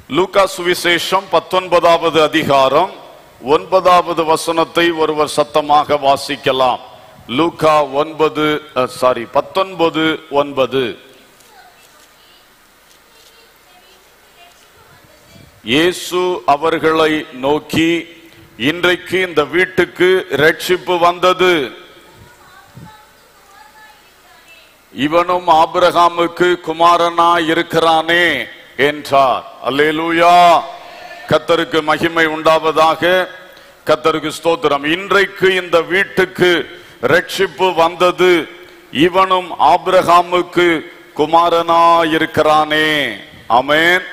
லூக்கா சுவிசேஷம் பத்தொன்பதாவது அதிகாரம் ஒன்பதாவது வசனத்தை ஒருவர் சத்தமாக வாசிக்கலாம் லூக்கா ஒன்பது சாரி பத்தொன்பது ஒன்பது இயேசு அவர்களை நோக்கி இன்றைக்கு இந்த வீட்டுக்கு ரட்சிப்பு வந்தது இவனும் ஆபிரகாமுக்கு குமாரனா இருக்கிறானே என்றார் அல்லேலூயா கத்தருக்கு மகிமை உண்டாவதாக கத்தருக்கு ஸ்தோத்திரம் இன்றைக்கு இந்த வீட்டுக்கு ரட்சிப்பு வந்தது இவனும் ஆபிரகாமுக்கு குமாரனா இருக்கிறானே ஆமென்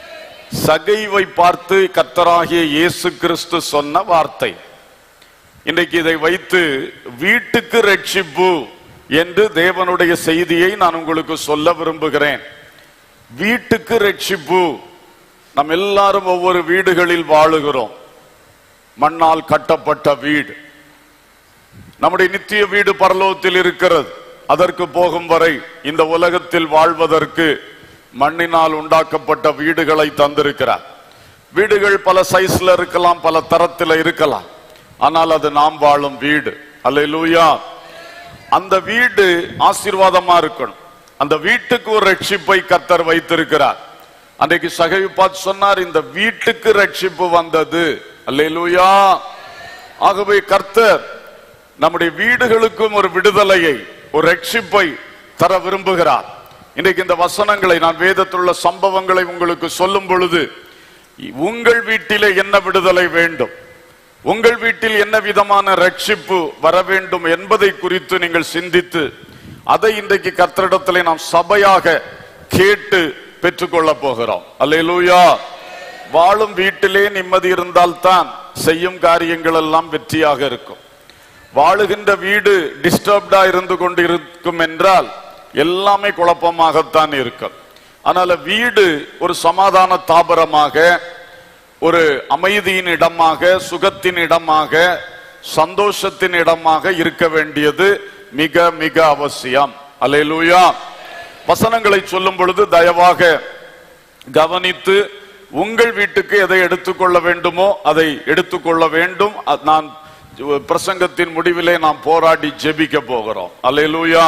சகைவை பார்த்து கத்தராகிய இயேசு கிறிஸ்து சொன்ன வார்த்தை இன்றைக்கு இதை வைத்து வீட்டுக்கு ரட்சிப்பு என்று தேவனுடைய செய்தியை நான் உங்களுக்கு சொல்ல விரும்புகிறேன் வீட்டுக்கு ரட்சிப்பு நம் எல்லாரும் ஒவ்வொரு வீடுகளில் வாழுகிறோம் மண்ணால் கட்டப்பட்ட வீடு நம்முடைய நித்திய வீடு பரலோகத்தில் இருக்கிறது அதற்கு போகும் வரை இந்த உலகத்தில் வாழ்வதற்கு மண்ணினால் உண்டாக்கப்பட்ட வீடுகளை தந்திருக்கிறார் வீடுகள் பல சைஸ்ல இருக்கலாம் பல தரத்தில் இருக்கலாம் ஆனால் அது நாம் வாழும் வீடு அல்லேலூயா அந்த வீடு ஆசீர்வாதமா இருக்கணும் அந்த வீட்டுக்கு ஒரு ரட்சிப்பை கத்தர் வைத்திருக்கிறார் அன்றைக்கு சகவி பார்த்து சொன்னார் இந்த வீட்டுக்கு ரட்சிப்பு வந்தது அல்லேலூயா ஆகவே கர்த்தர் நம்முடைய வீடுகளுக்கும் ஒரு விடுதலையை ஒரு ரட்சிப்பை தர விரும்புகிறார் இன்றைக்கு இந்த வசனங்களை நான் வேதத்திலுள்ள சம்பவங்களை உங்களுக்கு சொல்லும் பொழுது உங்கள் வீட்டிலே என்ன விடுதலை வேண்டும் உங்கள் வீட்டில் என்ன விதமான ரட்சிப்பு வர வேண்டும் என்பதை குறித்து நீங்கள் சிந்தித்து அதை இன்றைக்கு கர்த்தரிடத்திலே நாம் சபையாக கேட்டு பெற்றுக்கொள்ள போகிறோம் அல்லேலூயா வாழும் வீட்டிலே நிம்மதி இருந்தால்தான் செய்யும் காரியங்கள் எல்லாம் வெற்றியாக இருக்கும் வாழுகின்ற வீடு டிஸ்டர்ப்டா இருந்து கொண்டு இருக்கும் என்றால் எல்லாமே குழப்பமாகத்தான் இருக்கும் அதனால வீடு ஒரு சமாதான தாபரமாக ஒரு அமைதியின் இடமாக சுகத்தின் இடமாக சந்தோஷத்தின் இடமாக இருக்க வேண்டியது மிக மிக அவசியம் அல்லேலூயா வசனங்களை சொல்லும் பொழுது தயவாக கவனித்து உங்கள் வீட்டுக்கு எதை எடுத்துக்கொள்ள வேண்டுமோ அதை எடுத்துக்கொள்ள வேண்டும் அ- நான் பிரசங்கத்தின் முடிவிலே நாம் போராடி ஜெபிக்க போகிறோம் அல்லேலூயா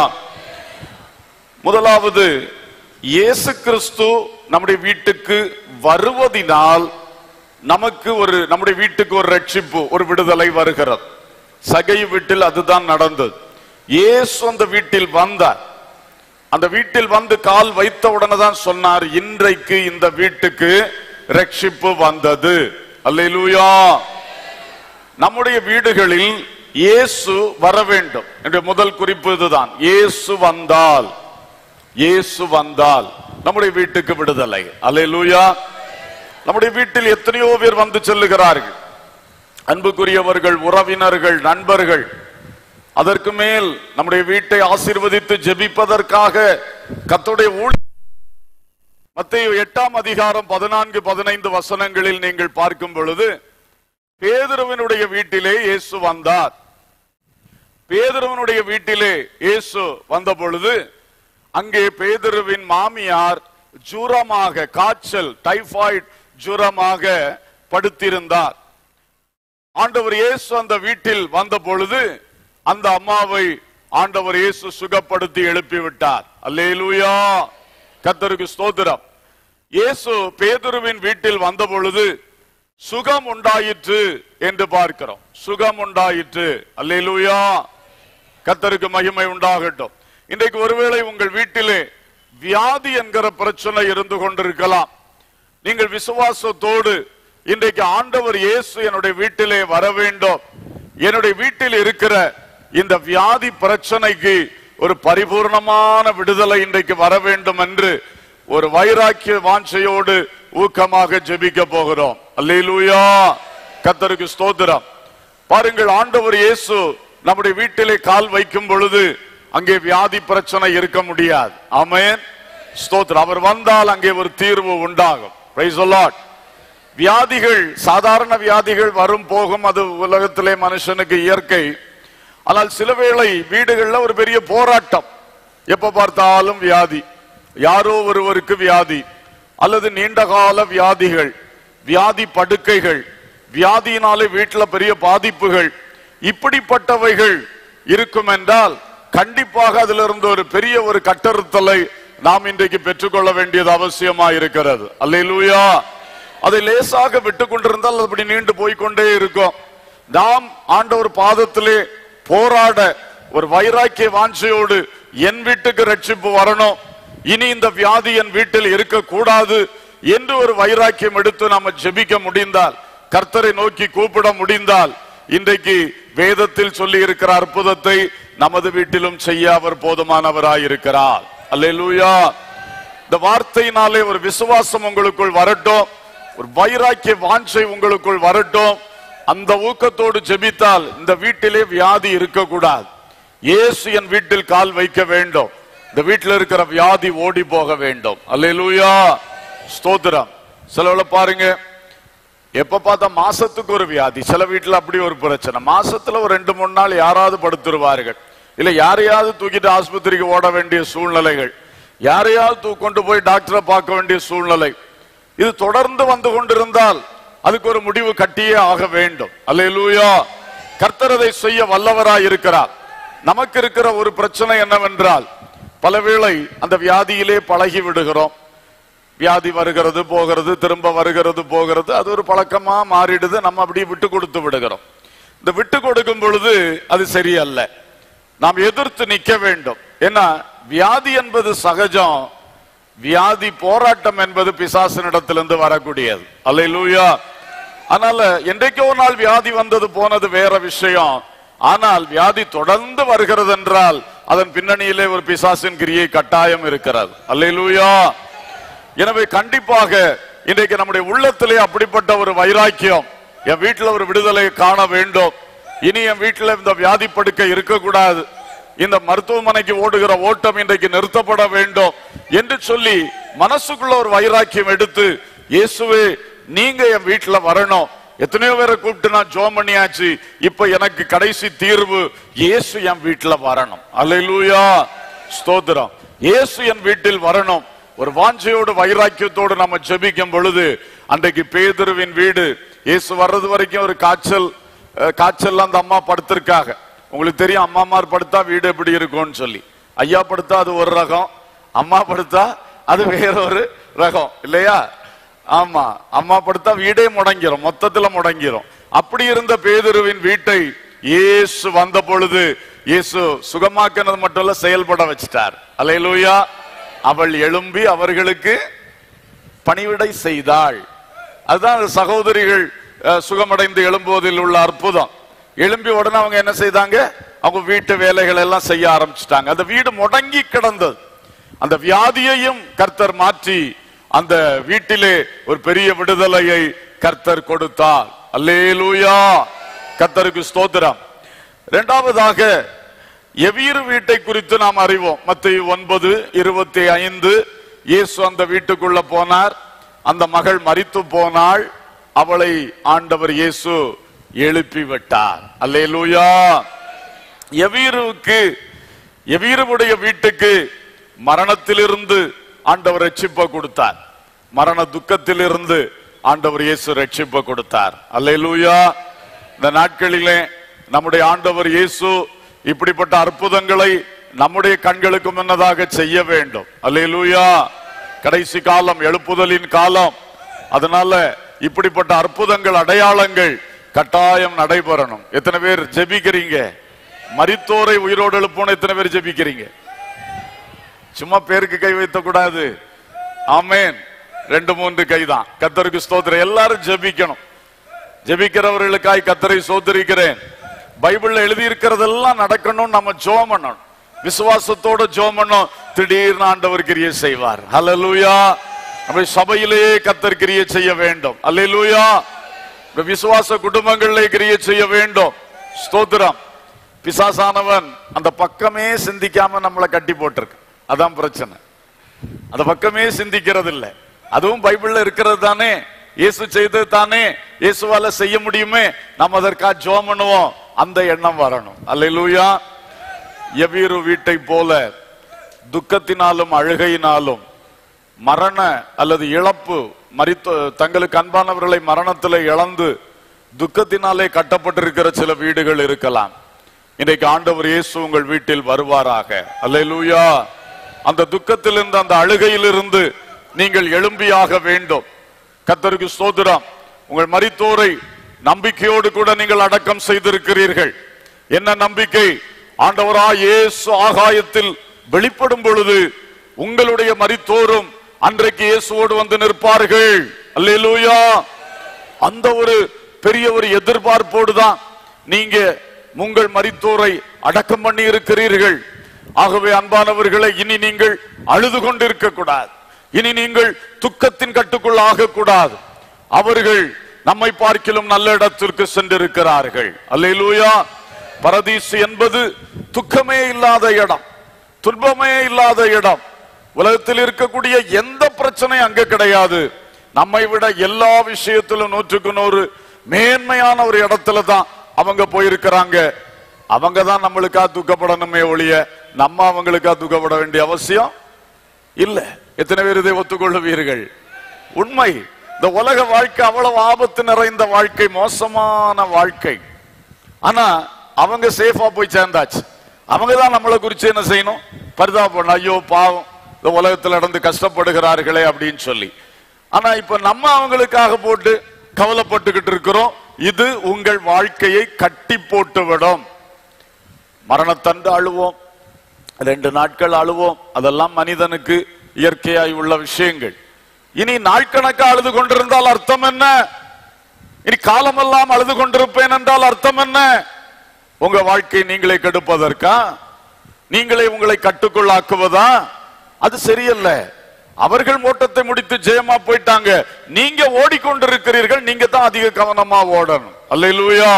முதலாவது இயேசு கிறிஸ்து நம்முடைய வீட்டுக்கு வருவதினால் நமக்கு ஒரு நம்முடைய வீட்டுக்கு ஒரு ரட்சிப்பு ஒரு விடுதலை வருகிறது சகை வீட்டில் அதுதான் நடந்தது இயேசு அந்த வீட்டில் வந்தார் அந்த வீட்டில் வந்து கால் வைத்த உடனே தான் சொன்னார் இன்றைக்கு இந்த வீட்டுக்கு ரட்சிப்பு வந்தது அல்லேலூயா நம்முடைய வீடுகளில் இயேசு வர வேண்டும் என்ற முதல் குறிப்பு இதுதான் இயேசு வந்தால் இயேசு வந்தால் நம்முடைய வீட்டுக்கு விடுதலை அல்லேலூயா நம்முடைய வீட்டில் எத்தனையோ பேர் வந்து செல்லுகிறார்கள் அன்புக்குரியவர்கள் உறவினர்கள் நண்பர்கள் அதற்கு மேல் நம்முடைய வீட்டை ஆசீர்வதித்து ஜெபிப்பதற்காக கர்த்தருடைய ஊழி மத்திய எட்டாம் அதிகாரம் பதினான்கு பதினைந்து வசனங்களில் நீங்கள் பார்க்கும் பொழுது பேதுருவினுடைய வீட்டிலே இயேசு வந்தார் பேதுருவனுடைய வீட்டிலே இயேசு வந்த பொழுது அங்கே பேதுருவின் மாமியார் ஜூரமாக காய்ச்சல் டைபாய்டு ஜூரமாக படுத்திருந்தார் ஆண்டவர் இயேசு அந்த வீட்டில் வந்த பொழுது அந்த அம்மாவை ஆண்டவர் இயேசு சுகப்படுத்தி எழுப்பி விட்டார் அல்லேலூயா கத்தருக்கு ஸ்தோத்திரம் இயேசு பேதுருவின் வீட்டில் வந்த பொழுது சுகம் உண்டாயிற்று என்று பார்க்கிறோம் சுகம் உண்டாயிற்று அல்லேலூயா கத்தருக்கு மகிமை உண்டாகட்டும் இன்றைக்கு ஒருவேளை உங்கள் வீட்டிலே வியாதி என்கிற பிரச்சனை இருந்து கொண்டிருக்கலாம் நீங்கள் விசுவாசத்தோடு இன்றைக்கு ஆண்டவர் இயேசு என்னுடைய வீட்டிலே வர வேண்டும் என்னுடைய வீட்டில் இருக்கிற இந்த வியாதி பிரச்சனைக்கு ஒரு பரிபூர்ணமான விடுதலை இன்றைக்கு வர வேண்டும் என்று ஒரு வைராக்கிய வாஞ்சையோடு ஊக்கமாக ஜெபிக்க போகிறோம் அல்லேலூயா கத்தருக்கு ஸ்தோத்திரம் பாருங்கள் ஆண்டவர் இயேசு நம்முடைய வீட்டிலே கால் வைக்கும் பொழுது அங்கே வியாதி பிரச்சனை இருக்க முடியாது ஆமென் ஸ்தோத்திரம் அவர் வந்தால் அங்கே ஒரு தீர்வு உண்டாகும் Praise the Lord. வியாதிகள் சாதாரண வியாதிகள் வரும் போகும் அது உலகத்திலே மனுஷனுக்கு இயற்கை ஆனால் சில வேளை வீடுகள்ல ஒரு பெரிய போராட்டம் எப்ப பார்த்தாலும் வியாதி யாரோ ஒருவருக்கு வியாதி அல்லது நீண்டகால வியாதிகள் வியாதி படுக்கைகள் வியாதியினாலே வீட்டுல பெரிய பாதிப்புகள் இப்படிப்பட்டவைகள் இருக்கும் என்றால் கண்டிப்பாக அதிலிருந்து ஒரு பெரிய ஒரு கட்டறுத்தலை நாம் இன்றைக்கு பெற்றுக்கொள்ள வேண்டியது அவசியமா இருக்கிறது அல்லேலூயா அதை லேசாக விட்டு கொண்டிருந்தால் அது அப்படி நீண்டு போய்க்கொண்டே இருக்கும் நாம் ஆண்டவர் பாதத்திலே போராட ஒரு வைராக்கிய வாஞ்சையோடு என் வீட்டுக்கு ரட்சிப்பு வரணும் இனி இந்த வியாதி என் வீட்டில் இருக்கக்கூடாது என்று ஒரு வைராக்கியம் எடுத்து நாம ஜெபிக்க முடிந்தால் கர்த்தரை நோக்கி கூப்பிட முடிந்தால் இன்றைக்கு வேதத்தில் சொல்லி இருக்கிற அற்புதத்தை நமது வீட்டிலும் செய்ய அவர் போதுமானவராயிருக்கிறார் அல்லேலூயா இந்த வார்த்தையினாலே ஒரு விசுவாசம் உங்களுக்குள் வரட்டும் ஒரு வைராக்கிய வாஞ்சை உங்களுக்குள் வரட்டும் அந்த ஊக்கத்தோடு ஜெபித்தால் இந்த வீட்டிலே வியாதி இருக்கக்கூடாது இயேசு என் வீட்டில் கால் வைக்க வேண்டும் இந்த வீட்டில் இருக்கிற வியாதி ஓடி போக வேண்டும் அல்லேலூயா ஸ்தோத்திரம் சிலவுல பாருங்க எப்ப பார்த்தா மாசத்துக்கு ஒரு வியாதி சில வீட்டுல அப்படி ஒரு பிரச்சனை மாசத்துல ஒரு ரெண்டு மூணு நாள் யாராவது படுத்துருவார்கள் இல்ல யாரையாவது தூக்கிட்டு ஆஸ்பத்திரிக்கு ஓட வேண்டிய சூழ்நிலைகள் யாரையாவது தூ கொண்டு போய் டாக்டரை பார்க்க வேண்டிய சூழ்நிலை இது தொடர்ந்து வந்து கொண்டிருந்தால் அதுக்கு ஒரு முடிவு கட்டியே ஆக வேண்டும் அல்லேலூயா கர்த்தர் அதை செய்ய வல்லவராய் இருக்கிறார் நமக்கு இருக்கிற ஒரு பிரச்சனை என்னவென்றால் பலவேளை அந்த வியாதியிலே பழகி விடுகிறோம் வியாதி வருகிறது போகிறது திரும்ப வருகிறது போகிறது அது ஒரு பழக்கமா மாறிடுது நம்ம அப்படியே விட்டு கொடுத்து விடுகிறோம் இந்த விட்டு கொடுக்கும் பொழுது அது சரியல்ல நாம் எதிர்த்து நிக்க வேண்டும் ஏன்னா வியாதி என்பது சகஜம் வியாதி போராட்டம் என்பது பிசாசனிடத்திலிருந்து வரக்கூடியது அல்லேலூயா அதனால என்றைக்கோ ஒரு நாள் வியாதி வந்தது போனது வேற விஷயம் ஆனால் வியாதி தொடர்ந்து வருகிறது என்றால் அதன் பின்னணியிலே ஒரு பிசாசின் கிரியை கட்டாயம் இருக்கிறது அல்லேலூயா எனவே கண்டிப்பாக இன்றைக்கு நம்முடைய உள்ளத்திலே அப்படிப்பட்ட ஒரு வைராக்கியம் என் வீட்டுல ஒரு விடுதலை காண வேண்டும் இனி என் வீட்டுல இந்த வியாதி படுக்கை இருக்கக்கூடாது இந்த மருத்துவமனைக்கு ஓடுகிற ஓட்டம் இன்றைக்கு நிறுத்தப்பட வேண்டும் என்று சொல்லி மனசுக்குள்ள ஒரு வைராக்கியம் எடுத்து இயேசுவே நீங்க என் வீட்டுல வரணும் எத்தனையோ பேரை கூப்பிட்டு நான் ஜோம் பண்ணியாச்சு இப்ப எனக்கு கடைசி தீர்வு இயேசு என் வீட்டுல வரணும் அல்லேலூயா ஸ்தோத்திரம் இயேசு என் வீட்டில் வரணும் ஒரு வாஞ்சையோடு வைராக்கியத்தோடு நம்ம ஜெபிக்கும் பொழுது அன்றைக்கு பேதுருவின் வீடு இயேசு வர்றது வரைக்கும் ஒரு காய்ச்சல் அஹ், காய்ச்சல்ல அந்த அம்மா படுத்திருக்காங்க உங்களுக்கு தெரியும் அம்மாமார் படுத்தா வீடு எப்படி இருக்கும்னு சொல்லி ஐயா படுத்தா அது ஒரு ரகம் அம்மா படுத்தா அது வேற ஒரு ரகம் இல்லையா ஆமா அம்மா படுத்தா வீடே முடங்கிரும் மொத்தத்துல முடங்கிரும் அப்படி இருந்த பேதுருவின் வீட்டை இயேசு வந்த பொழுது இயேசு சுகமாக்கினது மட்டும் இல்ல செயல்பட வச்சிட்டார் அல்லேலூயா அவள் எழும்பி அவர்களுக்கு பணிவிடை செய்தாள் அதுதான் அந்த சகோதரிகள் அஹ், சுகமடைந்து எழும்புவதில் உள்ள அற்புதம் எழும்பி உடனே அவங்க என்ன செய்தாங்க அவங்க வீட்டு வேலைகள் எல்லாம் செய்ய ஆரம்பிச்சிட்டாங்க அந்த வீடு முடங்கி கிடந்தது அந்த வியாதியையும் கர்த்தர் மாற்றி அந்த வீட்டிலே ஒரு பெரிய விடுதலையை கர்த்தர் கொடுத்தார் அல்லேலூயா கர்த்தருக்கு ஸ்தோத்திரம் இரண்டாவதாக எவீரு வீட்டை குறித்து நாம் அறிவோம் மத்திய ஒன்பது இருபத்தி ஐந்து இயேசு அந்த வீட்டுக்குள்ள போனார் அந்த மகள் மரித்து போனாள் அவளை ஆண்டவர் இயேசு எழுப்பி விட்டார் அல்லேலூயா எவீருவுக்கு எவீருவுடைய வீட்டுக்கு மரணத்திலிருந்து ஆண்டவர் ரட்சிப்ப கொடுத்தார் மரண துக்கத்திலிருந்து ஆண்டவர் இயேசு ரட்சிப்ப கொடுத்தார் அல்லேலூயா இந்த நாட்களிலே நம்முடைய ஆண்டவர் இயேசு இப்படிப்பட்ட அற்புதங்களை நம்முடைய கண்களுக்கு முன்னதாக செய்ய வேண்டும் அல்லேலூயா கடைசி காலம் எழுப்புதலின் காலம் அதனால இப்படிப்பட்ட அற்புதங்கள் அடையாளங்கள் கட்டாயம் நடைபெறணும் எத்தனை பேர் ஜெபிக்கிறீங்க மரித்தோரை உயிரோடு எழுப்பணும் எத்தனை பேர் ஜெபிக்கிறீங்க சும்மா பேருக்கு கை வைத்த கூடாது ஆமேன் ரெண்டு மூன்று கைதான் கத்தருக்கு ஸ்தோத்திரம் எல்லாரும் ஜெபிக்கணும் ஜெபிக்கிறவர்களுக்காய் கத்தரை சோதரிக்கிறேன் பைபிள்ல எழுதி இருக்கிறதெல்லாம் நடக்கணும் நம்ம ஜோம் பண்ணணும் விசுவாசத்தோட ஜோம் பண்ணோம் திடீர்னு ஆண்டவர் கிரியை செய்வார் ஹalleluya நம்ம சபையிலேயே கத்தர் கிரியை செய்ய வேண்டும் அல்லேலூயா இந்த விசுவாச குடும்பங்களிலே கிரியை செய்ய வேண்டும் ஸ்தோத்திரம் பிசாசானவன் அந்த பக்கமே சிந்திக்காம நம்மளை கட்டி போட்டிருக்கு அதான் பிரச்சனை அந்த பக்கமே சிந்திக்கிறது இல்ல அதுவும் பைபிள்ல இருக்கிறது தானே இயேசு செய்தது தானே இயேசுவால செய்ய முடியுமே நாம் அதற்கா ஜோம் பண்ணுவோம் அந்த எண்ணம் வரணும் அல்லேலூயா எவீரு வீட்டை போல துக்கத்தினாலும் அழுகையினாலும் மரண அல்லது இழப்பு மரித்து தங்களுக்கு அன்பானவர்களை மரணத்தில் இழந்து துக்கத்தினாலே கட்டப்பட்டிருக்கிற சில வீடுகள் இருக்கலாம் இன்றைக்கு ஆண்டவர் இயேசு உங்கள் வீட்டில் வருவாராக அல்லேலூயா அந்த துக்கத்திலிருந்து அந்த அழுகையிலிருந்து நீங்கள் எழும்பியாக வேண்டும் கத்தருக்கு சோதரம் உங்கள் மரித்தோரை நம்பிக்கையோடு கூட நீங்கள் அடக்கம் செய்திருக்கிறீர்கள் என்ன நம்பிக்கை ஆண்டவரா இயேசு ஆகாயத்தில் வெளிப்படும் பொழுது உங்களுடைய மரித்தோரும் அன்றைக்கு இயேசுவோடு வந்து நிற்பார்கள் அல்லேலூயா அந்த ஒரு பெரிய ஒரு எதிர்பார்ப்போடு தான் நீங்க உங்கள் மரித்தோரை அடக்கம் பண்ணி இருக்கிறீர்கள் ஆகவே அன்பானவர்களை இனி நீங்கள் அழுது கொண்டிருக்க கூடாது இனி நீங்கள் துக்கத்தின் கட்டுக்குள் ஆகக்கூடாது அவர்கள் நம்மை பார்க்கிலும் நல்ல இடத்திற்கு சென்றிருக்கிறார்கள் அல்லேலூயா பரதீசு என்பது துக்கமே இல்லாத இடம் துன்பமே இல்லாத இடம் உலகத்தில் இருக்கக்கூடிய எந்த பிரச்சனையும் அங்க கிடையாது நம்மை விட எல்லா விஷயத்திலும் நூற்றுக்கு நூறு மேன்மையான ஒரு இடத்துல தான் அவங்க போயிருக்கிறாங்க அவங்க தான் நம்மளுக்கா துக்கப்படணுமே ஒழிய நம்ம அவங்களுக்கா துக்கப்பட வேண்டிய அவசியம் இல்ல எத்தனை பேர் இதை ஒத்துக்கொள்ளுவீர்கள் உண்மை இந்த உலக வாழ்க்கை அவ்வளவு ஆபத்து நிறைந்த வாழ்க்கை மோசமான வாழ்க்கை ஆனா அவங்க சேஃபா போய் சேர்ந்தாச்சு அவங்க தான் நம்மளை குறிச்சு என்ன செய்யணும் பரிதாபம் ஐயோ பாவம் இந்த உலகத்துல நடந்து கஷ்டப்படுகிறார்களே அப்படின்னு சொல்லி ஆனா இப்ப நம்ம அவங்களுக்காக போட்டு கவலைப்பட்டுக்கிட்டு இருக்கிறோம் இது உங்கள் வாழ்க்கையை கட்டி போட்டு விடும் மரணத்தண்டு அழுவோம் ரெண்டு நாட்கள் அழுவோம் அதெல்லாம் மனிதனுக்கு இயற்கையாய் உள்ள விஷயங்கள் இனி நாட்கணக்கா அழுது கொண்டிருந்தால் அர்த்தம் என்ன இனி காலமெல்லாம் அழுது கொண்டிருப்பேன் என்றால் அர்த்தம் என்ன உங்க வாழ்க்கை நீங்களே கெடுப்பதற்கா நீங்களே உங்களை கட்டுக்குள்ளாக்குவதா அது சரியல்ல அவர்கள் ஓட்டத்தை முடித்து ஜெயமா போயிட்டாங்க நீங்க ஓடிக்கொண்டிருக்கிறீர்கள் நீங்க தான் அதிக கவனமா ஓடணும் அல்லேலூயா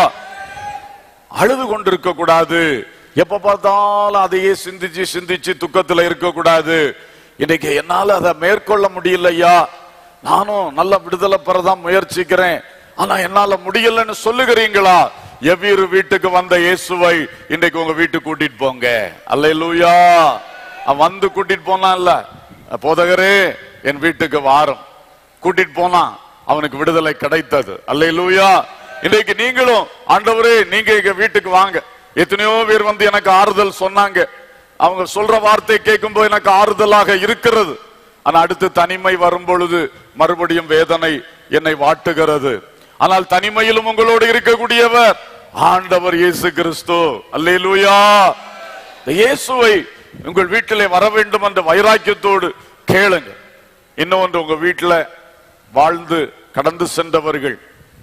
அழுது கொண்டிருக்க கூடாது எப்ப பார்த்தாலும் அதையே சிந்திச்சு சிந்திச்சு துக்கத்துல இருக்க கூடாது இன்னைக்கு என்னால அதை மேற்கொள்ள முடியலையா நானும் நல்ல விடுதலை பெறதான் முயற்சிக்கிறேன் ஆனா என்னால முடியலன்னு சொல்லுகிறீங்களா எவ்வீரு வீட்டுக்கு வந்த இயேசுவை இன்னைக்கு உங்க வீட்டுக்கு கூட்டிட்டு போங்க அல்லேலூயா அவன் வந்து கூட்டிட்டு போனான் இல்ல போதகரே என் வீட்டுக்கு வாரும் கூட்டிட்டு போனான் அவனுக்கு விடுதலை கிடைத்தது அல்லேலூயா இன்னைக்கு நீங்களும் ஆண்டவரே நீங்க எங்க வீட்டுக்கு வாங்க எத்தனையோ பேர் வந்து எனக்கு ஆறுதல் சொன்னாங்க அவங்க சொல்ற வார்த்தை கேட்கும்போது எனக்கு ஆறுதலாக இருக்கிறது ஆனா அடுத்து தனிமை வரும் பொழுது மறுபடியும் வேதனை என்னை வாட்டுகிறது ஆனால் தனிமையிலும் உங்களோடு இருக்கக்கூடியவர் ஆண்டவர் இயேசு கிறிஸ்து அல்லேலூயா இந்த இயேசுவை உங்கள் வீட்டிலே வர வேண்டும் என்ற வைராக்கியத்தோடு கேளுங்க இன்னொன்று உங்க வீட்டுல வாழ்ந்து கடந்து சென்றவர்கள்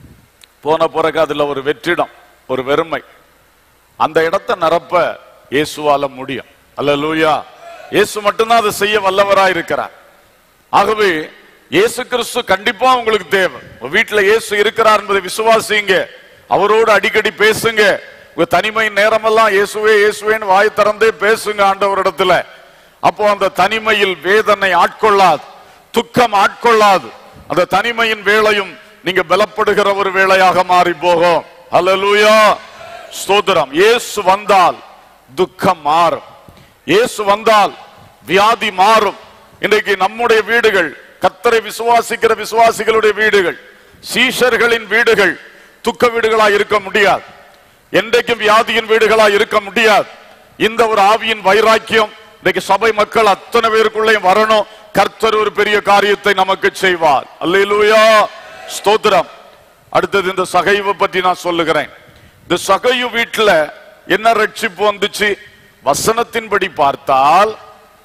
போன பிறகு அதுல ஒரு வெற்றிடம் ஒரு வெறுமை அந்த இடத்தை நிரப்ப இயேசுவால முடியும் அல்லேலூயா இயேசு மட்டும்தான் அதை செய்ய வல்லவரா இருக்கிறார் ஆகவே இயேசு கிறிஸ்து கண்டிப்பா உங்களுக்கு தேவை உங்க வீட்டுல இயேசு இருக்கிறார் என்பதை விசுவாசிங்க அவரோடு அடிக்கடி பேசுங்க உங்க தனிமை நேரமெல்லாம் இயேசுவே இயேசுவேன்னு வாய் திறந்தே பேசுங்க ஆண்டவரிடத்துல அப்போ அந்த தனிமையில் வேதனை ஆட்கொள்ளாது துக்கம் ஆட்கொள்ளாது அந்த தனிமையின் வேளையும் நீங்க பலப்படுகிற ஒரு வேளையாக மாறி போகும் அல்லேலூயா ஸ்தோத்திரம் இயேசு வந்தால் துக்கம் மாறும் இயேசு வந்தால் வியாதி மாறும் இன்றைக்கு நம்முடைய வீடுகள் கத்தரை விசுவாசிக்கிற விசுவாசிகளுடைய வீடுகள் சீஷர்களின் வீடுகள் துக்க வீடுகளா இருக்க முடியாது என்றைக்கும் வியாதியின் வீடுகளா இருக்க முடியாது இந்த ஒரு ஆவியின் வைராக்கியம் இன்னைக்கு சபை மக்கள் அத்தனை பேருக்குள்ளேயும் வரணும் கர்த்தர் ஒரு பெரிய காரியத்தை நமக்கு செய்வார் அல்லேலூயா ஸ்தோத்திரம் அடுத்தது இந்த சகைவை பற்றி நான் சொல்லுகிறேன் இந்த சகையு வீட்டுல என்ன ரட்சிப்பு வந்துச்சு வசனத்தின்படி பார்த்தால்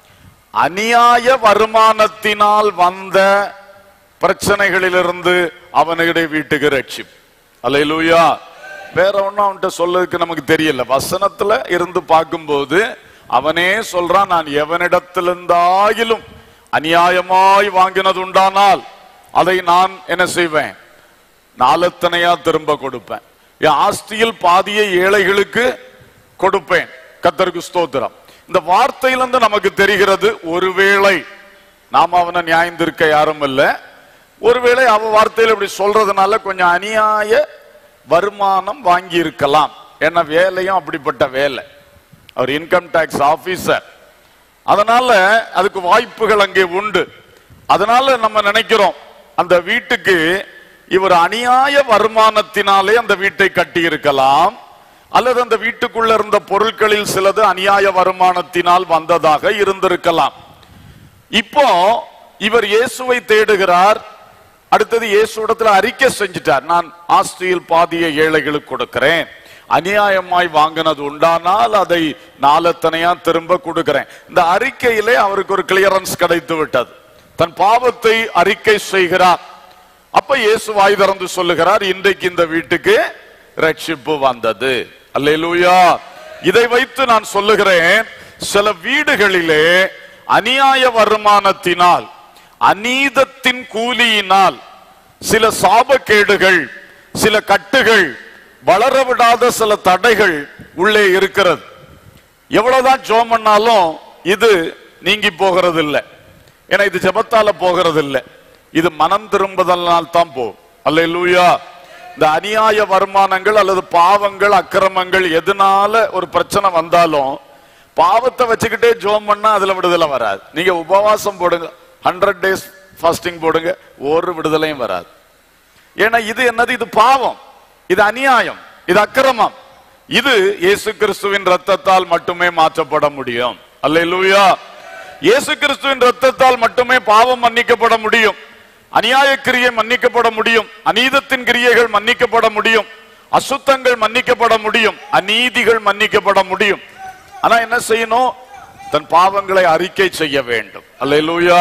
அநியாய வருமானத்தினால் வந்த பிரச்சனைகளிலிருந்து அவனுடைய வீட்டுக்கு ரட்சிப்பு அல்லேலூயா வேற ஒண்ணும் அவன்கிட்ட சொல்லதுக்கு நமக்கு தெரியல வசனத்துல இருந்து பார்க்கும்போது அவனே சொல்றான் நான் எவனிடத்திலிருந்தாயிலும் அநியாயமாய் வாங்கினது உண்டானால் அதை நான் என்ன செய்வேன் நாலத்தனையா திரும்ப கொடுப்பேன் என் ஆஸ்தியில் பாதியை ஏழைகளுக்கு கொடுப்பேன் கத்தருக்கு ஸ்தோத்திரம் இந்த வார்த்தையிலிருந்து நமக்கு தெரிகிறது ஒருவேளை நாம அவனை நியாயந்திருக்க யாரும் இல்ல ஒருவேளை அவ வார்த்தையில இப்படி சொல்றதுனால கொஞ்சம் அநியாய வருமானம் வாங்கி இருக்கலாம் ஏன்னா வேலையும் அப்படிப்பட்ட வேலை அவர் இன்கம் டாக்ஸ் ஆபீசர் அதனால அதுக்கு வாய்ப்புகள் அங்கே உண்டு அதனால நம்ம நினைக்கிறோம் அந்த வீட்டுக்கு இவர் அநியாய வருமானத்தினாலே அந்த வீட்டை கட்டி இருக்கலாம் அல்லது அந்த வீட்டுக்குள்ள இருந்த பொருட்களில் சிலது அநியாய வருமானத்தினால் வந்ததாக இருந்திருக்கலாம் இப்போ இவர் இயேசுவை தேடுகிறார் அடுத்தது இயேசுடத்துல அறிக்கை செஞ்சிட்டார் நான் ஆஸ்தியில் பாதிய ஏழைகளுக்கு கொடுக்கிறேன் அநியாயமாய் வாங்கினது உண்டானால் அதை நாலத்தனையா திரும்ப கொடுக்கிறேன் இந்த அறிக்கையிலே அவருக்கு ஒரு கிளியரன்ஸ் கிடைத்து விட்டது தன் பாவத்தை அறிக்கை செய்கிறார் அப்ப இயேசு வாய் திறந்து சொல்லுகிறார் இன்றைக்கு இந்த வீட்டுக்கு ரட்சிப்பு வந்தது அல்லேலூயா இதை வைத்து நான் சொல்லுகிறேன் சில வீடுகளிலே அநியாய வருமானத்தினால் அநீதத்தின் கூலியினால் சில சாபக்கேடுகள் சில கட்டுகள் வளர விடாத சில தடைகள் உள்ளே இருக்கிறது எவ்வளவுதான் ஜோம் பண்ணாலும் இது நீங்கி போகிறது இல்லை ஏன்னா இது ஜெபத்தால போகிறது இல்லை இது மனம் திரும்புதல்னால் தான் போகும் அல்லேலூயா இந்த அநியாய வருமானங்கள் அல்லது பாவங்கள் அக்கிரமங்கள் எதனால ஒரு பிரச்சனை வந்தாலும் பாவத்தை வச்சுக்கிட்டே ஜோம் பண்ணா அதுல விடுதலை வராது நீங்க உபவாசம் போடுங்க ஹண்ட்ரட் டேஸ் ஃபாஸ்டிங் போடுங்க ஒரு விடுதலையும் வராது ஏன்னா இது என்னது இது பாவம் இது அநியாயம் இது அக்கிரமம் இது இயேசு கிறிஸ்துவின் ரத்தத்தால் மட்டுமே மாற்றப்பட முடியும் அல்லேலூயா இயேசு கிறிஸ்துவின் ரத்தத்தால் மட்டுமே பாவம் மன்னிக்கப்பட முடியும் அநியாய கிரியை மன்னிக்கப்பட முடியும் அநீதத்தின் கிரியைகள் மன்னிக்கப்பட முடியும் அசுத்தங்கள் மன்னிக்கப்பட முடியும் அநீதிகள் மன்னிக்கப்பட முடியும் ஆனா என்ன செய்யணும் தன் பாவங்களை அறிக்கை செய்ய வேண்டும் அல்லேலூயா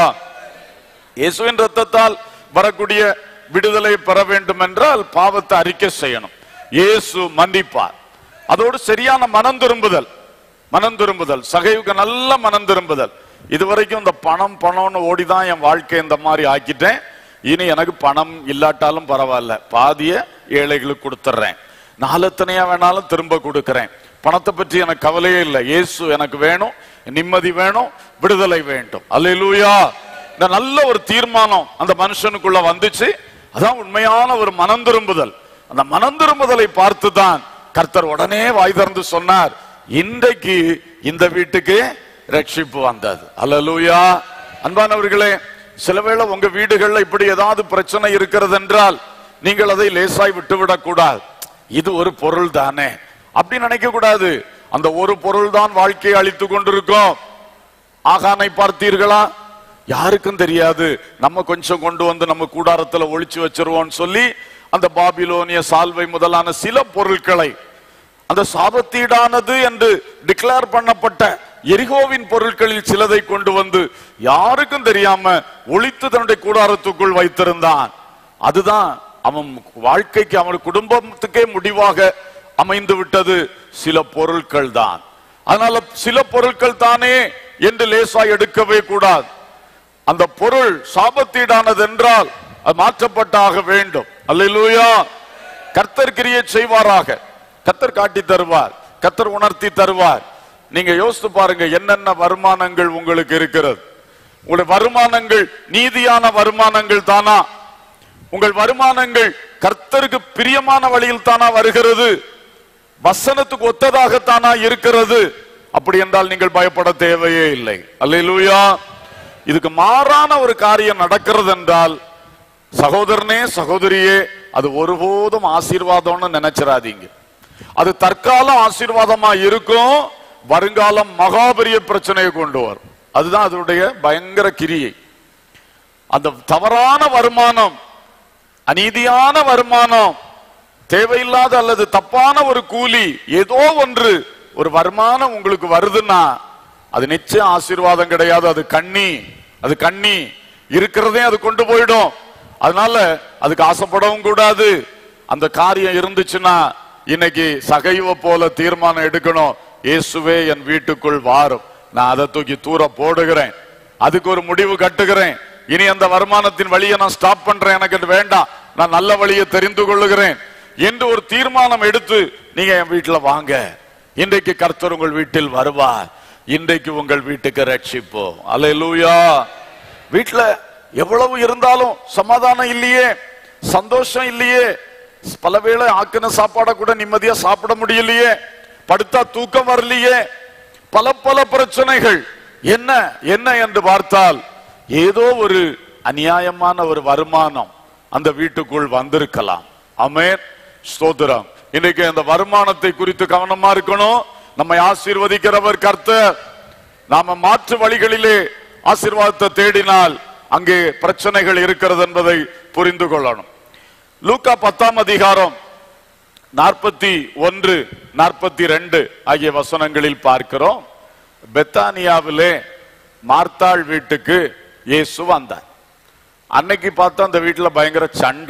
இயேசுவின் ரத்தத்தால் வரக்கூடிய விடுதலை பெற வேண்டும் என்றால் பாவத்தை அறிக்கை செய்யணும் இயேசு மன்னிப்பார் அதோடு சரியான மனம் திரும்புதல் மனம் திரும்புதல் சகைவுக்கு நல்ல மனம் திரும்புதல் இதுவரைக்கும் இந்த பணம் பணம்னு ஓடிதான் என் வாழ்க்கை இந்த மாதிரி ஆக்கிட்டேன் இனி எனக்கு பணம் இல்லாட்டாலும் பரவாயில்ல பாதிய ஏழைகளுக்கு கொடுத்துட்றேன் நாலத்தனையா வேணாலும் திரும்ப கொடுக்கிறேன் பணத்தை பற்றி எனக்கு கவலையே இல்லை இயேசு எனக்கு வேணும் நிம்மதி வேணும் விடுதலை வேண்டும் அல்லேலூயா இந்த நல்ல ஒரு தீர்மானம் அந்த மனுஷனுக்குள்ள வந்துச்சு அதான் உண்மையான ஒரு மனம் திரும்புதல் அந்த மனம் திரும்புதலை பார்த்து தான் கர்த்தர் உடனே வாய் திறந்து சொன்னார் இன்றைக்கு இந்த வீட்டுக்கு ரட்சிப்பு வந்தது அல்லேலூயா அன்பானவர்களே சில வேளை உங்க வீடுகள்ல இப்படி ஏதாவது பிரச்சனை இருக்கிறது என்றால் நீங்கள் அதை லேசாய் விட்டுவிடக் கூடாது இது ஒரு பொருள் தானே அப்படி நினைக்க கூடாது அந்த ஒரு பொருள் தான் வாழ்க்கையை அழித்து கொண்டிருக்கும் ஆகானை பார்த்தீர்களா யாருக்கும் தெரியாது நம்ம கொஞ்சம் கொண்டு வந்து நம்ம கூடாரத்துல ஒளிச்சு வச்சிருவோம்னு சொல்லி அந்த பாபிலோனிய சால்வை முதலான சில பொருட்களை அந்த சாபத்தீடானது என்று டிக்ளேர் பண்ணப்பட்ட எரிகோவின் பொருட்களில் சிலதை கொண்டு வந்து யாருக்கும் தெரியாம ஒளித்து தன்னுடைய கூடாரத்துக்குள் வைத்திருந்தான் அதுதான் அவன் வாழ்க்கைக்கு அவன் குடும்பத்துக்கே முடிவாக அமைந்து விட்டது சில பொருட்கள் தான் அதனால சில பொருட்கள் தானே என்று லேசா எடுக்கவே கூடாது அந்த பொருள் சாபத்தீடானது என்றால் அது மாற்றப்பட்டாக வேண்டும் அல்லேலூயா கர்த்தர் கிரியை செய்வாராக கர்த்தர் காட்டி தருவார் கர்த்தர் உணர்த்தி தருவார் நீங்க யோசித்து பாருங்க என்னென்ன வருமானங்கள் உங்களுக்கு இருக்கிறது உங்களுடைய வருமானங்கள் நீதியான வருமானங்கள் தானா உங்கள் வருமானங்கள் கர்த்தருக்கு பிரியமான வழியில் தானா வருகிறது வசனத்துக்கு ஒத்ததாகத்தானா இருக்கிறது அப்படி என்றால் நீங்கள் பயப்பட தேவையே இல்லை அல்லேலூயா இதுக்கு மாறான ஒரு காரியம் நடக்கிறது என்றால் சகோதரனே சகோதரியே அது ஒருபோதும் ஆசீர்வாதம்னு நினைச்சிடாதீங்க அது தற்கால ஆசீர்வாதமா இருக்கும் வருங்காலம் மகாபெரிய பிரச்சனையை கொண்டு வரும் அதுதான் அதனுடைய பயங்கர கிரியை அந்த தவறான வருமானம் அநீதியான வருமானம் தேவையில்லாத அல்லது தப்பான ஒரு கூலி ஏதோ ஒன்று ஒரு வருமானம் உங்களுக்கு வருதுன்னா அது நிச்சயம் ஆசீர்வாதம் கிடையாது அது கண்ணி அது கண்ணி இருக்கிறதே அது கொண்டு போயிடும் அதனால அதுக்கு ஆசைப்படவும் கூடாது அந்த காரியம் இருந்துச்சுன்னா இன்னைக்கு சகைவ போல தீர்மானம் எடுக்கணும் இயேசுவே என் வீட்டுக்குள் வாரும் நான் அதை தூக்கி தூர போடுகிறேன் அதுக்கு ஒரு முடிவு கட்டுகிறேன் இனி அந்த வருமானத்தின் வழியை நான் ஸ்டாப் பண்றேன் எனக்கு அது வேண்டாம் நான் நல்ல வழியை தெரிந்து கொள்ளுகிறேன் என்று ஒரு தீர்மானம் எடுத்து நீங்க என் வீட்டுல வாங்க இன்றைக்கு கர்த்தர் உங்கள் வீட்டில் வருவார் இன்றைக்கு உங்கள் வீட்டுக்கு ரட்சிப்போம் அல்லேலூயா வீட்டுல எவ்வளவு இருந்தாலும் சமாதானம் இல்லையே சந்தோஷம் இல்லையே பல வேளை ஆக்கின சாப்பாட கூட நிம்மதியா சாப்பிட முடியலையே படுத்தா தூக்கம் வரலையே பல பல பிரச்சனைகள் என்ன என்ன என்று பார்த்தால் ஏதோ ஒரு அநியாயமான ஒரு வருமானம் அந்த வீட்டுக்குள் வந்திருக்கலாம் ஆமென் ஸ்தோத்திரம் இன்னைக்கு அந்த வருமானத்தை குறித்து கவனமா இருக்கணும் நம்மை ஆசீர்வதிக்கிறவர் கர்த்தர் நாம மாற்று வழிகளிலே ஆசீர்வாதத்தை தேடினால் அங்கே பிரச்சனைகள் இருக்கிறது என்பதை புரிந்து கொள்ளணும் லூக்கா பத்தாம் அதிகாரம் நாற்பத்தி ஒன்று நாற்பத்தி ரெண்டு ஆகிய வசனங்களில் பார்க்கிறோம் பெத்தானியாவிலே மார்த்தாள் வீட்டுக்கு இயேசு வந்தார் அன்னைக்கு பார்த்தா அந்த வீட்டுல பயங்கர சண்டை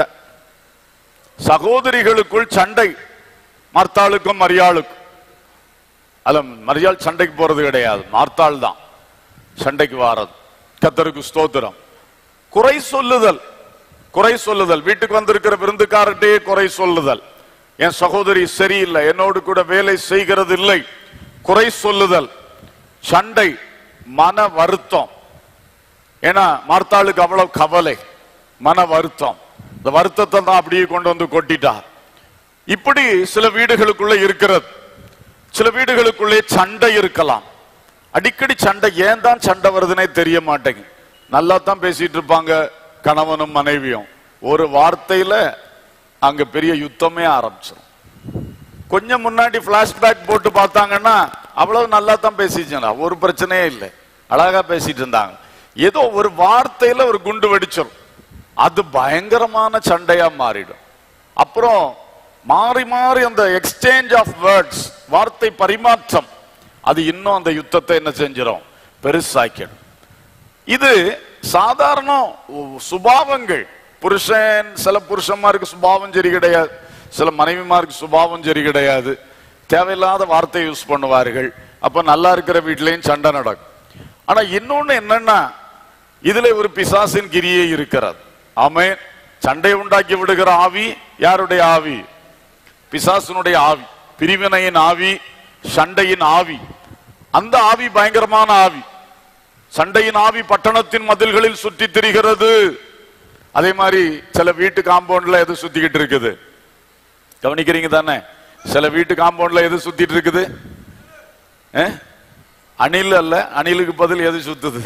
சகோதரிகளுக்குள் சண்டை மார்த்தாளுக்கும் மரியாளுக்கும் அல்ல மரியாள் சண்டைக்கு போறது கிடையாது மார்த்தாள் தான் சண்டைக்கு வாரது கத்தருக்கு ஸ்தோத்திரம் குறை சொல்லுதல் குறை சொல்லுதல் வீட்டுக்கு வந்திருக்கிற விருந்துக்காரட்டே குறை சொல்லுதல் என் சகோதரி சரியில்லை என்னோடு கூட வேலை செய்கிறது இல்லை குறை சொல்லுதல் சண்டை மன வருத்தம் ஏன்னா மார்த்தாளுக்கு அவ்வளவு கவலை மன வருத்தம் இந்த வருத்தத்தை தான் அப்படியே கொண்டு வந்து கொட்டிட்டார் இப்படி சில வீடுகளுக்குள்ள இருக்கிறது சில வீடுகளுக்குள்ளே சண்டை இருக்கலாம் அடிக்கடி சண்டை ஏன் தான் சண்டை வருதுன்னே தெரிய மாட்டேங்குது நல்லா தான் பேசிட்டு இருப்பாங்க கணவனும் மனைவியும் ஒரு வார்த்தையில அங்க பெரிய யுத்தமே ஆரம்பிச்சிடும் கொஞ்சம் முன்னாடி பிளாஷ்பேக் போட்டு பார்த்தாங்கன்னா அவ்வளவு நல்லா தான் பேசிச்சுங்க ஒரு பிரச்சனையே இல்லை அழகா பேசிட்டு இருந்தாங்க ஏதோ ஒரு வார்த்தையில ஒரு குண்டு வெடிச்சிடும் அது பயங்கரமான சண்டையா மாறிடும் அப்புறம் மாறி மாறி அந்த எக்ஸ்சேஞ்ச் ஆஃப் வேர்ட்ஸ் வார்த்தை பரிமாற்றம் அது இன்னும் அந்த யுத்தத்தை என்ன செஞ்சிடும் பெருசாக்கிடும் இது சாதாரண சுபாவங்கள் புருஷன் சில புருஷன்மாருக்கு சுபாவம் சரி கிடையாது சில மனைவிமாருக்கு சுபாவம் சரி கிடையாது தேவையில்லாத வார்த்தை யூஸ் பண்ணுவார்கள் அப்ப நல்லா இருக்கிற வீட்லயும் சண்டை நடக்கும் ஆனா இன்னொன்னு என்னன்னா இதுல ஒரு பிசாசின் கிரியே இருக்கிறது ஆமே சண்டை உண்டாக்கி விடுகிற ஆவி யாருடைய ஆவி பிசாசினுடைய ஆவி பிரிவினையின் ஆவி சண்டையின் ஆவி அந்த ஆவி பயங்கரமான ஆவி சண்டையின் ஆவி பட்டணத்தின் மதில்களில் சுற்றி திரிகிறது அதே மாதிரி சில வீட்டு காம்பவுண்ட்ல எது சுத்திக்கிட்டு இருக்குது கவனிக்கிறீங்க தானே சில வீட்டு காம்பவுண்ட்ல எது சுத்திட்டு இருக்குது அஹ்? அணில் அல்ல அணிலுக்கு பதில் எது சுத்துது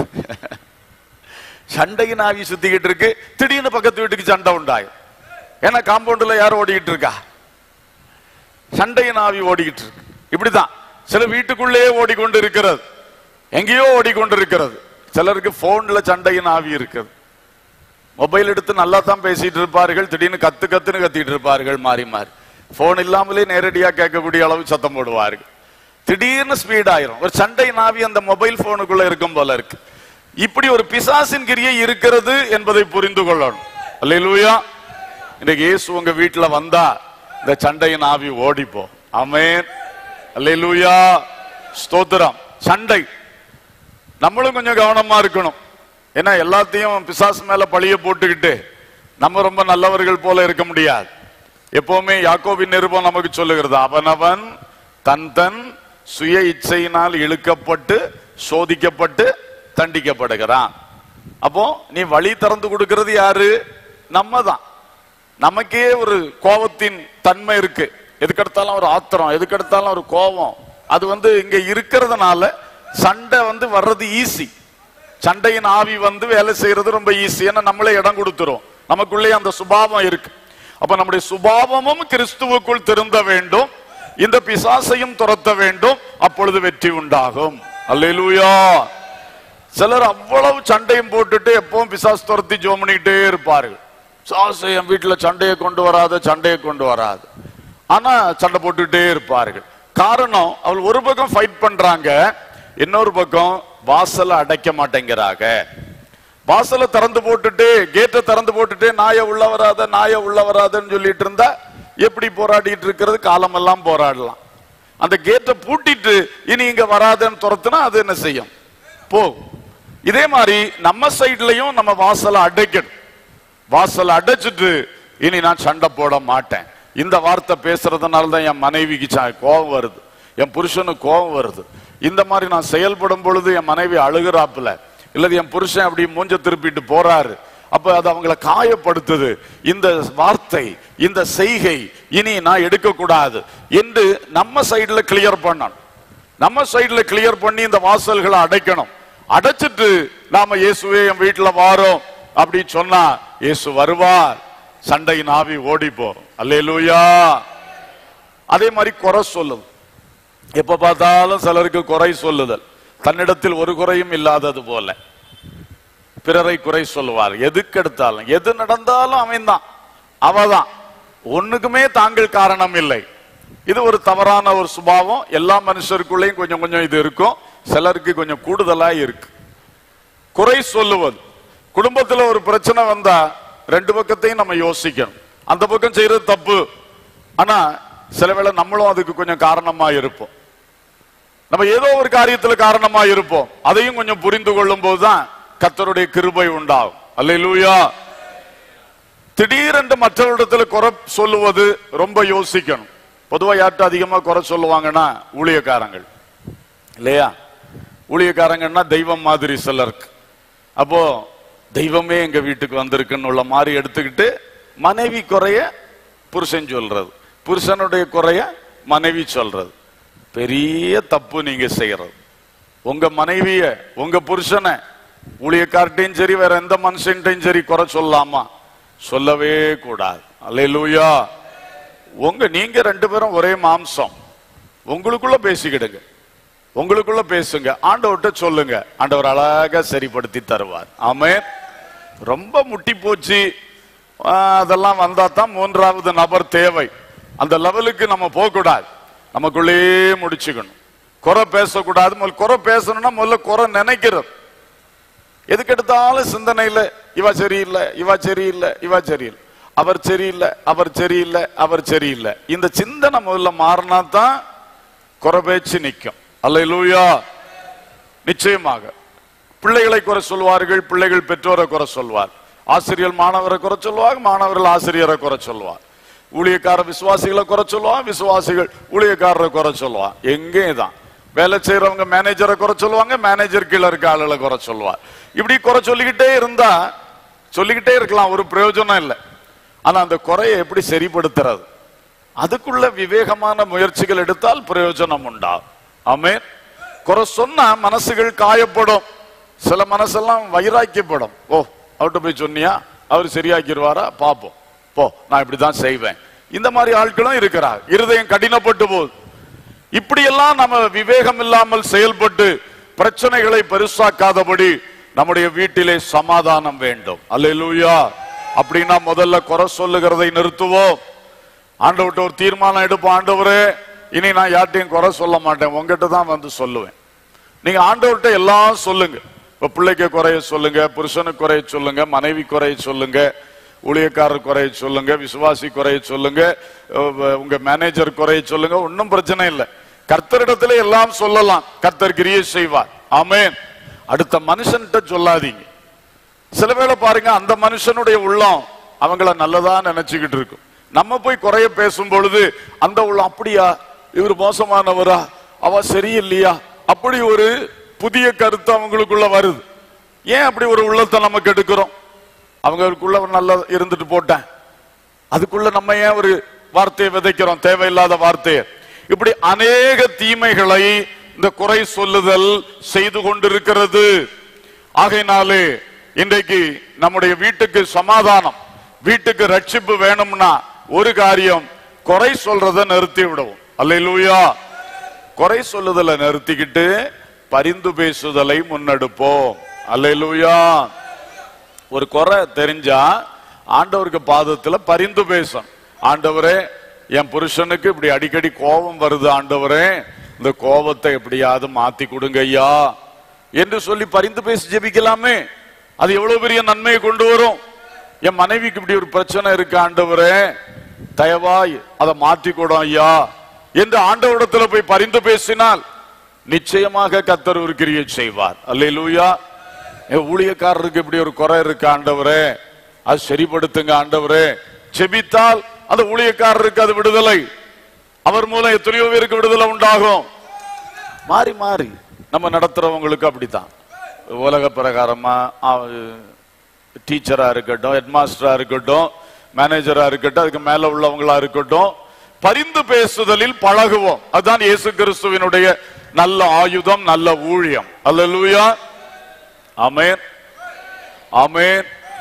சண்டையின் ஆவி சுத்திக்கிட்டு இருக்கு திடீர்னு பக்கத்து வீட்டுக்கு சண்டை உண்டாயும் ஏன்னா காம்பவுண்ட்ல யார் ஓடிக்கிட்டு இருக்கா சண்டையின் ஆவி ஓடிக்கிட்டு இருக்கு இப்படிதான் சில வீட்டுக்குள்ளே ஓடிக்கொண்டு இருக்கிறது எங்கேயோ ஓடிக்கொண்டு இருக்கிறது சிலருக்கு போன்ல சண்டையின் ஆவி இருக்குது மொபைல் எடுத்து நல்லா தான் பேசிட்டு இருப்பார்கள் திடீர்னு கத்து கத்துன்னு கத்திட்டு இருப்பார்கள் மாறி மாறி போன் இல்லாமலே நேரடியா கேட்கக்கூடிய அளவு சத்தம் போடுவார்கள் திடீர்னு ஸ்பீட் ஆயிரும் ஒரு சண்டை நாவி அந்த மொபைல் போனுக்குள்ள இருக்கும் போல இருக்கு இப்படி ஒரு பிசாசின் கிரியை இருக்கிறது என்பதை புரிந்து கொள்ளணும் அல்லேலூயா இன்னைக்கு இயேசு உங்க வீட்டுல வந்தா இந்த சண்டையின் ஆவி ஓடிப்போ ஆமென் அல்லேலூயா ஸ்தோத்திரம் சண்டை நம்மளும் கொஞ்சம் கவனமா இருக்கணும் ஏன்னா எல்லாத்தையும் பிசாசு மேல பழிய போட்டுக்கிட்டு நம்ம ரொம்ப நல்லவர்கள் போல இருக்க முடியாது எப்பவுமே யாக்கோபின் நிருபம் நமக்கு சொல்லுகிறது அவனவன் தன் தன் சுய இச்சையினால் இழுக்கப்பட்டு சோதிக்கப்பட்டு தண்டிக்கப்படுகிறான் அப்போ நீ வழி திறந்து கொடுக்கிறது யாரு நம்ம தான் நமக்கே ஒரு கோபத்தின் தன்மை இருக்கு எதுக்கெடுத்தாலும் ஒரு ஆத்திரம் எதுக்கெடுத்தாலும் ஒரு கோபம் அது வந்து இங்க இருக்கிறதுனால சண்டை வந்து வர்றது ஈஸி சண்டையின் ஆவி வந்து வேலை செய்யறது ரொம்ப ஈஸி ஏன்னா நம்மளே இடம் கொடுத்துரும் நமக்குள்ளே அந்த சுபாவம் இருக்கு அப்ப நம்முடைய சுபாவமும் கிறிஸ்துவுக்குள் திருந்த வேண்டும் இந்த பிசாசையும் துரத்த வேண்டும் அப்பொழுது வெற்றி உண்டாகும் அல்லேலூயா சிலர் அவ்வளவு சண்டையும் போட்டுட்டு எப்பவும் பிசாசு துரத்தி ஜோம் பண்ணிக்கிட்டே இருப்பார்கள் சாசு என் வீட்டுல சண்டையை கொண்டு வராத சண்டையை கொண்டு வராது ஆனா சண்டை போட்டுக்கிட்டே இருப்பார்கள் காரணம் அவள் ஒரு பக்கம் ஃபைட் பண்றாங்க இன்னொரு பக்கம் வாசலை அடைக்க மாட்டேங்கிறாங்க வாசலை திறந்து போட்டுட்டு கேட்டை திறந்து போட்டுட்டு நாய உள்ள வராத நாய உள்ள வராதன்னு சொல்லிட்டு இருந்தா எப்படி போராடிட்டு இருக்கிறது காலமெல்லாம் போராடலாம் அந்த கேட்டை பூட்டிட்டு இனி இங்க வராதன்னு துரத்துனா அது என்ன செய்யும் போகும் இதே மாதிரி நம்ம சைட்லயும் நம்ம வாசலை அடைக்கணும் வாசல் அடைச்சிட்டு இனி நான் சண்டை போட மாட்டேன் இந்த வார்த்தை பேசுறதுனால தான் என் மனைவிக்கு ச- கோபம் வருது என் புருஷனுக்கு கோபம் வருது இந்த மாதிரி நான் செயல்படும் பொழுது என் மனைவி அழுகிறாப்புல இல்லது என் புருஷன் அப்படி மூஞ்ச திருப்பிட்டு போறாரு அப்ப அது அவங்கள காயப்படுத்துது இந்த வார்த்தை இந்த செய்கை இனி நான் எடுக்க கூடாது என்று நம்ம சைடுல கிளியர் பண்ணணும் நம்ம சைடுல கிளியர் பண்ணி இந்த வாசல்களை அடைக்கணும் அடைச்சிட்டு நாம இயேசுவே என் வீட்டுல வாரோம் அப்படி சொன்னா இயேசு வருவார் சண்டையின் ஆவி ஓடி போகும் அல்லேலூயா அதே மாதிரி குறை சொல்லுது எப்ப பார்த்தாலும் சிலருக்கு குறை சொல்லுதல் தன்னிடத்தில் ஒரு குறையும் இல்லாதது போல பிறரை குறை சொல்லுவார் எதுக்கு எடுத்தாலும் எது நடந்தாலும் அவன்தான் அவதான் ஒண்ணுக்குமே தாங்கள் காரணம் இல்லை இது ஒரு தவறான ஒரு சுபாவம் எல்லா மனுஷருக்குள்ளேயும் கொஞ்சம் கொஞ்சம் இது இருக்கும் சிலருக்கு கொஞ்சம் கூடுதலா இருக்கு குறை சொல்லுவது குடும்பத்துல ஒரு பிரச்சனை வந்தா ரெண்டு பக்கத்தையும் நம்ம யோசிக்கணும் அந்த பக்கம் செய்யறது தப்பு ஆனா சில வேளை நம்மளும் அதுக்கு கொஞ்சம் காரணமா இருப்போம் நம்ம ஏதோ ஒரு காரியத்துல காரணமா இருப்போம் அதையும் கொஞ்சம் புரிந்து கொள்ளும் போதுதான் கத்தருடைய கிருபை உண்டாகும் அல்லேலூயா திடீரென்று மற்றவரிடத்துல குறை சொல்லுவது ரொம்ப யோசிக்கணும் பொதுவா யார்கிட்ட அதிகமா குறை சொல்லுவாங்கன்னா ஊழியக்காரங்கள் இல்லையா ஊழியக்காரங்கன்னா தெய்வம் மாதிரி சிலருக்கு அப்போ தெய்வமே எங்க வீட்டுக்கு வந்திருக்குன்னு உள்ள மாதிரி எடுத்துக்கிட்டு மனைவி குறைய புருஷன் சொல்றது புருஷனுடைய குறைய மனைவி சொல்றது பெரிய தப்பு நீங்க செய்யறது உங்க மனைவிய உங்க புருஷனை ஊழியக்கார்ட்டையும் சரி வேற எந்த மனுஷன்ட்டையும் சரி குறை சொல்லலாமா சொல்லவே கூடாது அல்லேலூயா உங்க நீங்க ரெண்டு பேரும் ஒரே மாம்சம் உங்களுக்குள்ள பேசிக்கிடுங்க உங்களுக்குள்ள பேசுங்க ஆண்டவர்கிட்ட சொல்லுங்க ஆண்டவர் அழகா சரிப்படுத்தி தருவார் ஆமென் ரொம்ப முட்டி போச்சு ஆ, அதெல்லாம் வந்தா தான் மூன்றாவது நபர் தேவை அந்த லெவலுக்கு நம்ம போக கூடாது நமக்குள்ளேயே முடிச்சுக்கணும் குறை பேசக்கூடாது முதல்ல குறை பேசணும்னா முதல்ல குறை நினைக்கிறது எதுக்கு எடுத்தாலும் சிந்தனையில இவ சரியில்லை இவ சரியில்லை இவ சரியில்லை அவர் சரியில்லை அவர் சரியில்லை அவர் சரியில்லை இந்த சிந்தனை முதல்ல மாறினா தான் குறை பேச்சு நிற்கும் அல்லேலூயா நிச்சயமாக பிள்ளைகளை குறை சொல்வார்கள் பிள்ளைகள் பெற்றோரை குறை சொல்வார் ஆசிரியர் மாணவரை குறை சொல்லுவாங்க மாணவர்கள் ஆசிரியரை குறை சொல்லுவார் ஊழியக்கார விசுவாசிகளை குறை சொல்லுவான் விசுவாசிகள் ஊழியக்காரரை குறை சொல்லுவான் எங்கே தான் வேலை செய்யறவங்க மேனேஜரை குறை சொல்லுவாங்க மேனேஜர் கீழே இருக்க ஆளுகளை குறை சொல்லுவார் இப்படி குறை சொல்லிக்கிட்டே இருந்தா சொல்லிக்கிட்டே இருக்கலாம் ஒரு பிரயோஜனம் இல்லை ஆனா அந்த குறையை எப்படி சரிப்படுத்துறது அதுக்குள்ள விவேகமான முயற்சிகள் எடுத்தால் பிரயோஜனம் உண்டாகும் ஆமென் குறை சொன்னா மனசுகள் காயப்படும் சில மனசெல்லாம் வைராக்கியப்படும் ஓ அவர்கிட்ட போய் சொன்னியா அவர் சரியாக்கிடுவாரா பாப்போம் போ நான் இப்படிதான் செய்வேன் இந்த மாதிரி ஆட்களும் இருக்கிறார் இருதயம் கடினப்பட்டு போகுது இப்படியெல்லாம் நம்ம விவேகம் இல்லாமல் செயல்பட்டு பிரச்சனைகளை பெருசாக்காதபடி நம்முடைய வீட்டிலே சமாதானம் வேண்டும் அல்லேலூயா அப்படின்னா முதல்ல குறை சொல்லுகிறதை நிறுத்துவோம் ஆண்டவர்கிட்ட ஒரு தீர்மானம் எடுப்போம் ஆண்டவரே இனி நான் யார்ட்டையும் குறை சொல்ல மாட்டேன் உங்ககிட்ட தான் வந்து சொல்லுவேன் நீங்க ஆண்டவர்கிட்ட எல்லாம் சொல்லுங்க இப்ப பிள்ளைக்கு குறைய சொல்லுங்க புருஷனுக்கு குறைய சொல்லுங்க மனைவி குறைய சொல்லுங்க ஊழியக்காரர் குறைய சொல்லுங்க விசுவாசி குறைய சொல்லுங்க அஹ் உங்க மேனேஜர் குறைய சொல்லுங்க ஒன்றும் பிரச்சனை இல்லை கர்த்தரிடத்துல எல்லாம் சொல்லலாம் கர்த்தர் கிரியை செய்வார் ஆமென் அடுத்த மனுஷன்கிட்ட சொல்லாதீங்க சில வேளை பாருங்க அந்த மனுஷனுடைய உள்ளம் அவங்கள நல்லதா நினைச்சுக்கிட்டு இருக்கும் நம்ம போய் குறைய பேசும் பொழுது அந்த உள்ளம் அப்படியா இவர் மோசமானவரா அவ சரியில்லையா அப்படி ஒரு புதிய கருத்து அவங்களுக்குள்ள வருது ஏன் அப்படி ஒரு உள்ளத்தை நமக்கு எடுக்கிறோம் அவங்களுக்குள்ள ஒரு நல்ல இருந்துட்டு போட்டேன் அதுக்குள்ள நம்ம ஏன் ஒரு வார்த்தையை விதைக்கிறோம் தேவையில்லாத வார்த்தையை இப்படி அநேக தீமைகளை இந்த குறை சொல்லுதல் செய்து கொண்டிருக்கிறது ஆகையினாலே இன்றைக்கு நம்முடைய வீட்டுக்கு சமாதானம் வீட்டுக்கு ரட்சிப்பு வேணும்னா ஒரு காரியம் குறை சொல்றதை நிறுத்தி விடுவோம் அல்லேலூயா குறை சொல்லுதலை நிறுத்திக்கிட்டு பரிந்து பேசுதலை முன்னெடுப்போம் அல்லேலூயா ஒரு குறை தெரிஞ்சா ஆண்டவருக்கு பாதத்துல பரிந்து பேசும் ஆண்டவரே என் புருஷனுக்கு இப்படி அடிக்கடி கோபம் வருது ஆண்டவரே இந்த கோபத்தை எப்படியாவது மாத்தி கொடுங்க ஐயா என்று சொல்லி பரிந்து பேசி ஜெபிக்கலாமே அது எவ்வளவு பெரிய நன்மையை கொண்டு வரும் என் மனைவிக்கு இப்படி ஒரு பிரச்சனை இருக்கு ஆண்டவரே தயவாய் அதை மாற்றி கொடும் ஐயா என்று ஆண்டவரிடத்துல போய் பரிந்து பேசினால் நிச்சயமாக கத்தர் ஒரு கிரியை செய்வார் அல்லேலூயா என் ஊழியக்காரருக்கு இப்படி ஒரு குறை இருக்கு ஆண்டவரே அது சரிப்படுத்துங்க ஆண்டவரே செபித்தால் அந்த ஊழியக்காரருக்கு அது விடுதலை அவர் மூலம் எத்தனையோ பேருக்கு விடுதலை உண்டாகும் மாறி மாறி நம்ம நடத்துறவங்களுக்கு அப்படித்தான் உலக பிரகாரமா டீச்சரா இருக்கட்டும் ஹெட் மாஸ்டரா இருக்கட்டும் மேனேஜரா இருக்கட்டும் அதுக்கு மேல உள்ளவங்களா இருக்கட்டும் பரிந்து பேசுதலில் பழகுவோம் அதுதான் இயேசு கிறிஸ்துவினுடைய நல்ல ஆயுதம் நல்ல ஊழியம் அல்லேலூயா ஆமென் ஆமென்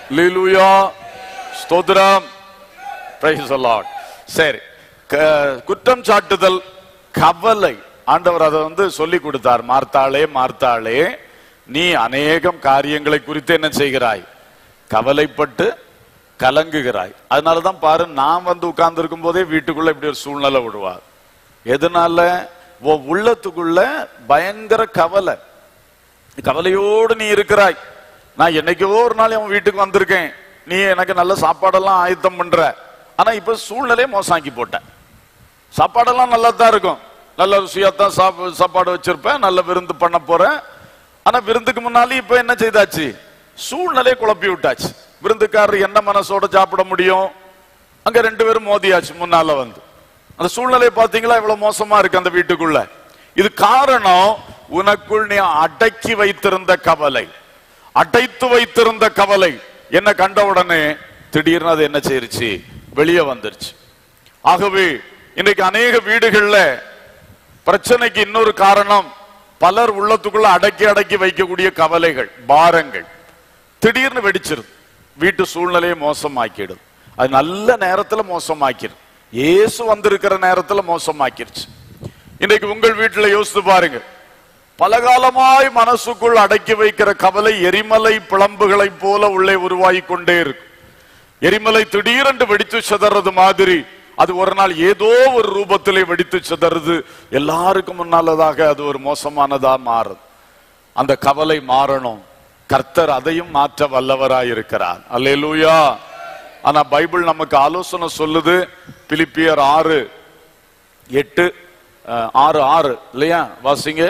லீலுயா ஸ்தோத்திரம் Praise the Lord. சரி க- குற்றம் சாட்டுதல் கவலை ஆண்டவர் அதை வந்து சொல்லி கொடுத்தார் மார்த்தாளே மார்த்தாளே நீ அநேகம் காரியங்களை குறித்து என்ன செய்கிறாய் கவலைப்பட்டு கலங்குகிறாய் அதனாலதான் பாரு நான் வந்து உட்கார்ந்து இருக்கும் போதே வீட்டுக்குள்ள இப்படி ஒரு சூழ்நிலை விடுவார் எதனால உன் உள்ளத்துக்குள்ள பயங்கர கவலை கவலையோடு நீ இருக்கிறாய் நான் என்னைக்கோ ஒரு நாள் அவன் வீட்டுக்கு வந்திருக்கேன் நீ எனக்கு நல்ல சாப்பாடெல்லாம் ஆயத்தம் பண்ற ஆனா இப்ப சூழ்நிலையை மோசாக்கி போட்டேன் சாப்பாடெல்லாம் நல்லா தான் இருக்கும் நல்ல ருசியாத்தான் சாப்ப- சாப்பாடு வச்சிருப்பேன் நல்ல விருந்து பண்ண போறேன் ஆனா விருந்துக்கு முன்னாலே இப்ப என்ன செய்தாச்சு சூழ்நிலையை குழப்பி விட்டாச்சு விருந்துக்காரர் என்ன மனசோட சாப்பிட முடியும் அங்க ரெண்டு பேரும் மோதியாச்சு முன்னால வந்து அந்த சூழ்நிலையை பாத்தீங்களா இவ்வளவு மோசமா இருக்கு அந்த வீட்டுக்குள்ள இது காரணம் உனக்குள் நீ அடக்கி வைத்திருந்த கவலை அடைத்து வைத்திருந்த கவலை என்ன கண்ட உடனே திடீர்னு அது என்ன செய்ருச்சு வெளியே வந்துருச்சு ஆகவே இன்னைக்கு அநேக வீடுகள்ல பிரச்சனைக்கு இன்னொரு காரணம் பலர் உள்ளத்துக்குள்ள அடக்கி அடக்கி வைக்கக்கூடிய கவலைகள் பாரங்கள் திடீர்னு வெடிச்சிருது வீட்டு சூழ்நிலையை மோசமாக்கிடுது அது நல்ல நேரத்துல மோசமாக்கிடுது இயேசு வந்திருக்கிற நேரத்துல மோசமாக்கிருச்சு இன்னைக்கு உங்கள் வீட்டுல யோசித்து பாருங்க பலகாலமாய் மனசுக்குள் அடக்கி வைக்கிற கவலை எரிமலை பிளம்புகளைப் போல உள்ளே உருவாகி கொண்டே இருக்கும் எரிமலை திடீரென்று வெடித்து சிதறது மாதிரி அது ஒரு நாள் ஏதோ ஒரு ரூபத்திலே வெடித்து சிதறுது எல்லாருக்கும் முன்னாலதாக அது ஒரு மோசமானதா மாறுது அந்த கவலை மாறணும் கர்த்தர் அதையும் மாற்ற வல்லவராய் இருக்கிறார் அல்லேலூயா ஆனா பைபிள் நமக்கு ஆலோசனை சொல்லுது பிலிப்பியர் ஆறு எட்டு அஹ், ஆறு ஆறு இல்லையா வாசிங்க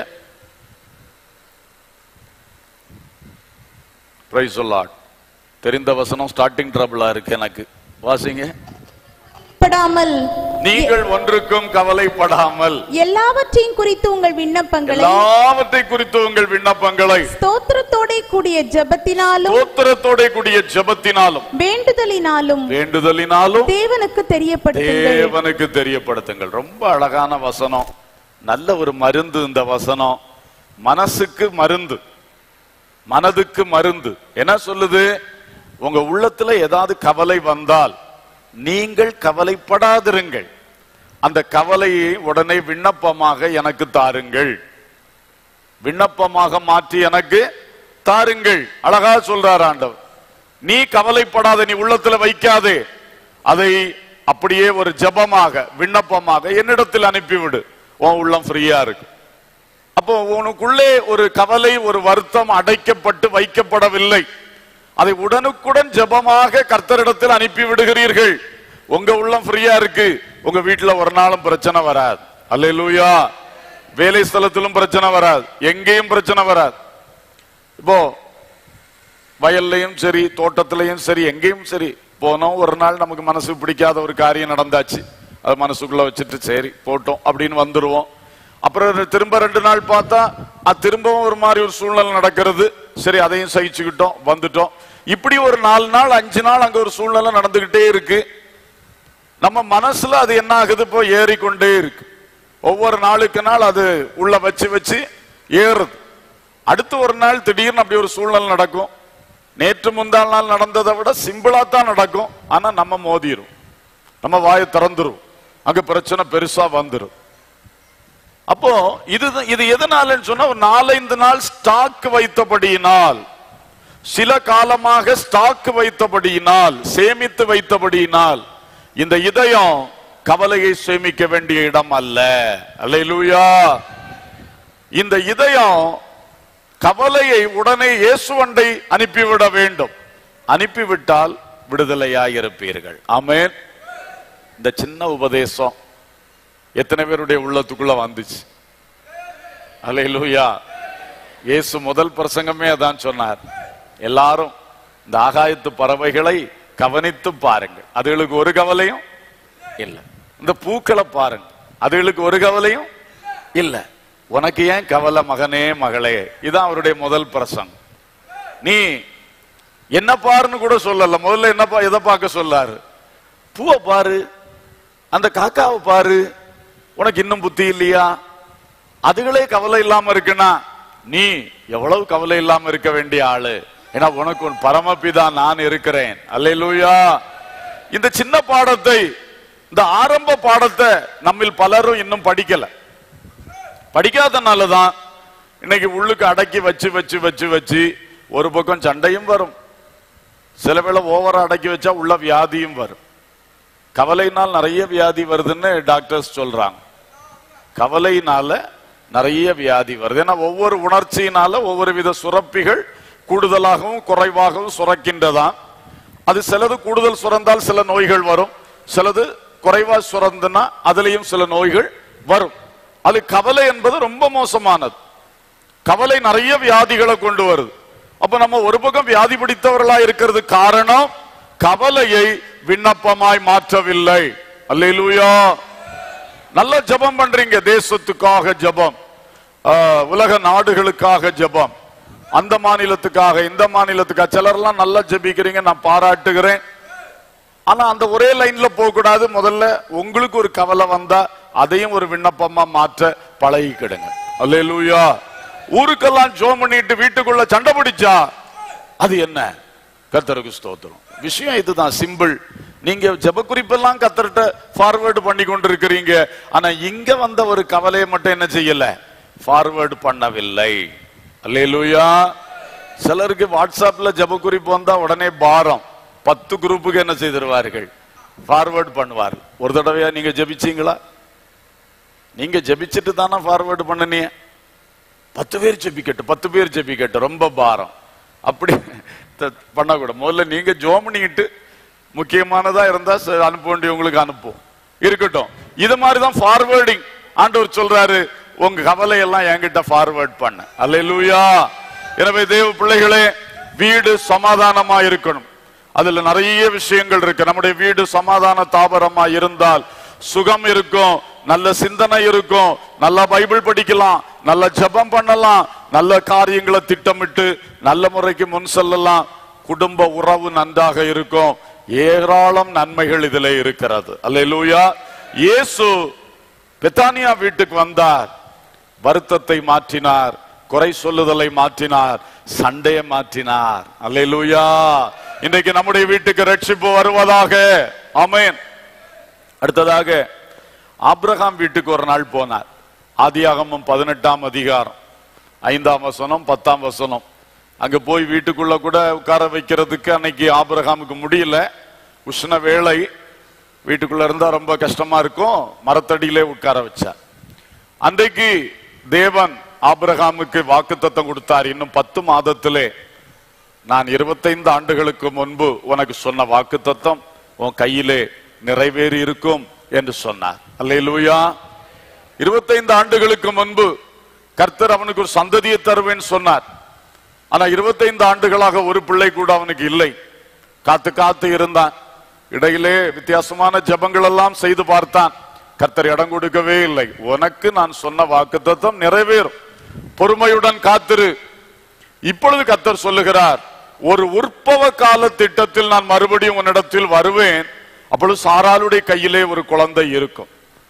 பிரைஸ் தெரிந்த வசனம் ஸ்டார்டிங் ட்ரபிளா இருக்கு எனக்கு வாசிங்க படாமல் நீங்கள் ஒன்றுக்கும் கவலைப்படாமல் எல்லாவற்றையும் குறித்து உங்கள் விண்ணப்பங்களை எல்லாவற்றை குறித்து உங்கள் விண்ணப்பங்களை ஸ்தோத்திரத்தோட கூடிய ஜெபத்தினாலும் தோத்திரத்தோட கூடிய ஜெபத்தினாலும் வேண்டுதலினாலும் வேண்டுதலினாலும் தேவனுக்கு தெரியப்படுத்துங்கள் தேவனுக்கு தெரியப்படுத்துங்கள் ரொம்ப அழகான வசனம் நல்ல ஒரு மருந்து இந்த வசனம் மனசுக்கு மருந்து மனதுக்கு மருந்து என்ன சொல்லுது உங்க உள்ளத்துல ஏதாவது கவலை வந்தால் நீங்கள் கவலைப்படாதிருங்கள் அந்த கவலையை உடனே விண்ணப்பமாக எனக்கு தாருங்கள் விண்ணப்பமாக மாற்றி எனக்கு தாருங்கள் அழகா சொல்றார் ஆண்டவர் நீ கவலைப்படாத நீ உள்ளத்துல வைக்காதே அதை அப்படியே ஒரு ஜெபமாக விண்ணப்பமாக என்னிடத்தில் அனுப்பிவிடு உன் உள்ளம் ஃப்ரீயா இருக்கு அப்போ உனக்குள்ளே ஒரு கவலை ஒரு வருத்தம் அடைக்கப்பட்டு வைக்கப்படவில்லை அதை உடனுக்குடன் ஜெபமாக கர்த்தரிடத்தில் அனுப்பி விடுகிறீர்கள் உங்க உள்ளம் ஃப்ரீயா இருக்கு உங்க வீட்டுல ஒரு நாளும் பிரச்சனை வராது அல்லேலூயா வேலை ஸ்தலத்திலும் பிரச்சனை வராது எங்கேயும் பிரச்சனை வராது இப்போ வயல்லையும் சரி தோட்டத்திலையும் சரி எங்கேயும் சரி போனோம் ஒரு நாள் நமக்கு மனசு பிடிக்காத ஒரு காரியம் நடந்தாச்சு அது மனசுக்குள்ள வச்சுட்டு சரி போட்டோம் அப்படின்னு வந்துருவோம் அப்புறம் திரும்ப ரெண்டு நாள் பார்த்தா அது திரும்பவும் ஒரு மாதிரி ஒரு சூழ்நிலை நடக்கிறது சரி அதையும் சகிச்சுக்கிட்டோம் வந்துட்டோம் இப்படி ஒரு நாலு நாள் அஞ்சு நாள் அங்க ஒரு சூழ்நிலை நடந்துகிட்டே இருக்கு நம்ம மனசுல அது என்ன ஆகுது இப்போ ஏறிக்கொண்டே இருக்கு ஒவ்வொரு நாளுக்கு நாள் அது உள்ள வச்சு வச்சு ஏறுது அடுத்து ஒரு நாள் திடீர்னு அப்படி ஒரு சூழ்நிலை நடக்கும் நேற்று முந்தாள் நாள் நடந்ததை விட சிம்பிளா தான் நடக்கும் ஆனா நம்ம மோதிரும் நம்ம வாயை திறந்துரும் அங்க பிரச்சனை பெருசா வந்துரும் அப்போ இது இது எதனாலன்னு சொன்னா ஒரு நாலைந்து நாள் ஸ்டாக் வைத்தபடியினால் சில காலமாக ஸ்டாக் வைத்தபடியினால் சேமித்து வைத்தபடியினால் இந்த இதயம் கவலையை சேமிக்க வேண்டிய இடம் அல்ல அல்லேலூயா இந்த இதயம் கவலையை உடனே இயேசுவண்டை அனுப்பிவிட வேண்டும் அனுப்பிவிட்டால் விடுதலையாயிருப்பீர்கள் ஆமென் இந்த சின்ன உபதேசம் எத்தனை பேருடைய உள்ளத்துக்குள்ள வந்துச்சு அல்லேலூயா இயேசு முதல் பிரசங்கமே அதான் சொன்னார் எல்லாரும் இந்த ஆகாயத்து பறவைகளை கவனித்து பாருங்கள் அதுகளுக்கு ஒரு கவலையும் இல்ல இந்த பூக்களை பாருங்க அதுகளுக்கு ஒரு கவலையும் இல்ல உனக்கு ஏன் கவலை மகனே மகளே இதான் அவருடைய முதல் பிரசங்கம் நீ என்ன பாருன்னு கூட சொல்லல முதல்ல என்ன பா எதை பார்க்க சொல்லாரு பூவை பாரு அந்த காக்காவை பாரு உனக்கு இன்னும் புத்தி இல்லையா அதுகளே கவலை இல்லாம இருக்குன்னா நீ எவ்வளவு கவலை இல்லாம இருக்க வேண்டிய ஆளு ஏன்னா உனக்கு உன் பரமபிதா நான் இருக்கிறேன் அல்லேலூயா இந்த சின்ன பாடத்தை இந்த ஆரம்ப பாடத்தை நம்மில் பலரும் இன்னும் படிக்கல படிக்காதனால தான் இன்னைக்கு உள்ளுக்கு அடக்கி வச்சு வச்சு வச்சு வச்சு ஒரு பக்கம் சண்டையும் வரும் சில வேளை ஓவரா அடக்கி வச்சா உள்ள வியாதியும் வரும் கவலையினால் நிறைய வியாதி வருதுன்னு டாக்டர்ஸ் சொல்றாங்க கவலையினால நிறைய வியாதி வருது ஏன்னா ஒவ்வொரு உணர்ச்சியினால ஒவ்வொரு வித சுரப்பிகள் கூடுதலாகவும் குறைவாகவும் சுரக்கின்றதாம் அது சிலது கூடுதல் சுரந்தால் சில நோய்கள் வரும் சிலது குறைவா சுரந்துனா அதுலயும் சில நோய்கள் வரும் அது கவலை என்பது ரொம்ப மோசமானது கவலை நிறைய வியாதிகளை கொண்டு வருது அப்ப நம்ம ஒரு பக்கம் வியாதி பிடித்தவர்களா இருக்கிறது காரணம் கவலையை விண்ணப்பமாய் மாற்றவில்லை அல்லேலூயா நல்ல ஜெபம் பண்றீங்க தேசத்துக்காக ஜெபம் ஆஹ், உலக நாடுகளுக்காக ஜெபம் அந்த மாநிலத்துக்காக இந்த மாநிலத்துக்காக சிலர்லாம் நல்லா ஜெபிக்கிறீங்க நான் பாராட்டுகிறேன் ஆனா அந்த ஒரே லைன்ல போக கூடாது முதல்ல உங்களுக்கு ஒரு கவலை வந்தா அதையும் ஒரு விண்ணப்பமா மாற்ற பழகிக்கிடுங்க அல்லேலூயா ஊருக்கெல்லாம் ஜோம் பண்ணிட்டு வீட்டுக்குள்ள சண்டை பிடிச்சா அது என்ன கர்த்தருக்கு ஸ்தோத்திரம் விஷயம் இதுதான் சிம்பிள் நீங்க ஜெப குறிப்பெல்லாம் கத்தர்கிட்ட ஃபார்வேர்டு பண்ணி கொண்டு இருக்கிறீங்க ஆனா இங்க வந்த ஒரு கவலையை மட்டும் என்ன செய்யல ஃபார்வேர்டு பண்ணவில்லை அல்லேலூயா சிலருக்கு வாட்ஸ்அப்ல ஜெப குறிப்பு வந்தா உடனே பாரம் பத்து குரூப்புக்கு என்ன செய்திருவார்கள் ஃபார்வேர்டு பண்ணுவார் ஒரு தடவையா நீங்க ஜெபிச்சீங்களா நீங்க ஜெபிச்சுட்டு தானே ஃபார்வேர்டு பண்ணனீங்க பத்து பேர் ஜெபிக்கட்டும் பத்து பேர் ஜெபிக்கட்டும் ரொம்ப பாரம் அப்படி த- பண்ணக்கூடாது முதல்ல நீங்க ஜோம் பண்ணிக்கிட்டு முக்கியமானதா இருந்தா சரி, அனுப்ப வேண்டியவங்களுக்கு அனுப்பும் இருக்கட்டும் இது மாதிரி தான் ஃபார்வேர்டிங் ஆண்டவர் சொல்றாரு உங்க கவலை எல்லாம் என்கிட்ட ஃபார்வேர்ட் பண்ண அல்லேலூயா எனவே தேவ பிள்ளைகளே வீடு சமாதானமா இருக்கணும் அதுல நிறைய விஷயங்கள் இருக்கு நம்முடைய வீடு சமாதான தாபரமா இருந்தால் சுகம் இருக்கும் நல்ல சிந்தனை இருக்கும் நல்ல பைபிள் படிக்கலாம் நல்ல ஜெபம் பண்ணலாம் நல்ல காரியங்களை திட்டமிட்டு நல்ல முறைக்கு முன் செல்லலாம் குடும்ப உறவு நன்றாக இருக்கும் ஏராளம் நன்மைகள் இதுல இருக்கிறது அல்லேலூயா இயேசு பெத்தானியா வீட்டுக்கு வந்தார் வருத்தத்தை மாற்றினார் குறை சொல்லுதலை மாற்றினார் சண்டையை மாற்றினார் அல்லேலூயா இன்றைக்கு நம்முடைய வீட்டுக்கு ரட்சிப்பு வருவதாக ஆமென் அடுத்ததாக ஆபிரகாம் வீட்டுக்கு ஒரு நாள் போனார் ஆதியாகமம் பதினெட்டாம் அதிகாரம் ஐந்தாம் வசனம் பத்தாம் வசனம் அங்க போய் வீட்டுக்குள்ள கூட உட்கார வைக்கிறதுக்கு அன்னைக்கு ஆபிரகாமுக்கு முடியல உஷ்ண வேளை வீட்டுக்குள்ள இருந்தா ரொம்ப கஷ்டமா இருக்கும் மரத்தடியிலே உட்கார வச்சார் அன்றைக்கு தேவன் ஆபிரகாமுக்கு வாக்குத்தத்தம் கொடுத்தார் இன்னும் பத்து மாதத்திலே நான் இருபத்தைந்து ஆண்டுகளுக்கு முன்பு உனக்கு சொன்ன வாக்குத்தத்தம் உன் கையிலே நிறைவேறி இருக்கும் என்று சொன்னார் அல்லேலூயா இருபத்தைந்து ஆண்டுகளுக்கு முன்பு கர்த்தர் அவனுக்கு ஒரு சந்ததியை தருவேன்னு சொன்னார் ஆனா இருபத்தைந்து ஆண்டுகளாக ஒரு பிள்ளை கூட அவனுக்கு இல்லை காத்து காத்து இருந்தான் இடையிலே வித்தியாசமான ஜெபங்கள் எல்லாம் செய்து பார்த்தான் கர்த்தர் இடம் கொடுக்கவே இல்லை உனக்கு நான் சொன்ன வாக்குத்தத்தம் நிறைவேறும் பொறுமையுடன் காத்திரு இப்பொழுது கர்த்தர் சொல்லுகிறார் ஒரு உற்பவ கால திட்டத்தில் நான் மறுபடியும் உன்னிடத்தில் வருவேன் அப்பொழுது சாராளுடைய கையிலே ஒரு குழந்தை இருக்கும்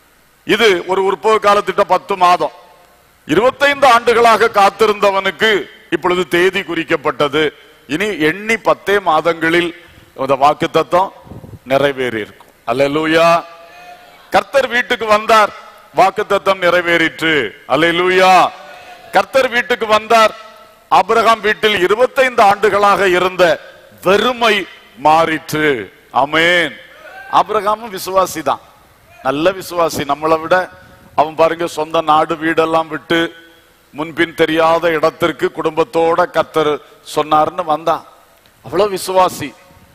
இது ஒரு உற்பவ கால திட்டம் பத்து மாதம் இருபத்தைந்து ஆண்டுகளாக காத்திருந்தவனுக்கு இப்பொழுது தேதி குறிக்கப்பட்டது இனி எண்ணி பத்தே மாதங்களில் இந்த வாக்கு தத்தம் நிறைவேறி இருக்கும் அல்லேலூயா கர்த்தர் வீட்டுக்கு வந்தார் வாக்கு தத்தம் நிறைவேறிற்று அல்லேலூயா கர்த்தர் வீட்டுக்கு வந்தார் ஆபிரகாம் வீட்டில் இருபத்தைந்து ஆண்டுகளாக இருந்த வெறுமை மாறிற்று ஆமென் ஆபிரகாமும் விசுவாசி தான் நல்ல விசுவாசி நம்மளை விட அவன் பாருங்க சொந்த நாடு வீடெல்லாம் விட்டு முன்பின் தெரியாத இடத்திற்கு குடும்பத்தோட கர்த்தர் சொன்னார்னு வந்தான் அவ்வளவு விசுவாசி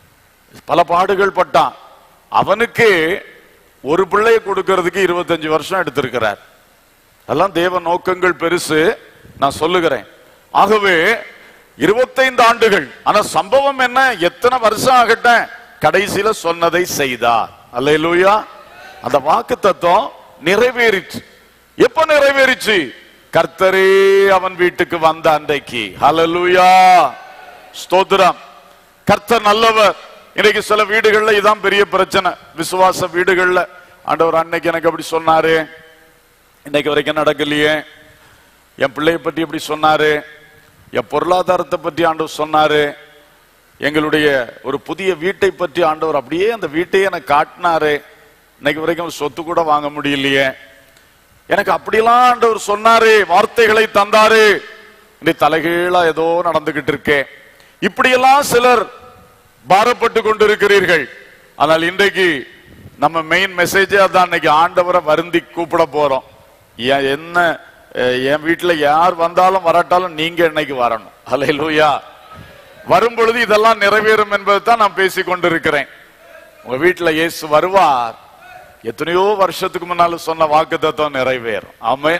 பல பாடுகள் பட்டான் அவனுக்கே ஒரு பிள்ளையை கொடுக்கிறதுக்கு இருபத்தஞ்சு வருஷம் எடுத்திருக்கிறார் அதெல்லாம் தேவ நோக்கங்கள் பெருசு நான் சொல்லுகிறேன் ஆகவே இருபத்தைந்து ஆண்டுகள் ஆனா சம்பவம் என்ன எத்தனை வருஷம் ஆகட்டும் கடைசியில சொன்னதை செய்தார் அல்லேலூயா அந்த வாக்கு தத்துவம் நிறைவேறிச்சு எப்ப நிறைவேறிச்சு கர்த்தரே அவன் வீட்டுக்கு வந்த அன்றைக்கு ஹalleluya ஸ்தோத்திரம் கர்த்தர் நல்லவர் இன்னைக்கு சில வீடுகள்ல இதான் பெரிய பிரச்சனை விசுவாச வீடுகள்ல ஆண்டவர் அன்னைக்கு எனக்கு அப்படி சொன்னாரு இன்னைக்கு வரைக்கும் நடக்கலையே என் பிள்ளைய பத்தி இப்படி சொன்னாரு என் பொருளாதாரத்தை பற்றி ஆண்டவர் சொன்னாரு எங்களுடைய ஒரு புதிய வீட்டை பற்றி ஆண்டவர் அப்படியே அந்த வீட்டையே எனக்கு காட்டினாரு இன்னைக்கு வரைக்கும் சொத்து கூட வாங்க முடியலையே எனக்கு அப்படியெல்லாம் ஆண்டவர் சொன்னாரு வார்த்தைகளை தந்தாரு இன்னைக்கு தலைகீழா ஏதோ நடந்துகிட்டு இருக்கேன் இப்படியெல்லாம் சிலர் பாரப்பட்டு கொண்டிருக்கிறீர்கள் ஆனால் இன்றைக்கு நம்ம மெயின் மெசேஜே அதான் இன்னைக்கு ஆண்டவரை வருந்தி கூப்பிட போறோம் ஏன் என்ன அஹ், என் வீட்டுல யார் வந்தாலும் வராட்டாலும் நீங்க இன்னைக்கு வரணும் ஹalleluya வரும் பொழுது இதெல்லாம் நிறைவேறும் என்பதை தான் நான் பேசிக் கொண்டிருக்கிறேன் உங்க வீட்டுல இயேசு வருவார் எத்தனையோ வருஷத்துக்கு முன்னால சொன்ன வாக்குத்தத்தம் நிறைவேறும் ஆமே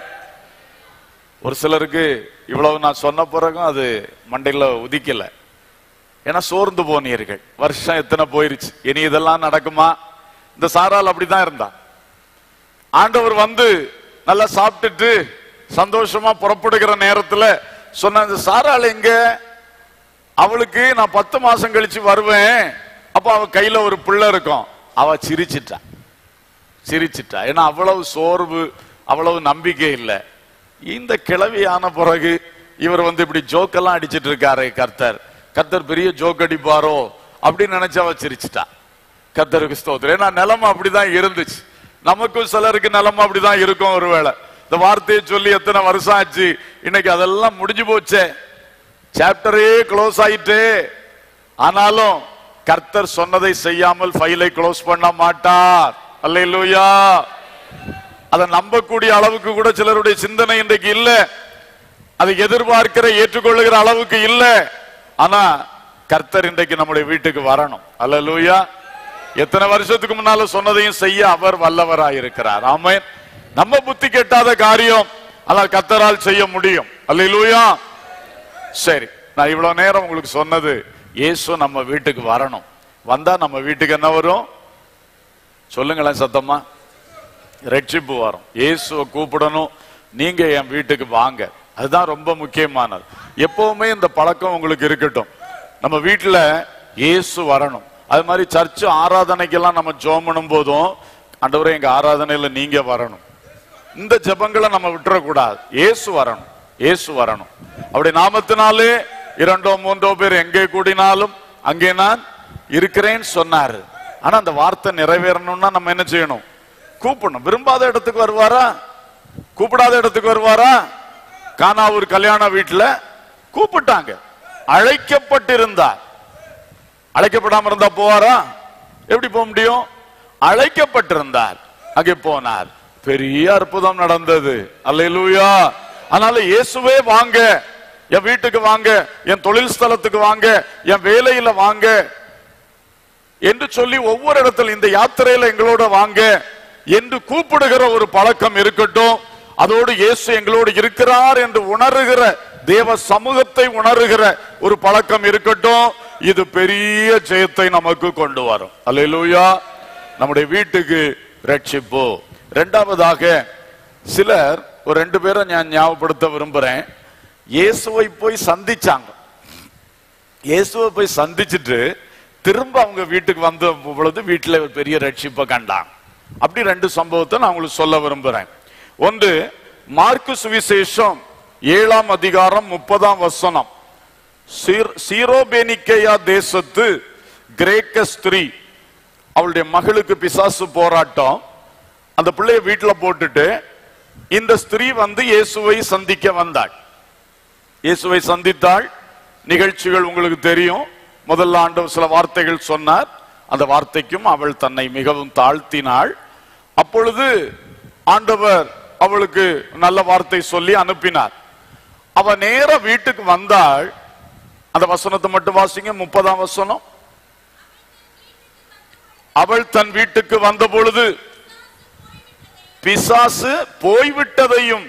ஒரு சிலருக்கு இவ்வளவு நான் சொன்ன பிறகும் அது மண்டையில உதிக்கல ஏன்னா சோர்ந்து போனீர்கள் வருஷம் எத்தனை போயிருச்சு இனி இதெல்லாம் நடக்குமா இந்த சாரால் அப்படிதான் இருந்தான் ஆண்டவர் வந்து நல்லா சாப்பிட்டுட்டு சந்தோஷமா புறப்படுகிற நேரத்துல சொன்ன இந்த சாரால் எங்க அவளுக்கு நான் பத்து மாசம் கழிச்சு வருவேன் அப்ப அவ கையில ஒரு பிள்ளை இருக்கும் அவ சிரிச்சிட்டா சிரிச்சிட்டா ஏன்னா அவ்வளவு சோர்வு அவ்வளவு நம்பிக்கை இல்லை இந்த கிளவி ஆன பிறகு இவர் வந்து இப்படி ஜோக்கெல்லாம் அடிச்சிட்டு இருக்காரு கர்த்தர் கர்த்தர் பெரிய ஜோக் அடிப்பாரோ அப்படின்னு நினைச்சு அவ சிரிச்சிட்டா கர்த்தருக்கு ஸ்தோத்திரம் ஏன்னா நிலைமை அப்படிதான் இருந்துச்சு நமக்கும் சிலருக்கு நிலைமை அப்படிதான் இருக்கும் ஒருவேளை இந்த வார்த்தையை சொல்லி எத்தனை வருஷம் ஆச்சு இன்னைக்கு அதெல்லாம் முடிஞ்சு போச்சே சாப்டரே க்ளோஸ் ஆயிட்டு ஆனாலும் கர்த்தர் சொன்னதை செய்யாமல் ஃபைலை க்ளோஸ் பண்ண மாட்டார் அல்லேலூயா அதை நம்பக்கூடிய அளவுக்கு கூட சிலருடைய சிந்தனை இன்றைக்கு இல்ல அதை எதிர்பார்க்கிற ஏற்றுக்கொள்ளுகிற அளவுக்கு இல்ல ஆனா கர்த்தர் இன்றைக்கு நம்முடைய வீட்டுக்கு வரணும் அல்லேலூயா எத்தனை வருஷத்துக்கு முன்னால சொன்னதையும் செய்ய அவர் வல்லவராய் இருக்கிறார் ஆமென் நம்ம புத்தி கெட்டாத காரியம் ஆனால் கர்த்தரால் செய்ய முடியும் அல்லேலூயா சரி நான் இவ்வளவு நேரம் உங்களுக்கு சொன்னது இயேசு நம்ம வீட்டுக்கு வரணும் வந்தா நம்ம வீட்டுக்கு என்ன வரும் சொல்லுங்களேன் சத்தமா ரட்சிப்பு வரும் இயேசுவை கூப்பிடணும் நீங்க என் வீட்டுக்கு வாங்க அதுதான் ரொம்ப முக்கியமானது எப்பவுமே இந்த பழக்கம் உங்களுக்கு இருக்கட்டும் நம்ம வீட்டுல இயேசு வரணும் அது மாதிரி சர்ச்சு ஆராதனைக்கெல்லாம் நம்ம ஜோம் பண்ணும் போதும் ஆண்டவரே எங்க ஆராதனையில நீங்க வரணும் இந்த ஜெபங்களை நம்ம விட்டுறக்கூடாது இயேசு வரணும் இயேசு வரணும் அப்படி நாமத்தினாலே இரண்டோ மூன்றோ பேர் எங்கே கூடினாலும் அங்கே நான் இருக்கிறேன்னு சொன்னாரு ஆனா அந்த வார்த்தை நிறைவேறணும்னா நம்ம என்ன செய்யணும் கூப்பிடணும் விரும்பாத இடத்துக்கு வருவாரா கூப்பிடாத இடத்துக்கு வருவாரா கானாவூர் கல்யாண வீட்டுல கூப்பிட்டாங்க அழைக்கப்பட்டிருந்தார் அழைக்கப்படாம இருந்தா போவாரா எப்படி போக முடியும் அழைக்கப்பட்டிருந்தார் அங்கே போனார் பெரிய அற்புதம் நடந்தது அல்லேலூயா அதனால இயேசுவே வாங்க என் வீட்டுக்கு வாங்க என் தொழில் ஸ்தலத்துக்கு வாங்க என் வேலையில வாங்க என்று சொல்லி ஒவ்வொரு இடத்துல இந்த யாத்திரையில எங்களோட வாங்க என்று கூப்பிடுகிற ஒரு பழக்கம் இருக்கட்டும் அதோடு இயேசு எங்களோடு இருக்கிறார் என்று உணர்கிற தேவ சமூகத்தை உணர்கிற ஒரு பழக்கம் இருக்கட்டும் இது பெரிய ஜெயத்தை நமக்கு கொண்டு வரும் அல்லேலூயா நம்முடைய வீட்டுக்கு ரட்சிப்போ இரண்டாவதாக சிலர் ஒரு ரெண்டு பேரை நான் ஞாபகப்படுத்த விரும்புறேன் இயேசுவை போய் சந்திச்சாங்க இயேசுவை போய் சந்திச்சுட்டு திரும்ப அவங்க வீட்டுக்கு வந்த பொழுது வீட்டுல ஒரு பெரிய ரட்சிப்பை கண்டாங்க அப்படி ரெண்டு சம்பவத்தை நான் உங்களுக்கு சொல்ல விரும்புறேன் ஒன்று மார்க்கு சுவிசேஷம் ஏழாம் அதிகாரம் முப்பதாம் வசனம் சீர்- சீரோபேனிக்கேயா தேசத்து கிரேக்க ஸ்திரீ அவளுடைய மகளுக்கு பிசாசு போராட்டம் அந்த பிள்ளைய வீட்டுல போட்டுட்டு இந்த ஸ்திரீ வந்து இயேசுவை சந்திக்க வந்தாள் இயேசுவை சந்தித்தாள் நிகழ்ச்சிகள் உங்களுக்கு தெரியும் முதல்ல ஆண்டவர் சில வார்த்தைகள் சொன்னார் அந்த வார்த்தைக்கும் அவள் தன்னை மிகவும் தாழ்த்தினாள் அப்பொழுது ஆண்டவர் அவளுக்கு நல்ல வார்த்தை சொல்லி அனுப்பினார் அவ நேர வீட்டுக்கு வந்தாள் அந்த வசனத்தை மட்டும் வாசிங்க முப்பதாம் வசனம் அவள் தன் வீட்டுக்கு வந்த பொழுது பிசாசு போய்விட்டதையும்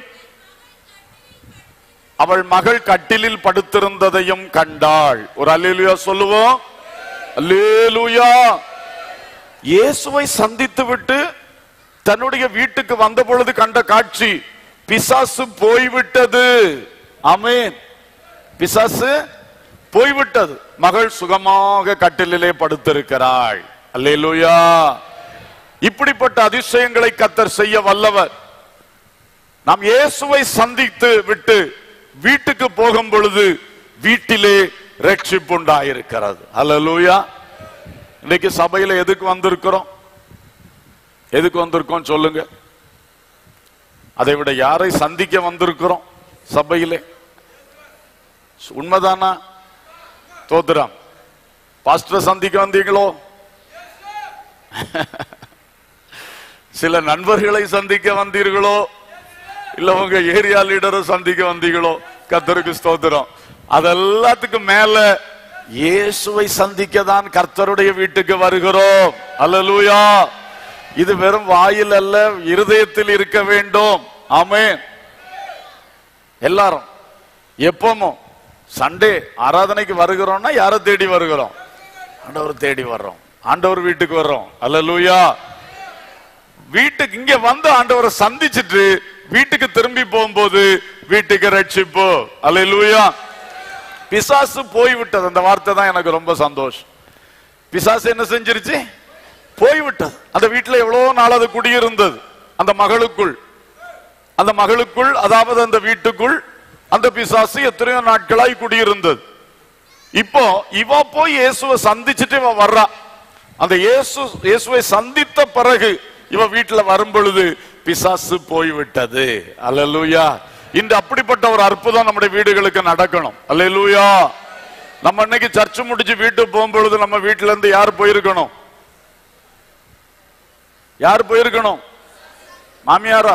அவள் மகள் கட்டிலில் படுத்திருந்ததையும் கண்டாள் ஒரு அல்லேலூயா சொல்லுவோம் அல்லேலூயா இயேசுவை சந்தித்து விட்டு தன்னுடைய வீட்டுக்கு வந்த பொழுது கண்ட காட்சி பிசாசு போய்விட்டது ஆமென் பிசாசு போய்விட்டது மகள் சுகமாக கட்டிலிலே படுத்திருக்கிறாள் அல்லேலூயா இப்படிப்பட்ட அதிசயங்களை கத்தர் செய்ய வல்லவர் நாம் இயேசுவை சந்தித்து விட்டு வீட்டுக்கு போகும் பொழுது வீட்டிலே ரட்சிப்பு உண்டாயிருக்கிறது அல்லேலூயா இன்னைக்கு சபையில எதுக்கு வந்திருக்கிறோம் எதுக்கு வந்திருக்கோம் சொல்லுங்க அதை விட யாரை சந்திக்க வந்திருக்கிறோம் சபையிலே உண்மைதானா தோத்துறாம் பாஸ்டர் சந்திக்க வந்தீங்களோ சில நண்பர்களை சந்திக்க வந்தீர்களோ இல்ல உங்க ஏரியா லீடரை சந்திக்க வந்தீங்களோ கர்த்தருக்கு ஸ்தோத்திரம் அதெல்லாத்துக்கும் மேல இயேசுவை சந்திக்க தான் கர்த்தருடைய வீட்டுக்கு வருகிறோம் அல்லேலூயா இது வெறும் வாயில் அல்ல இருதயத்தில் இருக்க வேண்டும் ஆமென் எல்லாரும் எப்பவும் சண்டே ஆராதனைக்கு வருகிறோம்னா யாரை தேடி வருகிறோம் ஆண்டவர் தேடி வர்றோம் ஆண்டவர் வீட்டுக்கு வர்றோம் அல்லேலூயா வீட்டுக்கு இங்க வந்து ஆண்டவரை சந்திச்சிட்டு வீட்டுக்கு திரும்பி போகும்போது வீட்டுக்கு ரட்சிப்பு அல்லேலூயா பிசாசு போய்விட்டது அந்த வார்த்தை தான் எனக்கு ரொம்ப சந்தோஷம் பிசாசு என்ன செஞ்சிருச்சு போய்விட்டது அந்த வீட்டுல எவ்வளவு நாள் அது குடியிருந்தது அந்த மகளுக்குள் அந்த மகளுக்குள் அதாவது அந்த வீட்டுக்குள் அந்த பிசாசு எத்தனையோ நாட்களாய் குடியிருந்தது இப்போ இவ போய் இயேசுவை சந்திச்சுட்டு இவ வர்றா அந்த இயேசு இயேசுவை சந்தித்த பிறகு இவ வீட்டுல வரும் பொழுது பிசாசு போய்விட்டது அல்லேலூயா இன்று அப்படிப்பட்ட ஒரு அற்புதம் நம்முடைய வீடுகளுக்கு நடக்கணும் அல்லேலூயா நம்ம இன்னைக்கு சர்ச்சு முடிச்சு வீட்டுக்கு போகும்பொழுது நம்ம வீட்டுல இருந்து யார் போயிருக்கணும் யார் போயிருக்கணும் மாமியாரா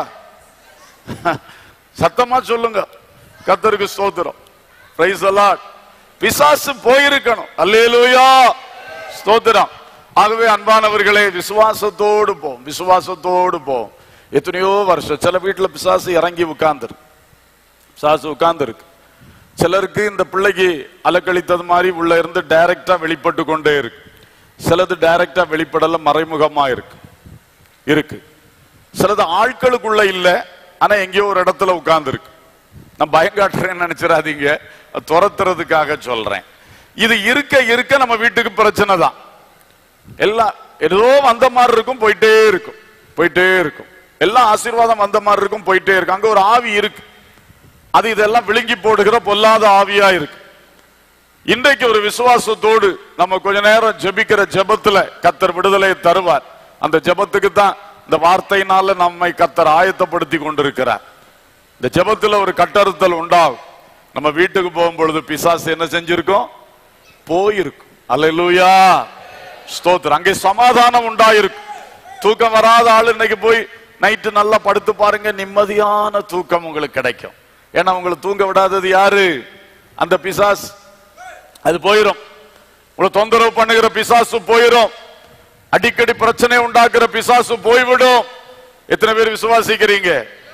சத்தமா சொல்லுங்க கத்தருக்கு ஸ்தோத்திரம் பிரைஸ் அலாட் பிசாசு போயிருக்கணும் அல்லேலூயா ஸ்தோத்திரம் ஆகவே அன்பானவர்களே விசுவாசத்தோடு போம் விசுவாசத்தோடு போம் எத்தனையோ வருஷம் சில வீட்டுல பிசாசு இறங்கி உட்கார்ந்துருக்கு பிசாசு உட்கார்ந்துருக்கு சிலருக்கு இந்த பிள்ளைக்கு அலக்கழித்தது மாதிரி உள்ள இருந்து டைரக்டா வெளிப்பட்டு கொண்டே இருக்கு சிலது டைரக்டா வெளிப்படல மறைமுகமா இருக்கு இருக்கு சிலது ஆட்களுக்குள்ள இல்ல ஆனா எங்கேயோ ஒரு இடத்துல உட்கார்ந்து இருக்கு நான் பயம் காட்டுறேன்னு நினைச்சிடாதீங்க அது துரத்துறதுக்காக சொல்றேன் இது இருக்க இருக்க நம்ம வீட்டுக்கு பிரச்சனை தான் எல்லாம் ஏதோ வந்த மாதிரி இருக்கும் போயிட்டே இருக்கும் போயிட்டே இருக்கும் எல்லாம் ஆசீர்வாதம் வந்த மாதிரி இருக்கும் போயிட்டே இருக்கு அங்க ஒரு ஆவி இருக்கு அது இதெல்லாம் விழுங்கி போடுகிற பொல்லாத ஆவியா இருக்கு இன்றைக்கு ஒரு விசுவாசத்தோடு நம்ம கொஞ்ச நேரம் ஜெபிக்கிற ஜெபத்துல கத்தர் விடுதலை தருவார் அந்த ஜெபத்துக்கு தான் இந்த வார்த்தையினால நம்மை கத்தர் ஆயத்தப்படுத்தி கொண்டிருக்கிறார் இந்த ஜெபத்துல ஒரு கட்டறுத்தல் உண்டாகும் நம்ம வீட்டுக்கு போகும் பொழுது பிசாசு என்ன செஞ்சிருக்கோம் போயிருக்கும் அல்லேலூயா ஸ்தோத்திரம் அங்கே சமாதானம் உண்டாயிருக்கும் தூக்கம் வராத ஆள் இன்னைக்கு போய் நைட்டு நல்லா படுத்து பாருங்க நிம்மதியான தூக்கம் உங்களுக்கு கிடைக்கும் ஏன்னா உங்களை தூங்க விடாதது யாரு அந்த பிசாஸ் அது போயிரும் உங்களை தொந்தரவு பண்ணுகிற பிசாசு போயிரும் அடிக்கடி பிரச்சனை உண்டாக்குற பிசாசு போய்விடும் எத்தனை பேர் விசுவாசிக்கிறீங்க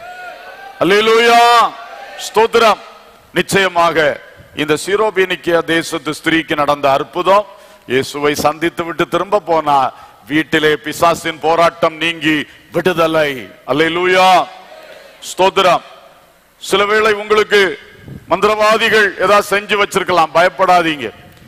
அல்லேலூயா ஸ்தோத்திரம் நிச்சயமாக இந்த சிரோபீனிக்கிய தேசத்து ஸ்திரீக்கு நடந்த அற்புதம் இயேசுவை சந்தித்து விட்டு திரும்ப போனா வீட்டிலே பிசாசின் போராட்டம் நீங்கி விடுதலை அல்லேலூயா ஸ்தோத்திரம் சில வேளை உங்களுக்கு மந்திரவாதிகள் ஏதாவது செஞ்சு வச்சிருக்கலாம் பயப்படாதீங்க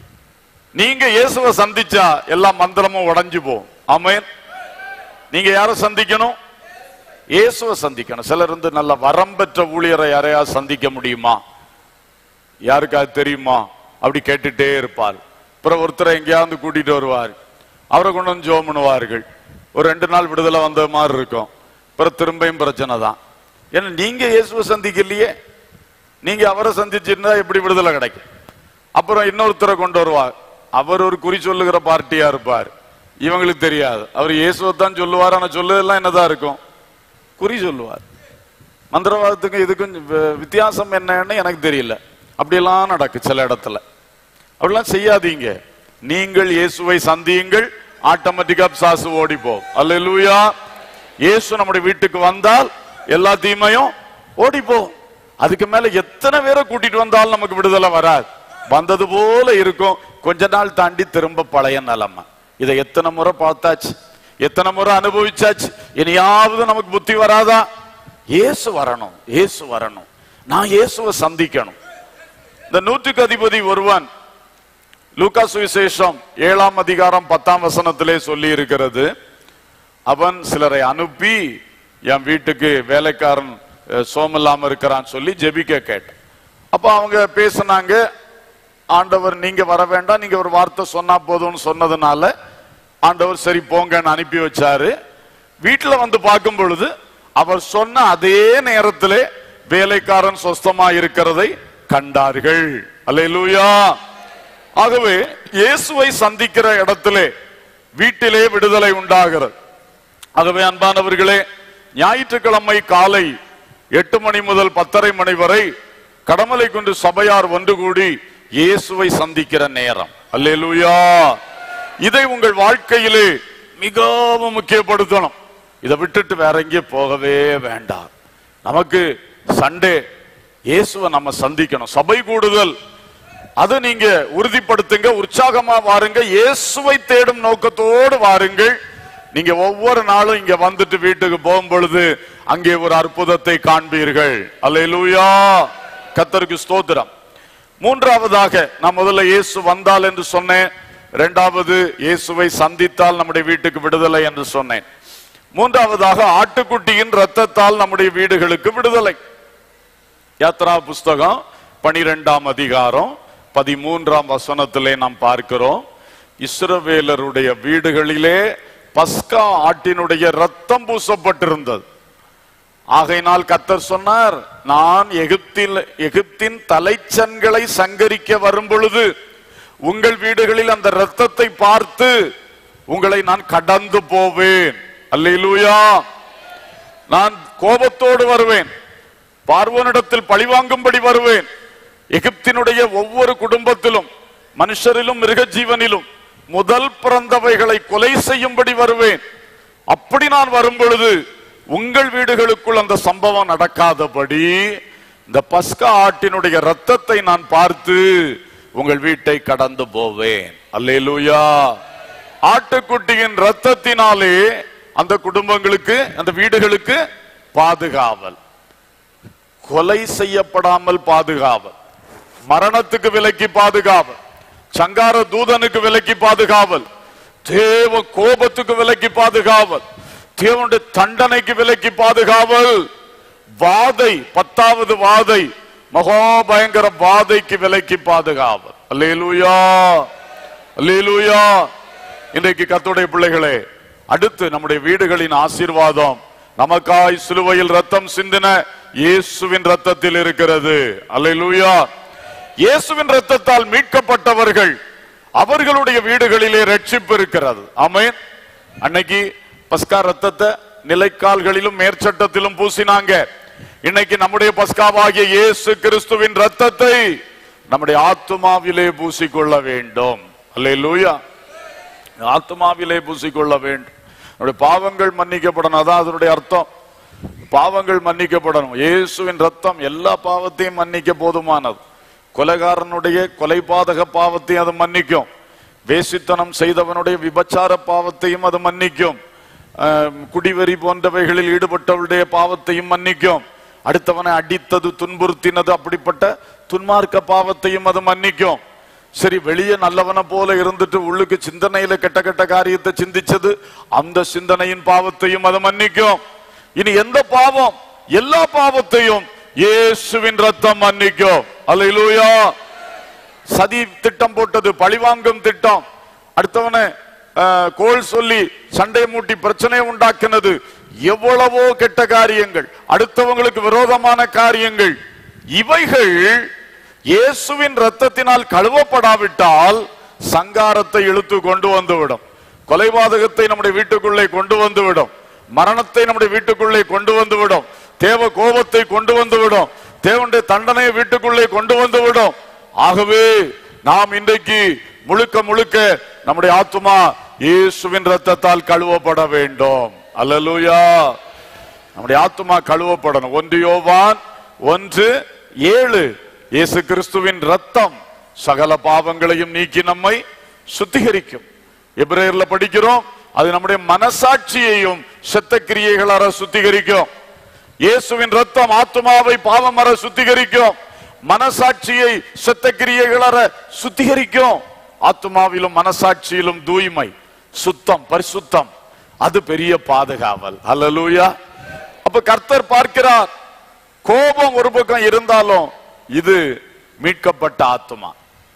நீங்க இயேசுவை சந்திச்சா எல்லா மந்திரமும் உடைஞ்சு போகும் ஆமென் நீங்க யாரை சந்திக்கணும் இயேசுவை சந்திக்கணும் சிலர் இருந்து நல்ல வரம் பெற்ற ஊழியரை யாரையாவது சந்திக்க முடியுமா யாருக்காவது தெரியுமா அப்படி கேட்டுட்டே இருப்பார் அப்புறம் ஒருத்தரை எங்கேயாவது கூட்டிட்டு வருவார் அவரை கொண்டு வந்து ஜோம் பண்ணுவார்கள் ஒரு ரெண்டு நாள் விடுதலை வந்த மாதிரி இருக்கும் அப்புறம் திரும்பியும் பிரச்சனை தான் ஏன்னா நீங்க இயேசுவை சந்திக்கலையே நீங்க அவரை சந்திச்சிருந்தா எப்படி விடுதலை கிடைக்கும் அப்புறம் இன்னொருத்தரை கொண்டு வருவார் அவர் ஒரு குறி சொல்லுகிற பார்ட்டியா இருப்பார் இவங்களுக்கு தெரியாது அவர் இயேசுவை தான் சொல்லுவார் ஆனா சொல்லுதெல்லாம் என்னதான் இருக்கும் குறி சொல்லுவார் மந்திரவாதத்துக்கும் இதுக்கும் வி- வித்தியாசம் என்னன்னு எனக்கு தெரியல அப்படியெல்லாம் நடக்கு சில இடத்துல அப்படிலாம் செய்யாதீங்க நீங்கள் இயேசுவை சந்தியுங்கள் ஆட்டோமேட்டிக்கா சாசு ஓடி போ அல்லேலூயா இயேசு நம்முடைய வீட்டுக்கு வந்தால் எல்லா தீமையும் ஓடி போ அதுக்கு மேல எத்தனை பேரை கூட்டிட்டு வந்தாலும் நமக்கு விடுதலை வராது வந்தது போல இருக்கும் கொஞ்ச நாள் தாண்டி திரும்ப பழைய நிலைமை இதை எத்தனை முறை பார்த்தாச்சு எத்தனை முறை அனுபவிச்சாச்சு இனியாவது நமக்கு புத்தி வராதா இயேசு வரணும் இயேசு வரணும் நான் இயேசுவை சந்திக்கணும் இந்த நூற்றுக்கு அதிபதி ஒருவன் லூக்கா சுவிசேஷம் ஏழாம் அதிகாரம் பத்தாம் வசனத்திலே சொல்லி இருக்கிறது அவன் சிலரை அனுப்பி என் வீட்டுக்கு வேலைக்காரன் அஹ், சோமில்லாம இருக்கிறான் சொல்லி ஜெபிக்க கேட்டான் அப்ப அவங்க பேசினாங்க ஆண்டவர் நீங்க வர வேண்டாம் நீங்க ஒரு வார்த்தை சொன்னா போதும்னு சொன்னதுனால ஆண்டவர் சரி போங்கன்னு அனுப்பி வச்சாரு வீட்டுல வந்து பார்க்கும் பொழுது அவர் சொன்ன அதே நேரத்திலே வேலைக்காரன் சொஸ்தமா இருக்கிறதை கண்டார்கள் அல்லேலூயா ஆகவே இயேசுவை சந்திக்கிற இடத்திலே வீட்டிலே விடுதலை உண்டாகிறது ஆகவே அன்பானவர்களே ஞாயிற்றுக்கிழமை காலை எட்டு மணி முதல் பத்தரை மணி வரை கடமலை கொண்டு சபையார் ஒன்று கூடி இயேசுவை சந்திக்கிற நேரம் அல்லேலூயா இதை உங்கள் வாழ்க்கையிலே மிகவும் முக்கியப்படுத்தணும் இதை விட்டுட்டு வேற எங்கே போகவே வேண்டாம் நமக்கு சண்டே இயேசுவை நம்ம சந்திக்கணும் சபை கூடுதல் அதை நீங்க உறுதிப்படுத்துங்க உற்சாகமா வாருங்க இயேசுவை தேடும் நோக்கத்தோடு வாருங்கள் நீங்க ஒவ்வொரு நாளும் இங்க வந்துட்டு வீட்டுக்கு போகும் பொழுது அங்கே ஒரு அற்புதத்தை காண்பீர்கள் அல்லேலூயா கத்தருக்கு ஸ்தோத்திரம் மூன்றாவதாக நான் முதல்ல இயேசு வந்தால் என்று சொன்னேன் இரண்டாவது இயேசுவை சந்தித்தால் நம்முடைய வீட்டுக்கு விடுதலை என்று சொன்னேன் மூன்றாவதாக ஆட்டுக்குட்டியின் ரத்தத்தால் நம்முடைய வீடுகளுக்கு விடுதலை யாத்ரா புஸ்தகம் பனிரெண்டாம் அதிகாரம் பதிமூன்றாம் வசனத்திலே நாம் பார்க்கிறோம் இஸ்ரவேலருடைய வீடுகளிலே பஸ்கா ஆட்டினுடைய ரத்தம் பூசப்பட்டிருந்தது ஆகையினால் கத்தர் சொன்னார் நான் எகிப்தில் எகிப்தின் தலைச்சன்களை சங்கரிக்க வரும் பொழுது உங்கள் வீடுகளில் அந்த ரத்தத்தை பார்த்து உங்களை நான் கடந்து போவேன் அல்லேலூயா நான் கோபத்தோடு வருவேன் பார்வோனிடத்தில் பழிவாங்கும்படி வருவேன் எகிப்தினுடைய ஒவ்வொரு குடும்பத்திலும் மனுஷரிலும் மிருக ஜீவனிலும் முதல் பிறந்தவைகளை கொலை செய்யும்படி வருவேன் அப்படி நான் வரும் பொழுது உங்கள் வீடுகளுக்குள் அந்த சம்பவம் நடக்காதபடி இந்த பஸ்கா ஆட்டினுடைய ரத்தத்தை நான் பார்த்து உங்கள் வீட்டை கடந்து போவேன் அல்லேலூயா ஆட்டுக்குட்டியின் ரத்தத்தினாலே அந்த குடும்பங்களுக்கு அந்த வீடுகளுக்கு பாதுகாவல் கொலை செய்யப்படாமல் பாதுகாவல் மரணத்துக்கு விலக்கி பாதுகாவல் சங்கார தூதனுக்கு விலக்கி பாதுகாவல் தேவ கோபத்துக்கு விலக்கி பாதுகாவல் தேவனுடைய தண்டனைக்கு விலக்கி பாதுகாவல் வாதை பத்தாவது வாதை மகா பயங்கர வாதைக்கு விலக்கி பாதுகாவல் அல்லேலூயா அல்லேலூயா இன்றைக்கு கத்துடைய பிள்ளைகளே அடுத்து நம்முடைய வீடுகளின் ஆசீர்வாதம் நமக்காய் சிலுவையில் ரத்தம் சிந்தின இயேசுவின் ரத்தத்தில் இருக்கிறது அல்லேலூயா இயேசுவின் ரத்தத்தால் மீட்கப்பட்டவர்கள் அவர்களுடைய வீடுகளிலே ரட்சிப்பு இருக்கிறது ஆமென் அன்னைக்கு பஸ்கா ரத்தத்தை நிலைக்கால்களிலும் மேற்சட்டத்திலும் பூசினாங்க இன்னைக்கு நம்முடைய பஸ்காவாகிய இயேசு கிறிஸ்துவின் ரத்தத்தை நம்முடைய ஆத்துமாவிலே பூசிக்கொள்ள வேண்டும் அல்லேலூயா ஆத்மாவிலே பூசிக்கொள்ள வேண்டும் நம்முடைய பாவங்கள் மன்னிக்கப்படணும் அதான் அதனுடைய அர்த்தம் பாவங்கள் மன்னிக்கப்படணும் இயேசுவின் ரத்தம் எல்லா பாவத்தையும் மன்னிக்க போதுமானது கொலைகாரனுடைய கொலைபாதக பாவத்தையும் அது மன்னிக்கும் வேசித்தனம் செய்தவனுடைய விபச்சார பாவத்தையும் அது மன்னிக்கும் ஆம், குடிவெறி போன்றவைகளில் ஈடுபட்டவருடைய பாவத்தையும் மன்னிக்கும் அடுத்தவனை அடித்தது துன்புறுத்தினது அப்படிப்பட்ட துன்மார்க்க பாவத்தையும் அது மன்னிக்கும் சரி வெளியே நல்லவனை போல இருந்துட்டு உள்ளுக்கு சிந்தனையில கெட்ட கெட்ட காரியத்தை சிந்திச்சது அந்த சிந்தனையின் பாவத்தையும் அது மன்னிக்கும் இனி எந்த பாவம் எல்லா பாவத்தையும் இயேசுவின் ரத்தம் மன்னிக்கும் அல்லேலூயா சதி திட்டம் போட்டது பழிவாங்கும் திட்டம் அடுத்தவனை அஹ், கோல் சொல்லி சண்டை மூட்டி பிரச்சனை உண்டாக்கினது எவ்வளவோ கெட்ட காரியங்கள் அடுத்தவங்களுக்கு விரோதமான காரியங்கள் இவைகள் இயேசுவின் ரத்தத்தினால் கழுவப்படாவிட்டால் சங்காரத்தை இழுத்து கொண்டு வந்துவிடும் கொலைபாதகத்தை நம்முடைய வீட்டுக்குள்ளே கொண்டு வந்துவிடும் மரணத்தை நம்முடைய வீட்டுக்குள்ளே கொண்டு வந்துவிடும் தேவ கோபத்தை கொண்டு வந்துவிடும் தேவனுடைய தண்டனையை வீட்டுக்குள்ளே கொண்டு வந்துவிடும் ஆகவே நாம் இன்றைக்கு முழுக்க முழுக்க நம்முடைய ஆத்துமா இயேசுவின் ரத்தத்தால் கழுவப்பட வேண்டும் அல்லேலூயா நம்முடைய ஆத்துமா கழுவப்படணும் ஒன்று யோவான் ஒன்று ஏழு இயேசு கிறிஸ்துவின் ரத்தம் சகல பாவங்களையும் நீக்கி நம்மை சுத்திகரிக்கும் எபிரேயர்ல படிக்கிறோம் அது நம்முடைய மனசாட்சியையும் செத்த கிரியைகளார சுத்திகரிக்கும் இயேசுவின் ரத்தம் ஆத்துமாவை பாவமர சுத்திகரிக்கும் மனசாட்சியை செத்த கிரியைகளார சுத்திகரிக்கும் ஆத்துமாவிலும் மனசாட்சியிலும் தூய்மை சுத்தம் பரிசுத்தம் அது பெரிய பாதுகாவல் அல்லேலூயா அப்ப கர்த்தர் பார்க்கிறார் கோபம் ஒரு பக்கம் இருந்தாலும் இது மீட்கப்பட்ட ஆத்துமா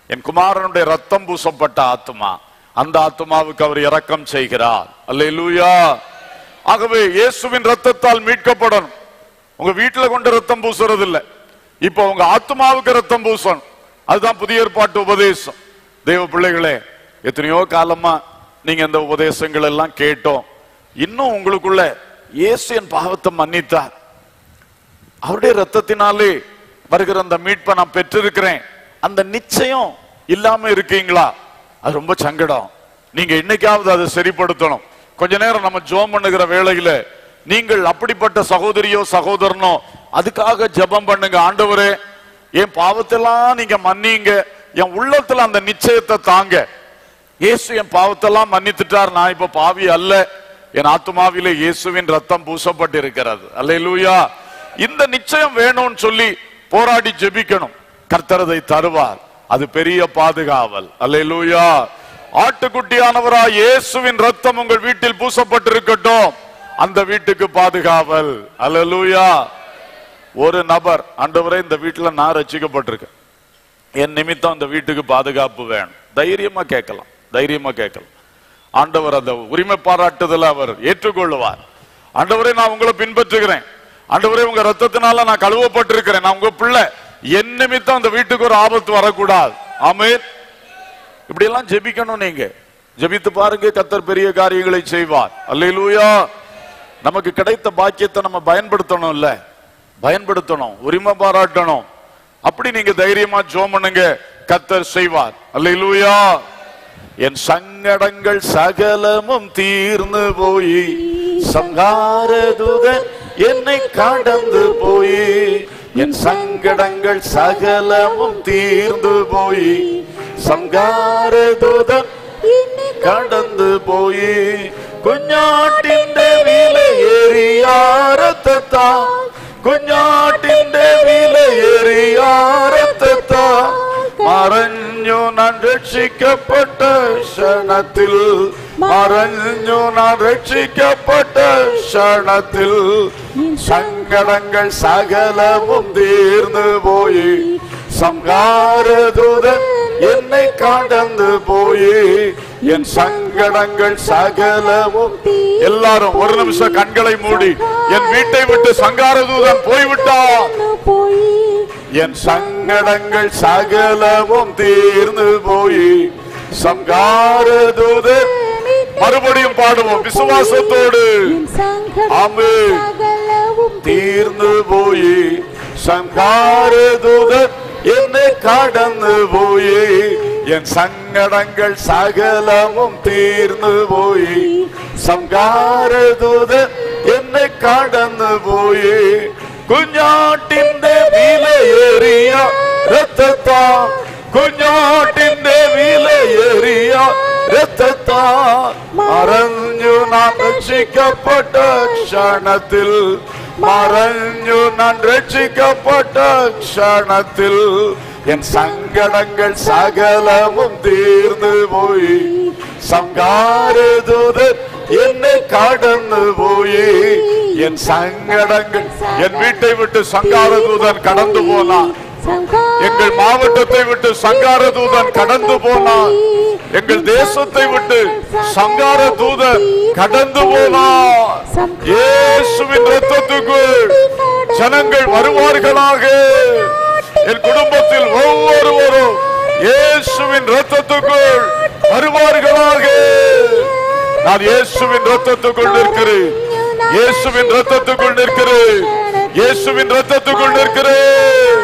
என் குமாரனுடைய ரத்தம் பூசப்பட்ட ஆத்துமா அந்த ஆத்துமாவுக்கு அவர் இரக்கம் செய்கிறார் அல்லேலூயா ஆகவே இயேசுவின் ரத்தத்தால் மீட்கப்படணும் உங்க வீட்டுல கொண்டு ரத்தம் பூசுறது இல்ல இப்போ உங்க ஆத்மாவுக்கு ரத்தம் பூசணும் அதுதான் புதிய ஏற்பாட்டு உபதேசம் தெய்வ பிள்ளைகளே எத்தனையோ காலமா நீங்க இந்த உபதேசங்கள் எல்லாம் கேட்டோம் இன்னும் உங்களுக்குள்ள இயேசு என் பாவத்தை மன்னித்தார் அவருடைய ரத்தத்தினாலே வருகிற அந்த மீட்பை நான் பெற்றிருக்கிறேன் அந்த நிச்சயம் இல்லாம இருக்கீங்களா அது ரொம்ப சங்கடம் நீங்க இன்னைக்காவது அதை சரிப்படுத்தணும் கொஞ்ச நேரம் நம்ம ஜோம் பண்ணுகிற வேளையில நீங்கள் அப்படிப்பட்ட சகோதரியோ சகோதரனோ அதுக்காக ஜெபம் பண்ணுங்க ஆண்டவரே என் பாவத்தெல்லாம் நீங்க மன்னிங்க என் உள்ளத்துல அந்த நிச்சயத்தை தாங்க இயேசு என் பாவத்தெல்லாம் மன்னித்துட்டார் நான் இப்ப பாவி அல்ல என் ஆத்துமாவிலே இயேசுவின் ரத்தம் பூசப்பட்டிருக்கிறது அல்லேலூயா இந்த நிச்சயம் வேணும்னு சொல்லி போராடி ஜெபிக்கணும் கர்த்தர் அதை தருவார் அது பெரிய பாதுகாவல் அல்லேலூயா ஆட்டுக்குட்டியானவரா இயேசுவின் ரத்தம் உங்கள் வீட்டில் பூசப்பட்டிருக்கட்டும் அந்த வீட்டுக்கு பாதுகாவல் அல்லேலூயா ஒரு நபர் ஆண்டவரே இந்த வீட்டுல நான் ரட்சிக்கப்பட்டிருக்கேன் என் நிமித்தம் அந்த வீட்டுக்கு பாதுகாப்பு வேணும் தைரியமா கேட்கலாம் தைரியமா கேட்கலாம் ஆண்டவர் அந்த உரிமை பாராட்டுதல அவர் ஏற்றுக்கொள்ளுவார் ஆண்டவரே நான் உங்களை பின்பற்றுகிறேன் ஆண்டவரே உங்க ரத்தத்தினால நான் கழுவப்பட்டிருக்கிறேன் நான் உங்க பிள்ளை என் நிமித்தம் அந்த வீட்டுக்கு ஒரு ஆபத்து வரக்கூடாது ஆமென் இப்படி எல்லாம் ஜெபிக்கணும் நீங்க ஜெபித்து பாருங்க கத்தர் பெரிய காரியங்களை செய்வார் அல்லேலூயா நமக்கு கிடைத்த பாக்கியத்தை நம்ம பயன்படுத்தணும் இல்ல பயன்படுத்தணும் உரிமை பாராட்டணும் அப்படி நீங்க தைரியமா ஜோம் பண்ணுங்க கத்தர் செய்வார் அல்லேலூயா என் சங்கடங்கள் சகலமும் தீர்ந்து போய் சங்காரதுதன் என்னை கடந்து போய் என் சங்கடங்கள் சகலமும் தீர்ந்து போய் சங்காரதுதன் കടന്നു പോയി കുഞ്ഞാട്ടിന്റെ വിലയേറിയാരത്താ കുഞ്ഞാട്ടിന്റെ വിലയേറിയാരത്താ മറഞ്ഞു നാൻ രക്ഷിക്കപ്പെട്ട ക്ഷണത്തിൽ മറഞ്ഞു നാൻ രക്ഷിക്കപ്പെട്ട ക്ഷണത്തിൽ സങ്കടങ്ങൾ സകലവും തീർന്നു പോയി സംഹാരദൂതൻ என்னை கடந்து போய் என் சங்கடங்கள் சகலமும் எல்லாரும் ஒரு நிமிஷம் கண்களை மூடி என் வீட்டை விட்டு சங்காரதூதன் போய்விட்டான் என் சங்கடங்கள் சகலமும் தீர்ந்து போய் சங்காரதூதன் மறுபடியும் பாடுவோம் விசுவாசத்தோடு ஆமென். തീർന്നു പോയി സംഹാരദൂതൻ എന്നെ കടന്നു പോയി എൻ സങ്കടങ്ങൾ സകലവും തീർന്നു പോയി സംഹാരദൂതൻ എന്നെ കടന്നു പോയി കുഞ്ഞാട്ടിന്റെ വിലയേറിയ രക്തത്താ കുഞ്ഞാട്ടിന്റെ വിലയേറിയ രക്തത്താ മറഞ്ഞു നാം രക്ഷിക്കപ്പെട്ട ക്ഷണത്തിൽ മറഞ്ഞു നാം രക്ഷിക്കപ്പെട്ട ക്ഷണത്തിൽ എൻ സങ്കടങ്ങൾ സകലവും തീർന്നു പോയി സംഹാരദൂതൻ എന്നെ കടന്നു പോയി എൻ സങ്കടങ്ങൾ എൻ വീட்டை விட்டு சங்காரதூதன் கடந்து போனான் எங்கள் மாவட்டத்தை விட்டு சங்கார தூதன் கடந்து போனான் எங்கள் தேசத்தை விட்டு சங்கார தூதன் கடந்து போனான் இயேசுவின் ரத்தத்துக்குள் ஜனங்கள் வருவார்களாக என் குடும்பத்தில் ஒவ்வொருவரும் இயேசுவின் ரத்தத்துக்குள் வருவார்களாக நான் இயேசுவின் ரத்தத்துக்குள் நிற்கிறேன் இயேசுவின் ரத்தத்துக்குள் நிற்கிறேன் இயேசுவின் ரத்தத்துக்குள் நிற்கிறேன்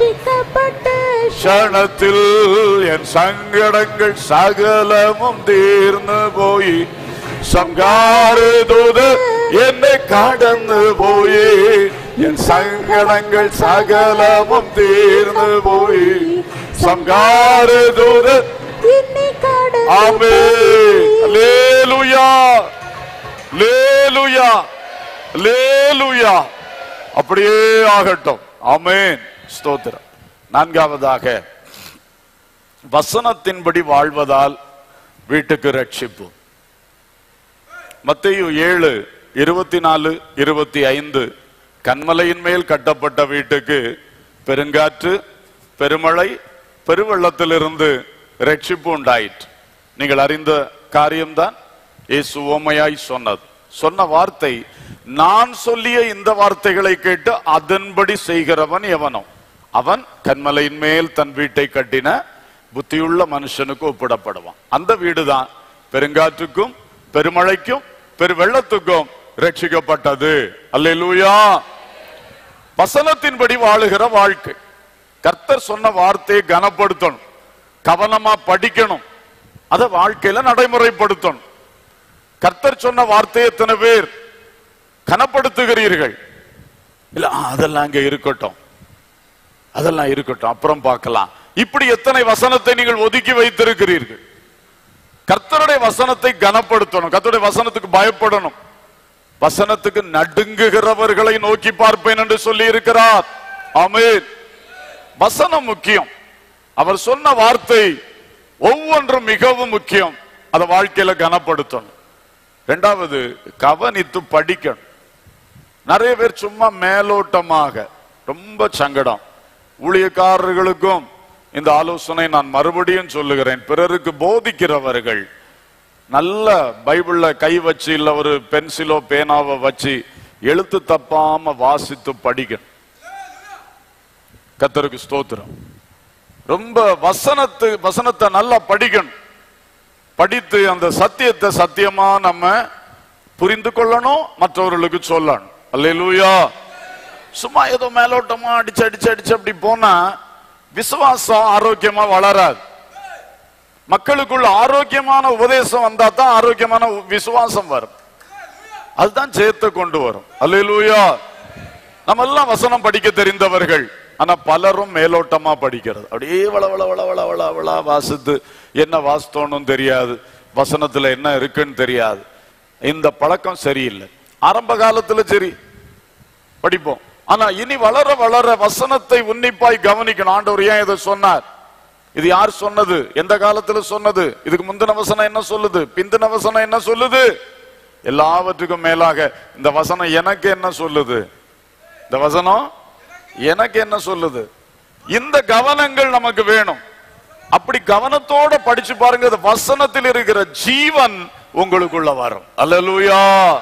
ക്ഷണത്തിൽ എൻ സങ്കടങ്ങൾ സകലമും തീർന്നു പോയി സംഹാരദൂത് എന്നെ കടന്നു പോയി എൻ സങ്കടങ്ങൾ സകലമും തീർന്നു പോയി സംഹാരദൂത് ആമേ ലേലുയാ லேலுயா லேலுயா அப்படியே ஆகட்டும் ஆமென் ஸ்தோத்திரம் நான்காவதாக வசனத்தின்படி வாழ்வதால் வீட்டுக்கு ரட்சிப்பு மத்தேயு ஏழு இருபத்தி நாலு இருபத்தி ஐந்து கண்மலையின் மேல் கட்டப்பட்ட வீட்டுக்கு பெருங்காற்று பெருமழை பெருவெள்ளத்திலிருந்து ரட்சிப்பு உண்டாயிற்று நீங்கள் அறிந்த காரியம்தான் இயேசு ஓமையாய் சொன்னது சொன்ன வார்த்தை நான் சொல்லிய இந்த வார்த்தைகளை கேட்டு அதன்படி செய்கிறவன் எவனோ அவன் கண்மலையின் மேல் தன் வீட்டை கட்டின புத்தியுள்ள மனுஷனுக்கு ஒப்பிடப்படுவான் அந்த வீடுதான் பெருங்காற்றுக்கும் பெருமழைக்கும் பெருவெள்ளத்துக்கும் ரட்சிக்கப்பட்டது அல்லேலூயா வசனத்தின்படி வாழுகிற வாழ்க்கை கர்த்தர் சொன்ன வார்த்தையை கனப்படுத்தணும் கவனமா படிக்கணும் அதை வாழ்க்கையில நடைமுறைப்படுத்தணும் கர்த்தர் சொன்ன வார்த்தையை எத்தனை பேர் கனப்படுத்துகிறீர்கள் இல்ல ஆ, அதெல்லாம் அங்க இருக்கட்டும் அதெல்லாம் இருக்கட்டும் அப்புறம் பார்க்கலாம் இப்படி எத்தனை வசனத்தை நீங்கள் ஒதுக்கி வைத்திருக்கிறீர்கள் கர்த்தருடைய வசனத்தை கனப்படுத்தணும் கர்த்தருடைய வசனத்துக்கு பயப்படணும் வசனத்துக்கு நடுங்குகிறவர்களை நோக்கி பார்ப்பேன் என்று சொல்லி இருக்கிறார் ஆமென் வசனம் முக்கியம் அவர் சொன்ன வார்த்தை ஒவ்வொன்றும் மிகவும் முக்கியம் அதை வாழ்க்கையில கனப்படுத்தணும் ரெண்டாவது கவனித்து படிக்கணும் நிறைய பேர் சும்மா மேலோட்டமாக ரொம்ப சங்கடம் ஊழியக்காரர்களுக்கும் இந்த ஆலோசனை நான் மறுபடியும் சொல்லுகிறேன் பிறருக்கு போதிக்கிறவர்கள் நல்ல பைபிள்ல கை வச்சு இல்ல ஒரு பென்சிலோ பேனாவோ வச்சு எழுத்து தப்பாம வாசித்து படிக்கணும் கத்தருக்கு ஸ்தோத்திரம் ரொம்ப வசனத்து வசனத்தை நல்லா படிக்கணும் படித்து அந்த சத்தியத்தை சத்தியமா நம்ம புரிந்து கொள்ளணும் மற்றவர்களுக்கு சொல்லணும் அல்லேலூயா சும்மா ஏதோ மேலோட்டமா அடிச்சு அடிச்சு அடிச்சு அப்படி போனா விசுவாசம் ஆரோக்கியமா வளராது மக்களுக்குள்ள ஆரோக்கியமான உபதேசம் வந்தா தான் ஆரோக்கியமான உ- விசுவாசம் வரும் அதுதான் ஜெயத்தை கொண்டு வரும் அல்லேலூயா நம்ம எல்லாம் வசனம் படிக்க தெரிந்தவர்கள் ஆனா பலரும் மேலோட்டமா படிக்கிறது அப்படியே வள வள வள வள வள வள வாசித்து என்ன வாசித்தோன்னு தெரியாது வசனத்துல என்ன இருக்குன்னு தெரியாது இந்த பழக்கம் சரியில்லை ஆரம்ப காலத்துல சரி படிப்போம் ஆனா இனி வளர வளர வசனத்தை உன்னிப்பாய் கவனிக்கணும் ஆண்டவர் ஏன் இதை சொன்னார் இது யார் சொன்னது எந்த காலத்துல சொன்னது இதுக்கு முந்தின வசனம் என்ன சொல்லுது பிந்தின வசனம் என்ன சொல்லுது எல்லாவற்றுக்கும் மேலாக இந்த வசனம் எனக்கு என்ன சொல்லுது இந்த வசனம் எனக்கு என்ன சொல்லுது இந்த கவனங்கள் நமக்கு வேணும் அப்படி கவனத்தோட படிச்சு பாருங்க இந்த வசனத்தில் இருக்கிற ஜீவன் உங்களுக்குள்ள வரும் அல்லேலூயா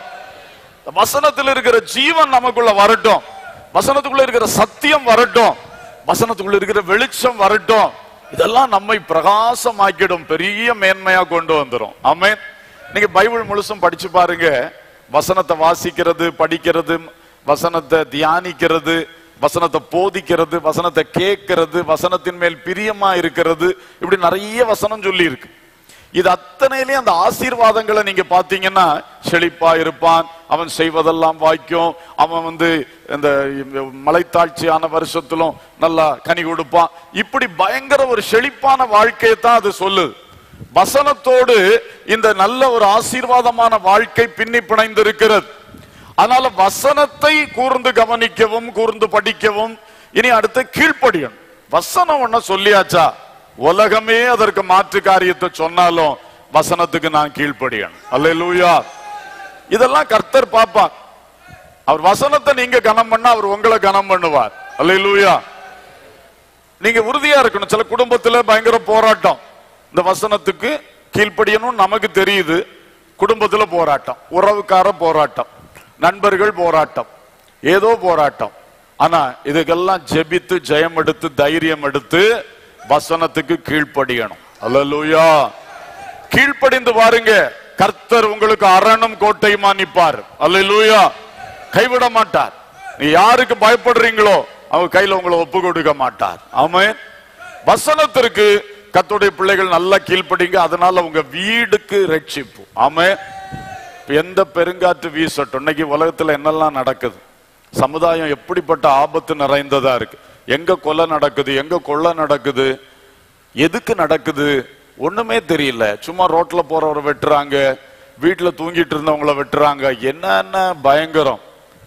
இந்த வசனத்தில் இருக்கிற ஜீவன் நமக்குள்ள வரட்டும் வசனத்துக்குள்ள இருக்கிற சத்தியம் வரட்டும் வசனத்துக்குள்ள இருக்கிற வெளிச்சம் வரட்டும் இதெல்லாம் நம்மை பிரகாசமாக்கிடும் பெரிய மேன்மையா கொண்டு வந்துரும் ஆமென் நீங்க பைபிள் முழுசும் படிச்சு பாருங்க வசனத்தை வாசிக்கிறது படிக்கிறது வசனத்தை தியானிக்கிறது வசனத்தை போதிக்கிறது வசனத்தை கேட்கிறது வசனத்தின் மேல் பிரியமா இருக்கிறது இப்படி நிறைய வசனம் சொல்லி இருக்கு இது அத்தனையிலே அந்த ஆசீர்வாதங்களை நீங்க பாத்தீங்கன்னா செழிப்பா இருப்பான் அவன் செய்வதெல்லாம் வாய்க்கும் அவன் வந்து இந்த மலைத்தாட்சியான வருஷத்திலும் நல்லா கனி கொடுப்பான் இப்படி பயங்கர ஒரு செழிப்பான வாழ்க்கையை தான் அது சொல்லுது வசனத்தோடு இந்த நல்ல ஒரு ஆசீர்வாதமான வாழ்க்கை பின்னி பிணைந்திருக்கிறது அதனால வசனத்தை கூர்ந்து கவனிக்கவும் கூர்ந்து படிக்கவும் இனி அடுத்து கீழ்ப்படியணும் வசனம் ஒன்ன சொல்லியாச்சா உலகமே அதற்கு மாற்று காரியத்தை சொன்னாலும் வசனத்துக்கு நான் கீழ்ப்படியணும் அல்லேலூயா இதெல்லாம் கர்த்தர் பாப்பார் அவர் வசனத்தை நீங்க கனம் பண்ணா அவர் உங்களை கனம் பண்ணுவார் அல்லேலூயா நீங்க உறுதியா இருக்கணும் சில குடும்பத்துல பயங்கர போராட்டம் இந்த வசனத்துக்கு கீழ்ப்படியணும் நமக்கு தெரியுது குடும்பத்துல போராட்டம் உறவுக்கார போராட்டம் நண்பர்கள் போராட்டம் ஏதோ போராட்டம் ஆனா இதுக்கெல்லாம் ஜெபித்து ஜெயம் எடுத்து தைரியம் எடுத்து வசனத்துக்கு கீழ்ப்படியணும் அல்லேலூயா கீழ்ப்படிந்து பாருங்க கர்த்தர் உங்களுக்கு அரணும் கோட்டையுமா நிப்பார் அல்லேலூயா கைவிட மாட்டார் நீ யாருக்கு பயப்படுறீங்களோ அவங்க கையில உங்களை ஒப்பு கொடுக்க மாட்டார் ஆமென் வசனத்திற்கு கர்த்தருடைய பிள்ளைகள் நல்லா கீழ்ப்படிங்க அதனால உங்க வீடுக்கு ரட்சிப்பு ஆமென் இப்ப எந்த பெருங்காற்று வீசட்டும் இன்னைக்கு உலகத்துல என்னெல்லாம் நடக்குது சமுதாயம் எப்படிப்பட்ட ஆபத்து நிறைந்ததா இருக்கு எங்க கொலை நடக்குது எங்க கொள்ளை நடக்குது எதுக்கு நடக்குது ஒண்ணுமே தெரியல சும்மா ரோட்ல போறவரை வெட்டுறாங்க வீட்டுல தூங்கிட்டு இருந்தவங்கள வெட்டுறாங்க என்னென்ன பயங்கரம்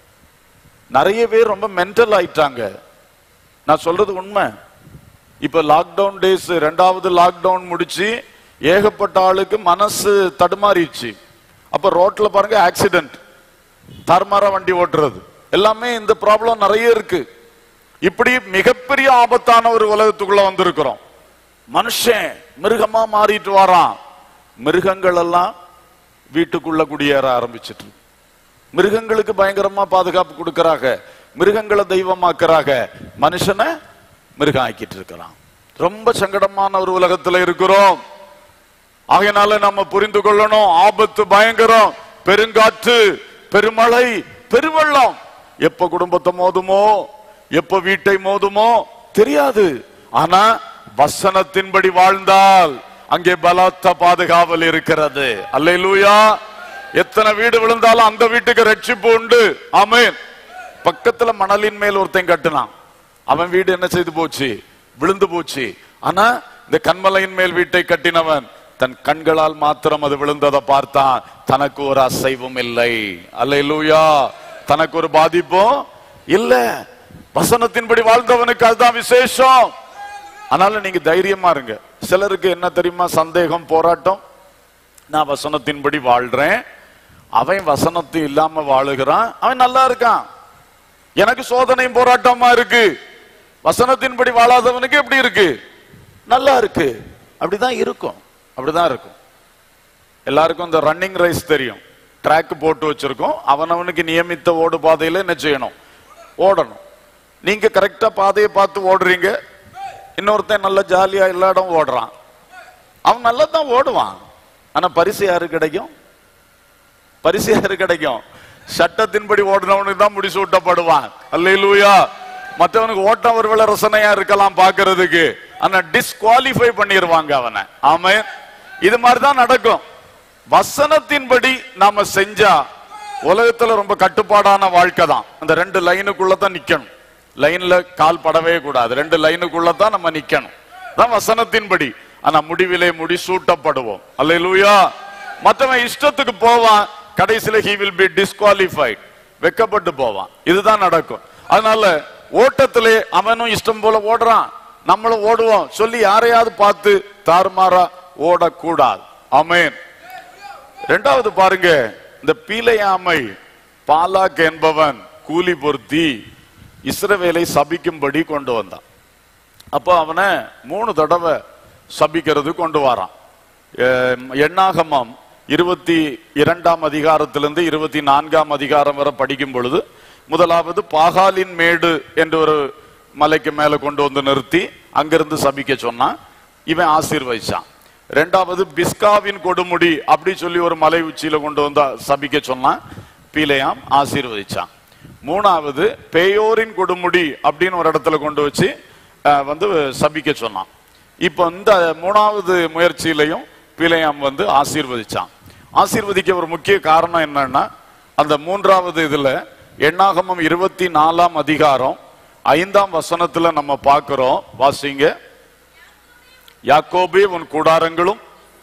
நிறைய பேர் ரொம்ப மென்டல் ஆயிட்டாங்க நான் சொல்றது உண்மை இப்ப லாக்டவுன் டேஸ் ரெண்டாவது லாக்டவுன் முடிச்சு ஏகப்பட்ட ஆளுக்கு மனசு தடுமாறிடுச்சு அப்ப ரோட்ல பாருங்க ஆக்சிடென்ட் தர்மாரா வண்டி ஓட்டுறது எல்லாமே இந்த ப்ராப்ளம் நிறைய இருக்கு இப்படி மிகப்பெரிய ஆபத்தான ஒரு உலகத்துக்குள்ள வந்திருக்கிறோம் மனுஷன் மிருகமா மாறிட்டு வரான் மிருகங்கள் எல்லாம் வீட்டுக்குள்ள குடியேற ஆரம்பிச்சிட்டு மிருகங்களுக்கு பயங்கரமா பாதுகாப்பு கொடுக்கறாங்க மிருகங்களை தெய்வமாக்குறாங்க மனுஷனை மிருகம் ஆக்கிட்டு இருக்கிறான் ரொம்ப சங்கடமான ஒரு உலகத்துல இருக்கிறோம் ஆகையினால நம்ம புரிந்து கொள்ளணும் ஆபத்து பயங்கரம் பெருங்காற்று பெருமழை பெருவெள்ளம் எப்ப குடும்பத்தை மோதுமோ எப்ப வீட்டை மோதுமோ தெரியாது ஆனா வசனத்தின்படி வாழ்ந்தால் அங்கே பலத்த பாதுகாவல் இருக்கிறது அல்லேலூயா எத்தனை வீடு விழுந்தாலும் அந்த வீட்டுக்கு ரட்சிப்பு உண்டு ஆமென் பக்கத்துல மணலின் மேல் ஒருத்தன் கட்டினான் அவன் வீடு என்ன செய்து போச்சு விழுந்து போச்சு ஆனா இந்த கண்மலையின் மேல் வீட்டை கட்டினவன் தன் கண்களால் மாத்திரம் அது விழுந்ததை பார்த்தான் தனக்கு ஒரு அசைவும் இல்லை அல்லேலூயா தனக்கு ஒரு பாதிப்பும் இல்ல வசனத்தின்படி வாழ்ந்தவனுக்கு அதுதான் விசேஷம் அதனால நீங்க தைரியமா இருங்க சிலருக்கு என்ன தெரியுமா சந்தேகம் போராட்டம் நான் வசனத்தின்படி வாழ்றேன் அவன் வசனத்து இல்லாம வாழுகிறான் அவன் நல்லா இருக்கான் எனக்கு சோதனையும் போராட்டமா இருக்கு வசனத்தின்படி வாழாதவனுக்கு எப்படி இருக்கு நல்லா இருக்கு அப்படிதான் இருக்கும் அப்படிதான் இருக்கும் எல்லாருக்கும் இந்த ரன்னிங் ரேஸ் தெரியும் ட்ராக் போட்டு வச்சிருக்கோம் அவனவனுக்கு நியமித்த ஓடு பாதையில என்ன செய்யணும் ஓடணும் நீங்க கரெக்டா பாதையை பார்த்து ஓடுறீங்க இன்னொருத்தன் நல்ல ஜாலியா எல்லா இடம் ஓடுறான் அவன் நல்லா தான் ஓடுவான் ஆனா பரிசு யாரு கிடைக்கும் பரிசு யாரு கிடைக்கும் சட்டத்தின்படி ஓடுனவனுக்கு தான் முடிச்சு விட்டப்படுவான் அல்லேலூயா மத்தவனுக்கு ஓட்டம் ஒருவேளை ரசனையா இருக்கலாம் பாக்குறதுக்கு ஆனா டிஸ்குவாலிஃபை பண்ணிடுவாங்க அவனை ஆமே இது மாதிரி தான் நடக்கும் வசனத்தின்படி நாம செஞ்சா உலகத்துல ரொம்ப கட்டுப்பாடான வாழ்க்கை தான் அந்த ரெண்டு லைனுக்குள்ள தான் நிக்கணும் லைன்ல கால் படவே கூடாது ரெண்டு லைனுக்குள்ள தான் நம்ம நிக்கணும் தான் வசனத்தின்படி ஆனா முடிவிலே முடிசூட்டப்படுவோம் அல்லேலூயா மத்தவன் இஷ்டத்துக்கு போவான் கடைசியில he will be disqualified வெக்கப்பட்டு போவான் இதுதான் நடக்கும் அதனால ஓட்டத்திலே அவனும் இஷ்டம் போல ஓடுறான் நம்மளும் ஓடுவோம் சொல்லி யாரையாவது பார்த்து தாறுமாறா ஓடக்கூடாது ஆமென் ரெண்டாவது பாருங்க இந்த பீலையாமை பாலாக் என்பவன் கூலி பொருத்தி இஸ்ரவேலை சபிக்கும்படி கொண்டு வந்தான் அப்போ அவனை மூணு தடவை சபிக்கிறது கொண்டு வரான் எம், எண்ணாகமம் இருபத்தி இரண்டாம் அதிகாரத்திலிருந்து இருபத்தி நான்காம் அதிகாரம் வரை படிக்கும் பொழுது முதலாவது பாகாலின் மேடு என்ற ஒரு மலைக்கு மேல கொண்டு வந்து நிறுத்தி அங்கிருந்து சபிக்க சொன்னான் இவன் ஆசீர்வதிச்சான் ரெண்டாவது பிஸ்காவின் கொடுமுடி அப்படி சொல்லி ஒரு மலை உச்சியில கொண்டு வந்து சபிக்க சொன்னான் பீலையாம் ஆசீர்வதிச்சான் மூணாவது பேயோரின் கொடுமுடி அப்படின்னு ஒரு இடத்துல கொண்டு வச்சு அஹ், வந்து சபிக்க சொன்னான் இப்போ இந்த மூணாவது முயற்சியிலையும் பிழையாம் வந்து ஆசீர்வதிச்சான் ஆசீர்வதிக்க ஒரு முக்கிய காரணம் என்னன்னா அந்த மூன்றாவது இதுல எண்ணாகமம் இருபத்தி நாலாம் அதிகாரம் ஐந்தாம் வசனத்துல நம்ம பார்க்கிறோம் வாசிங்க யாக்கோபே உன் கூடாரங்களும்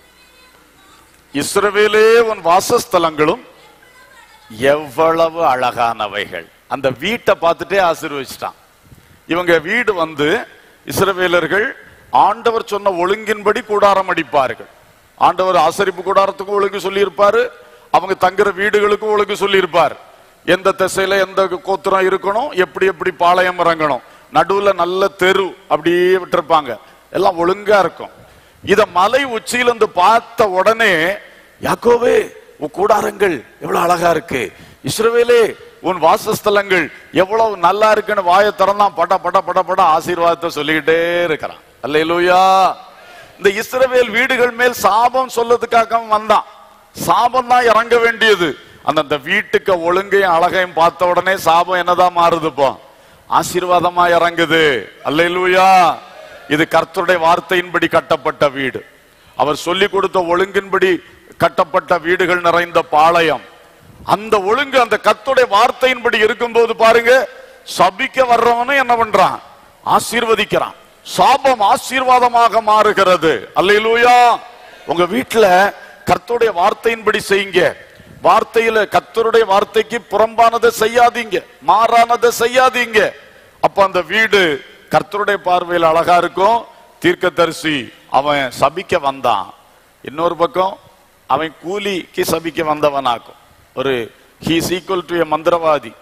இஸ்ரவேலே உன் வாசஸ்தலங்களும் எவ்வளவு அழகானவைகள் அந்த வீட்டை பார்த்துட்டே ஆசீர்வதிச்சிட்டான் இவங்க வீடு வந்து இஸ்ரவேலர்கள் ஆண்டவர் சொன்ன ஒழுங்கின்படி கூடாரம் அடிப்பார்கள் ஆண்டவர் ஆசரிப்பு கூடாரத்துக்கும் ஒழுங்கு சொல்லியிருப்பாரு அவங்க தங்குற வீடுகளுக்கும் ஒழுங்கு சொல்லியிருப்பார் எந்த திசையில எந்த கோத்திரம் இருக்கணும் எப்படி எப்படி பாளையம் இறங்கணும் நடுவுல நல்ல தெரு அப்படியே விட்டிருப்பாங்க எல்லாம் ஒழுங்கா இருக்கும் இத மலை உச்சியில இருந்து பார்த்த உடனே யாக்கோவே உன் கூடாரங்கள் எவ்வளவு அழகா இருக்கு இஸ்ரவேலே உன் வாசஸ்தலங்கள் எவ்வளவு நல்லா இருக்குன்னு வாயை திறந்தான் பட பட பட பட ஆசீர்வாதத்தை சொல்லிக்கிட்டே இருக்கிறான் அல்லேலூயா இந்த இஸ்ரவேல் வீடுகள் மேல் சாபம் சொல்லதுக்காக அவன் வந்தான் சாபம் தான் இறங்க வேண்டியது அந்த அந்த வீட்டுக்கு ஒழுங்கையும் அழகையும் பார்த்த உடனே சாபம் என்னதான் மாறுது இப்போ ஆசீர்வாதமா இறங்குது அல்லேலூயா இது கர்த்தருடைய வார்த்தையின்படி கட்டப்பட்ட வீடு அவர் சொல்லி கொடுத்த ஒழுங்கின்படி கட்டப்பட்ட வீடுகள் நிறைந்த பாளையம் அந்த ஒழுங்கு அந்த கர்த்தருடைய வார்த்தையின்படி இருக்கும்போது பாருங்க சபிக்க வர்றவனும் என்ன பண்றான் ஆசீர்வதிக்கிறான் சாபம் ஆசீர்வாதமாக மாறுகிறது அல்லேலூயா உங்க வீட்டுல கர்த்தருடைய வார்த்தையின்படி செய்யுங்க வார்த்தையில கர்த்தருடைய வார்த்தைக்கு புறம்பானதை செய்யாதீங்க மாறானதை செய்யாதீங்க அப்ப அந்த வீடு கர்த்தருடைய பார்வையில் அழகா இருக்கும் தீர்க்கதரிசி அவன் சபிக்க வந்தான் இன்னொரு பக்கம் அவன் கூலிக்கு சபிக்க வந்தவனாக்கும் ஒரு ஹீஸ் ஈக்குவல் டு மந்திரவாதி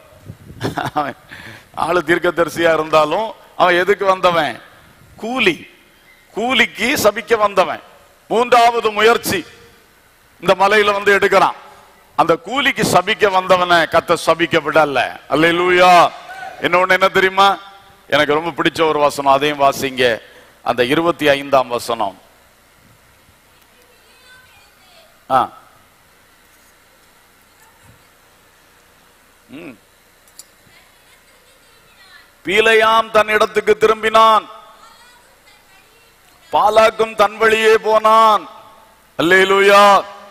அவன் ஆளு தீர்க்கதரிசியா இருந்தாலும் அவன் எதுக்கு வந்தவன் கூலி கூலிக்கு சபிக்க வந்தவன் மூன்றாவது முயற்சி இந்த மலையில வந்து எடுக்கிறான் அந்த கூலிக்கு சபிக்க வந்தவனை கத்த சபிக்க விடல அல்லேலூயா இன்னொன்னு என்ன தெரியுமா எனக்கு ரொம்ப பிடிச்ச ஒரு வசனம் அதையும் வாசிங்க அந்த இருபத்தி ஐந்தாம் வசனம் ஆ ம். பீலையாம் தன் இடத்துக்கு திரும்பினான் பாலாக்கும் தன் வழியே போனான் அல்லேலூயா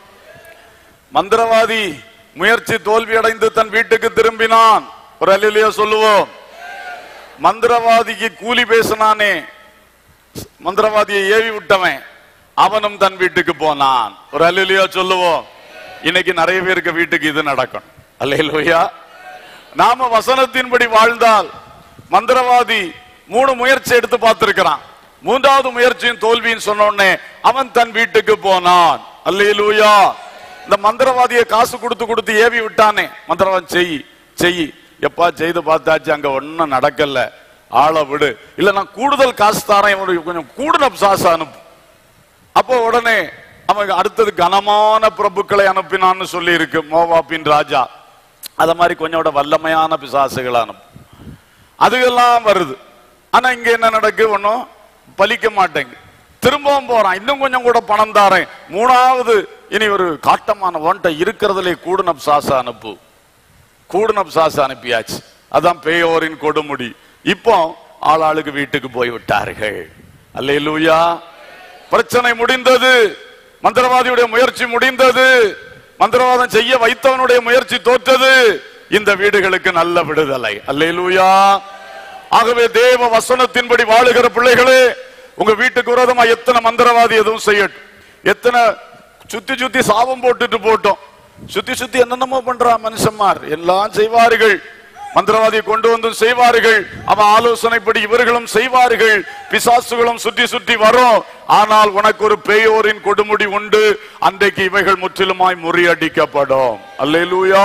மந்திரவாதி முயற்சி தோல்வி அடைந்து தன் வீட்டுக்கு திரும்பினான் ஒரு அல்லேலூயா சொல்லுவோம் மந்திரவாதிக்கு கூலி பேசினானே மந்திரவாதியை ஏவி விட்டவன் அவனும் தன் வீட்டுக்கு போனான் ஒரு அல்லேலூயா சொல்லுவோம் இன்னைக்கு நிறைய பேருக்கு வீட்டுக்கு இது நடக்கும் அல்லேலூயா நாம வசனத்தின்படி வாழ்ந்தால் மந்திரவாதி மூணு முயற்சி எடுத்து பார்த்திருக்கிறான் மூன்றாவது முயற்சியும் தோல்வின்னு சொன்ன உடனே அவன் தன் வீட்டுக்கு போனான் அல்லேலூயா இந்த மந்திரவாதியை காசு கொடுத்து கொடுத்து ஏவி விட்டானே மந்திரவாதி செய் செய் எப்பா செய்து பார்த்தாச்சு அங்க ஒண்ணும் நடக்கல ஆளை விடு இல்ல நான் கூடுதல் காசு தாரேன் இவனுக்கு கொஞ்சம் கூடுதல் சாசு அனுப்பு அப்போ உடனே அவன் அடுத்தது கனமான பிரபுக்களை அனுப்பினான்னு சொல்லி இருக்கு மோவாப்பின் ராஜா அத மாதிரி கொஞ்சம் கூட வல்லமையான பிசாசுகளை அனுப்பு அதுகெல்லாம் வருது ஆனா இங்க என்ன நடக்கு ஒன்னும் பலிக்க மாட்டேங்குது திரும்பவும் போறான் இன்னும் கொஞ்சம் கூட பணம் தாரேன் மூணாவது இனி ஒரு காட்டமான ஒன்ட்ட இருக்கிறதுலே கூடுன சாச அனுப்பு கூடுன சாச அனுப்பியாச்சு அதான் பேயோரின் கொடுமுடி இப்போ ஆளாளுக்கு வீட்டுக்கு போய் விட்டார்கள் அல்லேலூயா பிரச்சனை முடிந்தது மந்திரவாதியுடைய முயற்சி முடிந்தது மந்திரவாதம் செய்ய வைத்தவனுடைய முயற்சி தோற்றது இந்த வீடுகளுக்கு நல்ல விடுதலை அல்லேலூயா ஆகவே தேவ வசனத்தின்படி வாழுகிற பிள்ளைகளே உங்க வீட்டுக்கு விரோதமா எத்தனை மந்திரவாதி எதுவும் செய்யட்டும் எத்தனை சுத்தி சுத்தி சாபம் போட்டுட்டு போட்டோம் சுத்தி சுத்தி என்னென்னமோ பண்றான் மனுஷன்மார் எல்லாம் செய்வார்கள் மந்திரவாதியை கொண்டு வந்து செய்வார்கள் அவன் ஆலோசனைப்படி இவர்களும் செய்வார்கள் பிசாசுகளும் சுற்றி சுற்றி வரும் ஆனால் உனக்கு ஒரு பேயோரின் கொடுமுடி உண்டு அன்றைக்கு இவைகள் முற்றிலுமாய் முறியடிக்கப்படும் அல்லேலூயா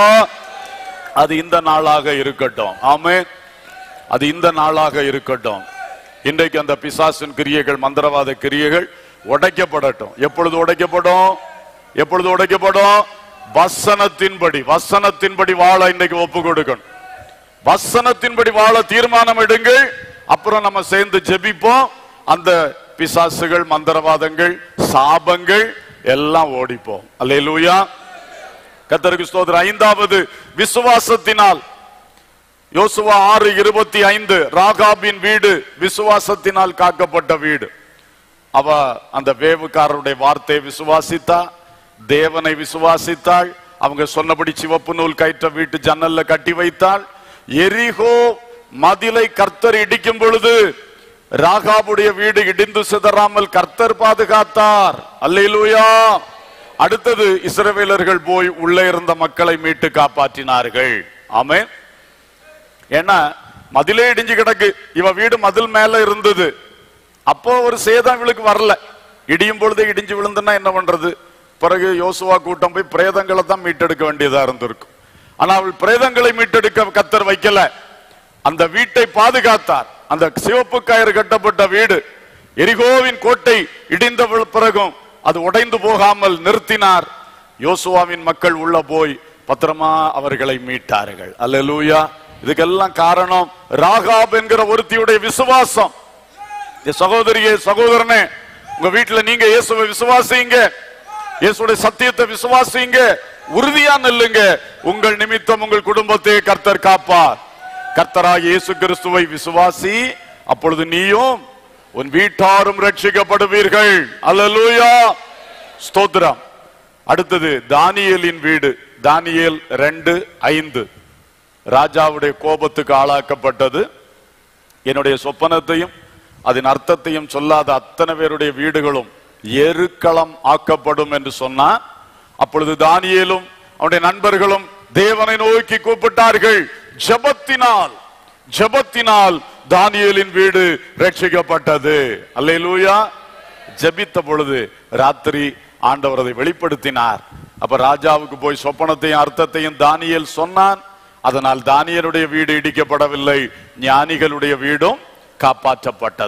அது இந்த நாளாக இருக்கட்டும் ஆமே அது இந்த நாளாக இருக்கட்டும் இன்றைக்கு அந்த பிசாசின் கிரியைகள் மந்திரவாத கிரியைகள் உடைக்கப்படட்டும் எப்பொழுது உடைக்கப்படும் எப்பொழுது உடைக்கப்படும் வசனத்தின்படி வசனத்தின்படி வாழ இன்னைக்கு ஒப்பு கொடுக்கணும் வசனத்தின்படி வாழ தீர்மானம் எடுங்கள் அப்புறம் நம்ம சேர்ந்து ஜெபிப்போம் அந்த பிசாசுகள் மந்திரவாதங்கள் சாபங்கள் எல்லாம் ஓடிப்போம் அல்லேலூயா கத்தருக்கு ஸ்தோத்திரம் ஐந்தாவது விசுவாசத்தினால் யோசுவா ஆறு இருபத்தி ஐந்து ராகாபின் வீடு விசுவாசத்தினால் காக்கப்பட்ட வீடு அவ அந்த வேவுக்காரருடைய வார்த்தையை விசுவாசித்தா தேவனை விசுவாசித்தாள் அவங்க சொன்னபடி சிவப்பு நூல் கயிற்ற வீட்டு ஜன்னல்ல கட்டி வைத்தாள் எரிகோ மதிலை கர்த்தர் இடிக்கும் பொழுது ராகாபுடைய வீடு இடிந்து சிதறாமல் கர்த்தர் பாதுகாத்தார் அல்லேலூயா அடுத்தது இஸ்ரவேலர்கள் போய் உள்ளே இருந்த மக்களை மீட்டு காப்பாற்றினார்கள் ஆமென் ஏன்னா மதிலே இடிஞ்சு கிடக்கு இவ வீடு மதில் மேல இருந்தது அப்போ ஒரு சேதம் இவளுக்கு வரல இடியும் பொழுது இடிஞ்சு விழுந்துன்னா என்ன பண்றது பிறகு யோசுவா கூட்டம் போய் பிரேதங்களை தான் மீட்டெடுக்க வேண்டியதா இருந்திருக்கும் ஆனா அவள் பிரேதங்களை மீட்டெடுக்க கத்தர் வைக்கல அந்த வீட்டை பாதுகாத்தார் அந்த சிவப்பு கயிறு கட்டப்பட்ட வீடு எரிகோவின் கோட்டை இடிந்த வி- பிறகும் அது உடைந்து போகாமல் நிறுத்தினார் யோசுவாவின் மக்கள் உள்ள போய் பத்திரமா அவர்களை மீட்டார்கள் அல்லேலூயா இதுக்கெல்லாம் காரணம் ராகாப் என்கிற ஒருத்தியுடைய விசுவாசம் என் சகோதரியே சகோதரனே உங்க வீட்டுல நீங்க இயேசுவை விசுவாசிங்க இயேசுடைய சத்தியத்தை விசுவாசிங்க உறுதியா நில்லுங்க உங்கள் நிமித்தம் உங்கள் குடும்பத்தை கர்த்தர் காப்பார் கர்த்தராக இயேசு கிறிஸ்துவை விசுவாசி அப்பொழுது நீயும் உன் வீட்டாரும் ரட்சிக்கப்படுவீர்கள் அல்லேலூயா ஸ்தோத்திரம் அடுத்தது தானியேலின் வீடு தானியேல் ரெண்டு ஐந்து ராஜாவுடைய கோபத்துக்கு ஆளாக்கப்பட்டது என்னுடைய சொப்பனத்தையும் அதன் அர்த்தத்தையும் சொல்லாத அத்தனை பேருடைய வீடுகளும் எருக்களம் ஆக்கப்படும் என்று சொன்னான் அப்பொழுது தானியேலும் அவனுடைய நண்பர்களும் தேவனை நோக்கி கூப்பிட்டார்கள் ஜெபத்தினால் ஜெபத்தினால் தானியேலின் வீடு ரட்சிக்கப்பட்டது அல்லேலூயா ஜெபித்த பொழுது ராத்திரி ஆண்டவர் அதை வெளிப்படுத்தினார் அப்ப ராஜாவுக்கு போய் சொப்பனத்தையும் அர்த்தத்தையும் தானியேல் சொன்னான் அதனால் தானியலுடைய வீடு இடிக்கப்படவில்லை ஞானிகளுடைய வீடும் காப்பாற்றப்பட்டது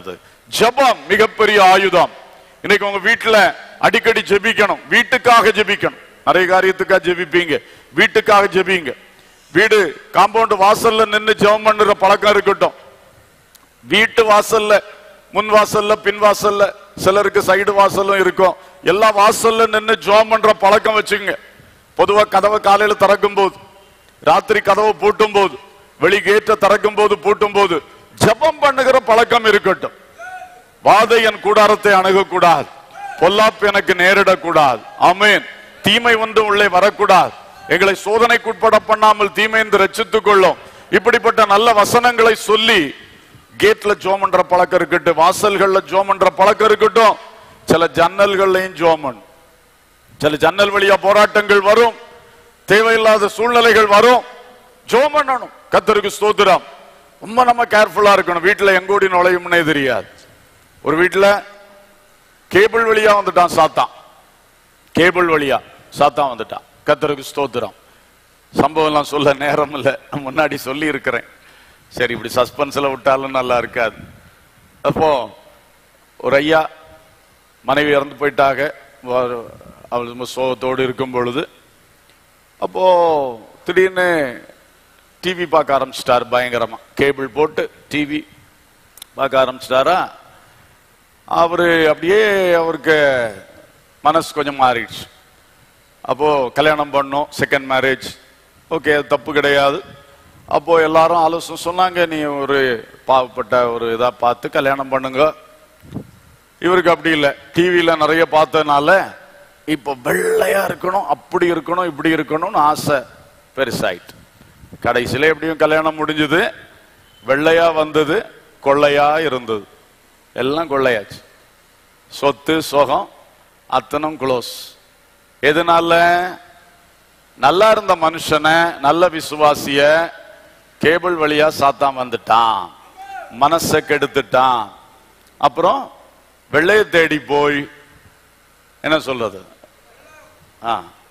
ஜெபம் மிகப்பெரிய ஆயுதம் இன்னைக்கு உங்க வீட்டுல அடிக்கடி ஜெபிக்கணும் வீட்டுக்காக ஜெபிக்கணும் நிறைய காரியத்துக்காக ஜெபிப்பீங்க வீட்டுக்காக ஜெபிங்க வீடு காம்பவுண்ட் வாசல்ல நின்னு ஜெபம் பண்ணுற பழக்கம் இருக்கட்டும் வீட்டு வாசல்ல முன் வாசல்ல பின் வாசல்ல சிலருக்கு சைடு வாசலும் இருக்கும் எல்லா வாசல்ல நின்னு ஜோம் பண்ற பழக்கம் வச்சுங்க பொதுவா கதவை காலையில திறக்கும் போது ராத்திரி கதவை பூட்டும் போது வெளி கேட்ட திறக்கும் போது பூட்டும் போது ஜெபம் பண்ணுகிற பழக்கம் இருக்கட்டும் வாதை என் கூடாரத்தை அணுகக்கூடாது பொல்லாப்பு எனக்கு நேரிடக்கூடாது ஆமென் தீமை வந்து உள்ளே வரக்கூடாது எங்களை சோதனைக்குட்பட பண்ணாமல் தீமை என்று ரட்சித்துக் கொள்ளும் இப்படிப்பட்ட நல்ல வசனங்களை சொல்லி கேட்ல ஜோமன்ற பழக்கம் இருக்கட்டும் வாசல்கள்ல ஜோமன்ற பழக்கம் இருக்கட்டும் சில ஜன்னல்கள்லையும் ஜோமன் சில ஜன்னல் வழியா போராட்டங்கள் வரும் தேவையில்லாத சூழ்நிலைகள் வரும் ஜோம் பண்ணணும் கத்தருக்கு ஸ்தோத்திரம் ரொம்ப நம்ம கேர்ஃபுல்லா இருக்கணும் வீட்டுல எங்கோடி நுழையும்னே தெரியாது ஒரு வீட்டுல கேபிள் வழியா வந்துட்டான் சாத்தான் கேபிள் வழியா சாத்தான் வந்துட்டான் கத்தருக்கு ஸ்தோத்திரம் சம்பவம் எல்லாம் சொல்ல நேரம் இல்ல நான் முன்னாடி சொல்லி இருக்கிறேன் சரி இப்படி சஸ்பென்ஸ்ல விட்டாலும் நல்லா இருக்காது அப்போ ஒரு ஐயா மனைவி இறந்து போயிட்டாக வ- அவள் ரொம்ப சோகத்தோடு இருக்கும் பொழுது அப்போ திடீர்னு டிவி பார்க்க ஆரம்பிச்சிட்டார் பயங்கரமா கேபிள் போட்டு டிவி பார்க்க ஆரம்பிச்சிட்டாரா அவரு அப்படியே அவருக்கு மனசு கொஞ்சம் மாறிடுச்சு அப்போ கல்யாணம் பண்ணோம் செகண்ட் மேரேஜ் ஓகே அது தப்பு கிடையாது அப்போ எல்லாரும் ஆலோசனை சொன்னாங்க நீ ஒரு பாவப்பட்ட ஒரு இதா பார்த்து கல்யாணம் பண்ணுங்க இவருக்கு அப்படி இல்லை டிவியில நிறைய பார்த்ததுனால இப்போ வெள்ளையா இருக்கணும் அப்படி இருக்கணும் இப்படி இருக்கணும்னு ஆசை பெருசாயிட்டு கடைசியில எப்படியும் கல்யாணம் முடிஞ்சது வெள்ளையா வந்தது கொள்ளையா இருந்தது எல்லாம் கொள்ளையாச்சு சொத்து சுகம் அத்தனும் க்ளோஸ் எதனால நல்லா இருந்த மனுஷனை நல்ல விசுவாசிய கேபிள் வழியா சாத்தான் வந்துட்டான் மனசை கெடுத்துட்டான் அப்புறம் வெள்ளைய தேடி போய் என்ன சொல்றது ஆ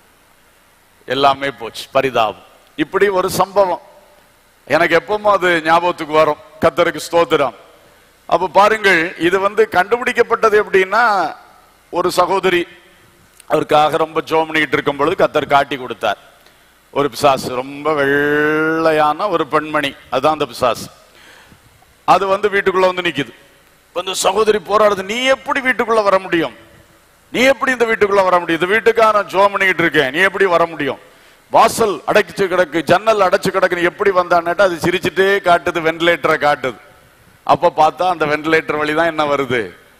எல்லாமே போச்சு பரிதாபம் இப்படி ஒரு சம்பவம் எனக்கு எப்பவும் அது ஞாபகத்துக்கு வரும் கத்தருக்கு ஸ்தோத்திரம் அப்ப பாருங்கள் இது வந்து கண்டுபிடிக்கப்பட்டது எப்படின்னா ஒரு சகோதரி அவருக்காக ரொம்ப ஜோம் பண்ணிக்கிட்டு இருக்கும் பொழுது கத்தர் காட்டி கொடுத்தார் ஒரு பிசாசு ரொம்ப வெள்ளையான ஒரு பெண்மணி அதுதான் அந்த பிசாசு அது வந்து வீட்டுக்குள்ள வந்து நிக்குது இப்ப இந்த சகோதரி போராடுது நீ எப்படி வீட்டுக்குள்ள வர முடியும் நீ எப்படி இந்த வீட்டுக்குள்ள வர முடியும் இந்த வீட்டுக்காக நான் ஜோம் பண்ணிக்கிட்டு இருக்கேன் நீ எப்படி வர முடியும் வாசல் அடைச்சு கிடக்கு ஜன்னல் அடைச்சு கிடக்கு நீ எப்படி வந்தான்னுட்டு அது சிரிச்சுட்டே காட்டுது வென்டிலேட்டரை காட்டுது அப்ப பார்த்தா அந்த வென்டிலேட்டர் வழிதான் என்ன வருது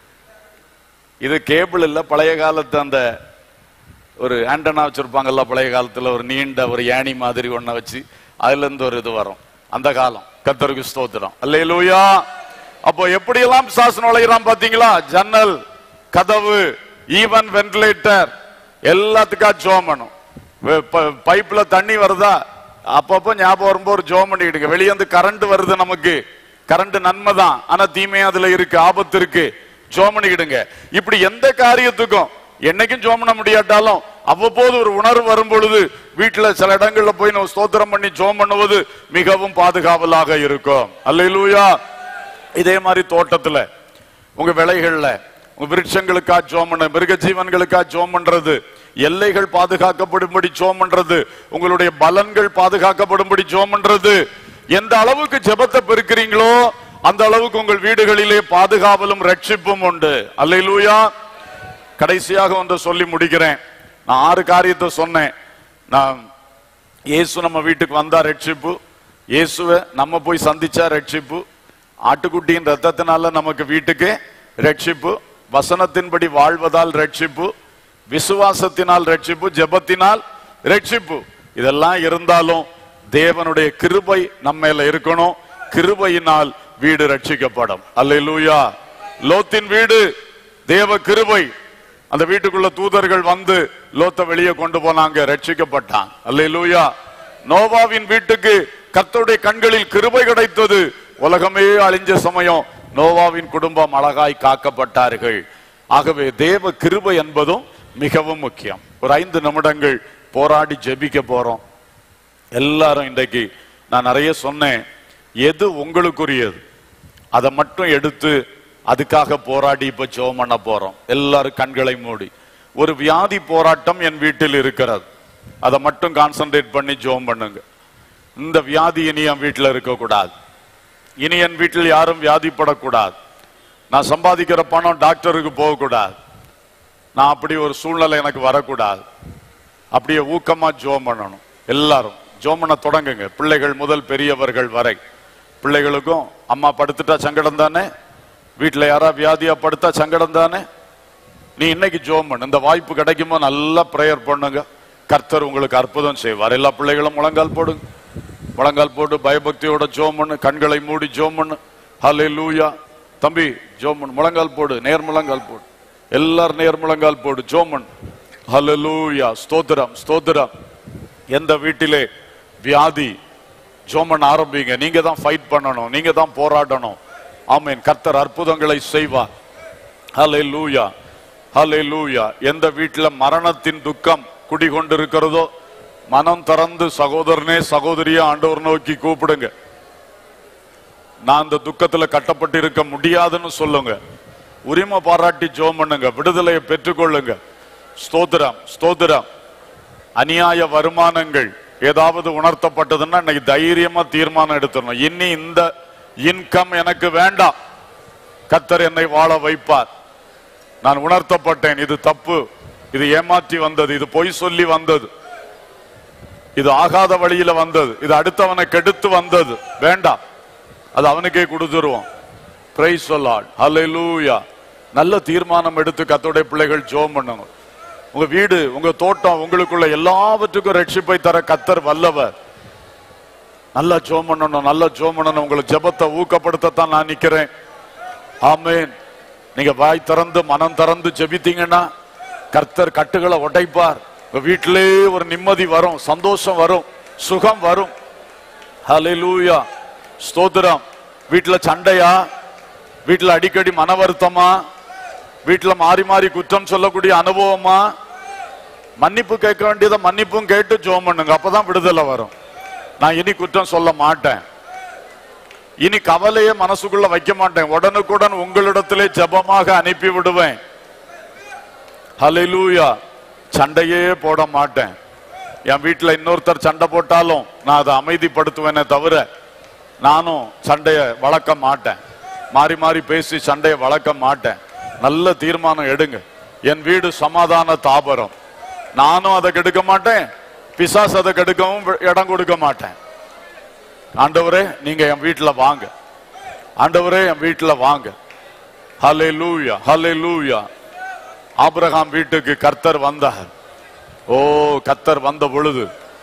இது கேபிள் இல்ல பழைய காலத்து அந்த ஒரு ஆண்டனா வச்சிருப்பாங்கல்ல பழைய காலத்துல ஒரு நீண்ட ஒரு ஏணி மாதிரி ஒண்ண வச்சு அதுல இருந்து ஒரு இது வரும் அந்த காலம் கத்தருக்கு ஸ்தோத்திரம் அல்லேலூயா அப்போ எப்படியெல்லாம் பிசாசு நுழைகிறான் பாத்தீங்களா ஜன்னல் கதவு ஈவன் வென்டிலேட்டர் எல்லாத்துக்கா ஜோம் பண்ணும் வெ- ப- பைப்ல தண்ணி வருதா அப்பப்போ ஞாபகம் வரும்போது ஒரு ஜோம் பண்ணிக்கிடுங்க வெளியே வந்து கரண்ட் வருது நமக்கு கரண்ட் நன்மை தான் ஆனா தீமையும் அதுல இருக்கு ஆபத்து இருக்கு ஜோம் பண்ணிக்கிடுங்க இப்படி எந்த காரியத்துக்கும் என்னைக்கும் ஜோம் பண்ண முடியாட்டாலும் அவ்வப்போது ஒரு உணர்வு வரும் பொழுது வீட்டுல சில இடங்கள்ல போய் நம்ம ஸ்தோத்திரம் பண்ணி ஜோம் பண்ணுவது மிகவும் பாதுகாவலாக இருக்கும் அல்லேலூயா இதே மாதிரி தோட்டத்துல உங்க விளைகள்ல உங்க விருட்சங்களுக்கா ஜோம் பண்ண மிருக ஜீவன்களுக்கா ஜோம் பண்றது எல்லைகள் பாதுகாக்கப்படும்படி ஜோம் பண்றது உங்களுடைய பலன்கள் பாதுகாக்கப்படும்படி ஜோம் பண்றது எந்த அளவுக்கு ஜெபத்தை பெருக்கிறீங்களோ அந்த அளவுக்கு உங்கள் வீடுகளிலே பாதுகாவலும் ரட்சிப்பும் உண்டு அல்லேலூயா கடைசியாக வந்து சொல்லி முடிக்கிறேன் நான் ஆறு காரியத்தை சொன்னேன் நான் இயேசு நம்ம வீட்டுக்கு வந்தா ரட்சிப்பு இயேசுவை நம்ம போய் சந்திச்சா ரட்சிப்பு ஆட்டுக்குட்டியின் ரத்தத்தினால நமக்கு வீட்டுக்கு ரட்சிப்பு வசனத்தின்படி வாழ்வதால் ரட்சிப்பு விசுவாசத்தினால் ரட்சிப்பு ஜெபத்தினால் ரட்சிப்பு இதெல்லாம் இருந்தாலும் தேவனுடைய கிருபை நம்ம மேல இருக்கணும் கிருபையினால் வீடு ரட்சிக்கப்படும் அல்லேலூயா லோத்தின் வீடு தேவ கிருபை அந்த வீட்டுக்குள்ள தூதர்கள் வந்து லோத்த வெளியே கொண்டு போனாங்க ரட்சிக்கப்பட்டான் அல்லேலூயா நோவாவின் வீட்டுக்கு கர்த்தருடைய கண்களில் கிருபை கிடைத்தது உலகமே அழிஞ்ச சமயம் நோவாவின் குடும்பம் அழகாய் காக்கப்பட்டார்கள் ஆகவே தேவ கிருபை என்பதும் மிகவும் முக்கியம் ஒரு ஐந்து நிமிடங்கள் போராடி ஜெபிக்க போறோம் எல்லாரும் இன்றைக்கு நான் நிறைய சொன்னேன் எது உங்களுக்குரியது அதை மட்டும் எடுத்து அதுக்காக போராடி இப்ப ஜெபம் பண்ண போறோம் எல்லாரும் கண்களை மூடி ஒரு வியாதி போராட்டம் என் வீட்டில் இருக்கிறது அதை மட்டும் கான்சென்ட்ரேட் பண்ணி ஜெபம் பண்ணுங்க இந்த வியாதி இனி என் வீட்டில் இருக்கக்கூடாது இனி என் வீட்டில் யாரும் வியாதிப்படக்கூடாது நான் சம்பாதிக்கிற பணம் டாக்டருக்கு போகக்கூடாது நான் அப்படி ஒரு சூழ்நிலை எனக்கு வரக்கூடாது அப்படியே ஊக்கமா ஜோம் பண்ணணும் எல்லாரும் ஜோம் பண்ண தொடங்குங்க பிள்ளைகள் முதல் பெரியவர்கள் வரை பிள்ளைகளுக்கும் அம்மா படுத்துட்டா சங்கடம் தானே வீட்டுல யாரா வியாதியா படுத்தா சங்கடம் தானே நீ இன்னைக்கு ஜோம் பண்ணு இந்த வாய்ப்பு கிடைக்குமோ நல்லா பிரேயர் பண்ணுங்க கர்த்தர் உங்களுக்கு அற்புதம் செய்வார் எல்லா பிள்ளைகளும் முழங்கால் போடுங்க முழங்கால் போட்டு பயபக்தியோட ஜோம் பண்ணு கண்களை மூடி ஜோம் பண்ணு ஹலே லூயா தம்பி ஜோம் பண்ணு முழங்கால் போடு நேர் முழங்கால் போடு எல்லாரும் நேர் முழங்கால் போடு ஜோம் பண்ணு ஹலே லூயா ஸ்தோத்திரம் ஸ்தோத்திரம் எந்த வீட்டிலே வியாதி ஜோம் பண்ண ஆரம்பிங்க நீங்க தான் ஃபைட் பண்ணணும் நீங்க தான் போராடணும் ஆமீன் கர்த்தர் அற்புதங்களை செய்வார் ஹலே லூயா ஹலே லூயா எந்த வீட்டுல மரணத்தின் துக்கம் குடிகொண்டிருக்கிறதோ மனம் திறந்து சகோதரனே சகோதரியா ஆண்டவர் நோக்கி கூப்பிடுங்க நான் இந்த துக்கத்துல கட்டப்பட்டு இருக்க முடியாதுன்னு சொல்லுங்க உரிமை பாராட்டி ஜோம் பண்ணுங்க விடுதலையை பெற்றுக்கொள்ளுங்க ஸ்தோத்திரம் ஸ்தோத்திரம் அநியாய வருமானங்கள் ஏதாவது உணர்த்தப்பட்டதுன்னா இன்னைக்கு தைரியமா தீர்மானம் எடுத்துடணும் இனி இந்த இன்கம் எனக்கு வேண்டாம் கத்தர் என்னை வாழ வைப்பார் நான் உணர்த்தப்பட்டேன் இது தப்பு இது ஏமாற்றி வந்தது இது பொய் சொல்லி வந்தது இது ஆகாத வழியில வந்தது இது அடுத்தவனை கெடுத்து வந்தது வேண்டாம் அது அவனுக்கே கொடுத்துருவோம் பிரைஸ் சொல்லாள் ஹalleluya நல்ல தீர்மானம் எடுத்து கத்தோடைய பிள்ளைகள் ஜோம் பண்ணுங்க உங்க வீடு உங்க தோட்டம் உங்களுக்குள்ள எல்லாவற்றுக்கும் ரட்சிப்பை தர கத்தர் வல்லவர் நல்லா ஜோம் பண்ணணும் நல்லா ஜோம் பண்ணணும் உங்களுக்கு ஜெபத்தை ஊக்கப்படுத்தத்தான் நான் நிக்கிறேன் ஆமென் நீங்க வாய் திறந்து மனம் திறந்து ஜெபித்தீங்கன்னா கர்த்தர் கட்டுகளை உடைப்பார் உங்க வீட்டிலே ஒரு நிம்மதி வரும் சந்தோஷம் வரும் சுகம் வரும் ஹalleluya ஸ்தோத்திரம் வீட்டுல சண்டையா வீட்டுல அடிக்கடி மன வருத்தமா வீட்டுல மாறி மாறி குற்றம் சொல்லக்கூடிய அனுபவமா மன்னிப்பு கேட்க வேண்டியதை மன்னிப்பும் கேட்டு ஜோம் பண்ணுங்க அப்பதான் விடுதலை வரும் நான் இனி குற்றம் சொல்ல மாட்டேன் இனி கவலையே மனசுக்குள்ள வைக்க மாட்டேன் உடனுக்குடன் உங்களிடத்திலே ஜெபமாக அனுப்பி விடுவேன் ஹalleluya சண்டையே போட மாட்டேன் என் வீட்டுல இன்னொருத்தர் சண்டை போட்டாலும் நான் அதை அமைதிப்படுத்துவேனே தவிர நானும் சண்டைய வளர்க்க மாட்டேன் மாறி மாறி பேசி சண்டையை வளர்க்க மாட்டேன் நல்ல தீர்மானம் எடுங்க என் வீடு சமாதான தாபரம் நானும் அதை கெடுக்க மாட்டேன் பிசாஸ் அதை கெடுக்கவும் இடம் கொடுக்க மாட்டேன் ஆண்டவரே நீங்க என் வீட்டுல வாங்க ஆண்டவரே என் வீட்டுல வாங்க ஹலே லூயா ஹலே லூயா ஆபிரகாம் வீட்டுக்கு கர்த்தர் வந்தார் ஓ கர்த்தர் வந்த பொழுது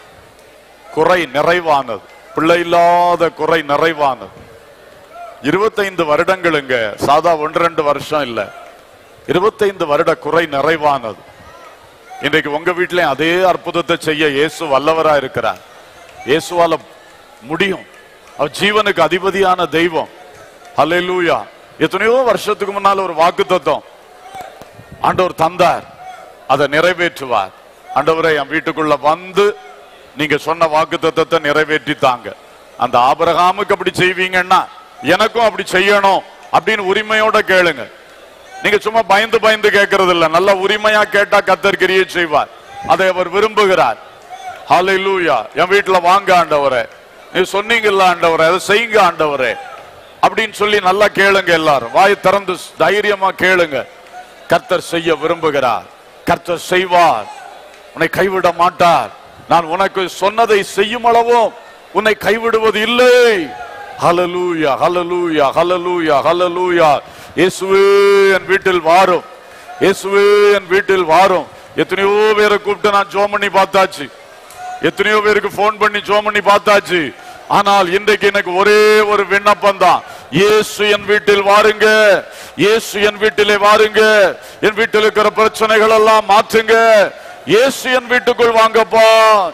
குறை நிறைவானது பிள்ளை இல்லாத குறை நிறைவானது இருபத்தைந்து வருடங்களுங்க சாதா ஒன்று ரெண்டு வருஷம் இல்ல இருபத்தைந்து வருட குறை நிறைவானது இன்றைக்கு உங்க வீட்லயும் அதே அற்புதத்தை செய்ய இயேசு வல்லவரா இருக்கிறார் இயேசுவால முடியும் அவர் ஜீவனுக்கு அதிபதியான தெய்வம் ஹalleluya எத்தனையோ வருஷத்துக்கு முன்னால ஒரு வாக்கு தத்துவம் ஆண்டவர் தந்தார் அதை நிறைவேற்றுவார் ஆண்டவரை என் வீட்டுக்குள்ள வந்து நீங்க சொன்ன வாக்கு தத்தத்தை நிறைவேற்றி தாங்க அந்த ஆபரகாமுக்கு அப்படி செய்வீங்கன்னா எனக்கும் அப்படி செய்யணும் அப்படின்னு உரிமையோட கேளுங்க நீங்க சும்மா பயந்து பயந்து கேட்கறது இல்ல நல்ல உரிமையா கேட்டா கத்தர் கிரியை செய்வார் அதை அவர் விரும்புகிறார் ஹalleluya என் வீட்டுல வாங்க ஆண்டவரே நீ சொன்னீங்கல்ல ஆண்டவரே அதை செய்யுங்க ஆண்டவரே அப்படின்னு சொல்லி நல்லா கேளுங்க எல்லாரும் வாய் திறந்து தைரியமா கேளுங்க கர்த்தர் செய்ய விரும்புகிறார் கர்த்தர் செய்வார் உன்னை கைவிட மாட்டார் நான் உனக்கு சொன்னதை செய்யும் அளவும் உன்னை கைவிடுவது இல்லை ஹalleluya ஹalleluya ஹalleluya ஹalleluya இயேசுவே என் வீட்டில் வாரும் இயேசுவே என் வீட்டில் வாரும் எத்தனையோ பேரை கூப்பிட்டு நான் ஜோம் பண்ணி பார்த்தாச்சு எத்தனையோ பேருக்கு போன் பண்ணி ஜோம் பண்ணி பார்த்தாச்சு ஆனால் இன்றைக்கு எனக்கு ஒரே ஒரு விண்ணப்பம் தான் இயேசு என் வீட்டில் வாருங்க இயேசு என் வீட்டிலே வாருங்க என் வீட்டில் இருக்கிற பிரச்சனைகள் எல்லாம் மாற்றுங்க இயேசு என் வீட்டுக்குள் வாங்கப்பா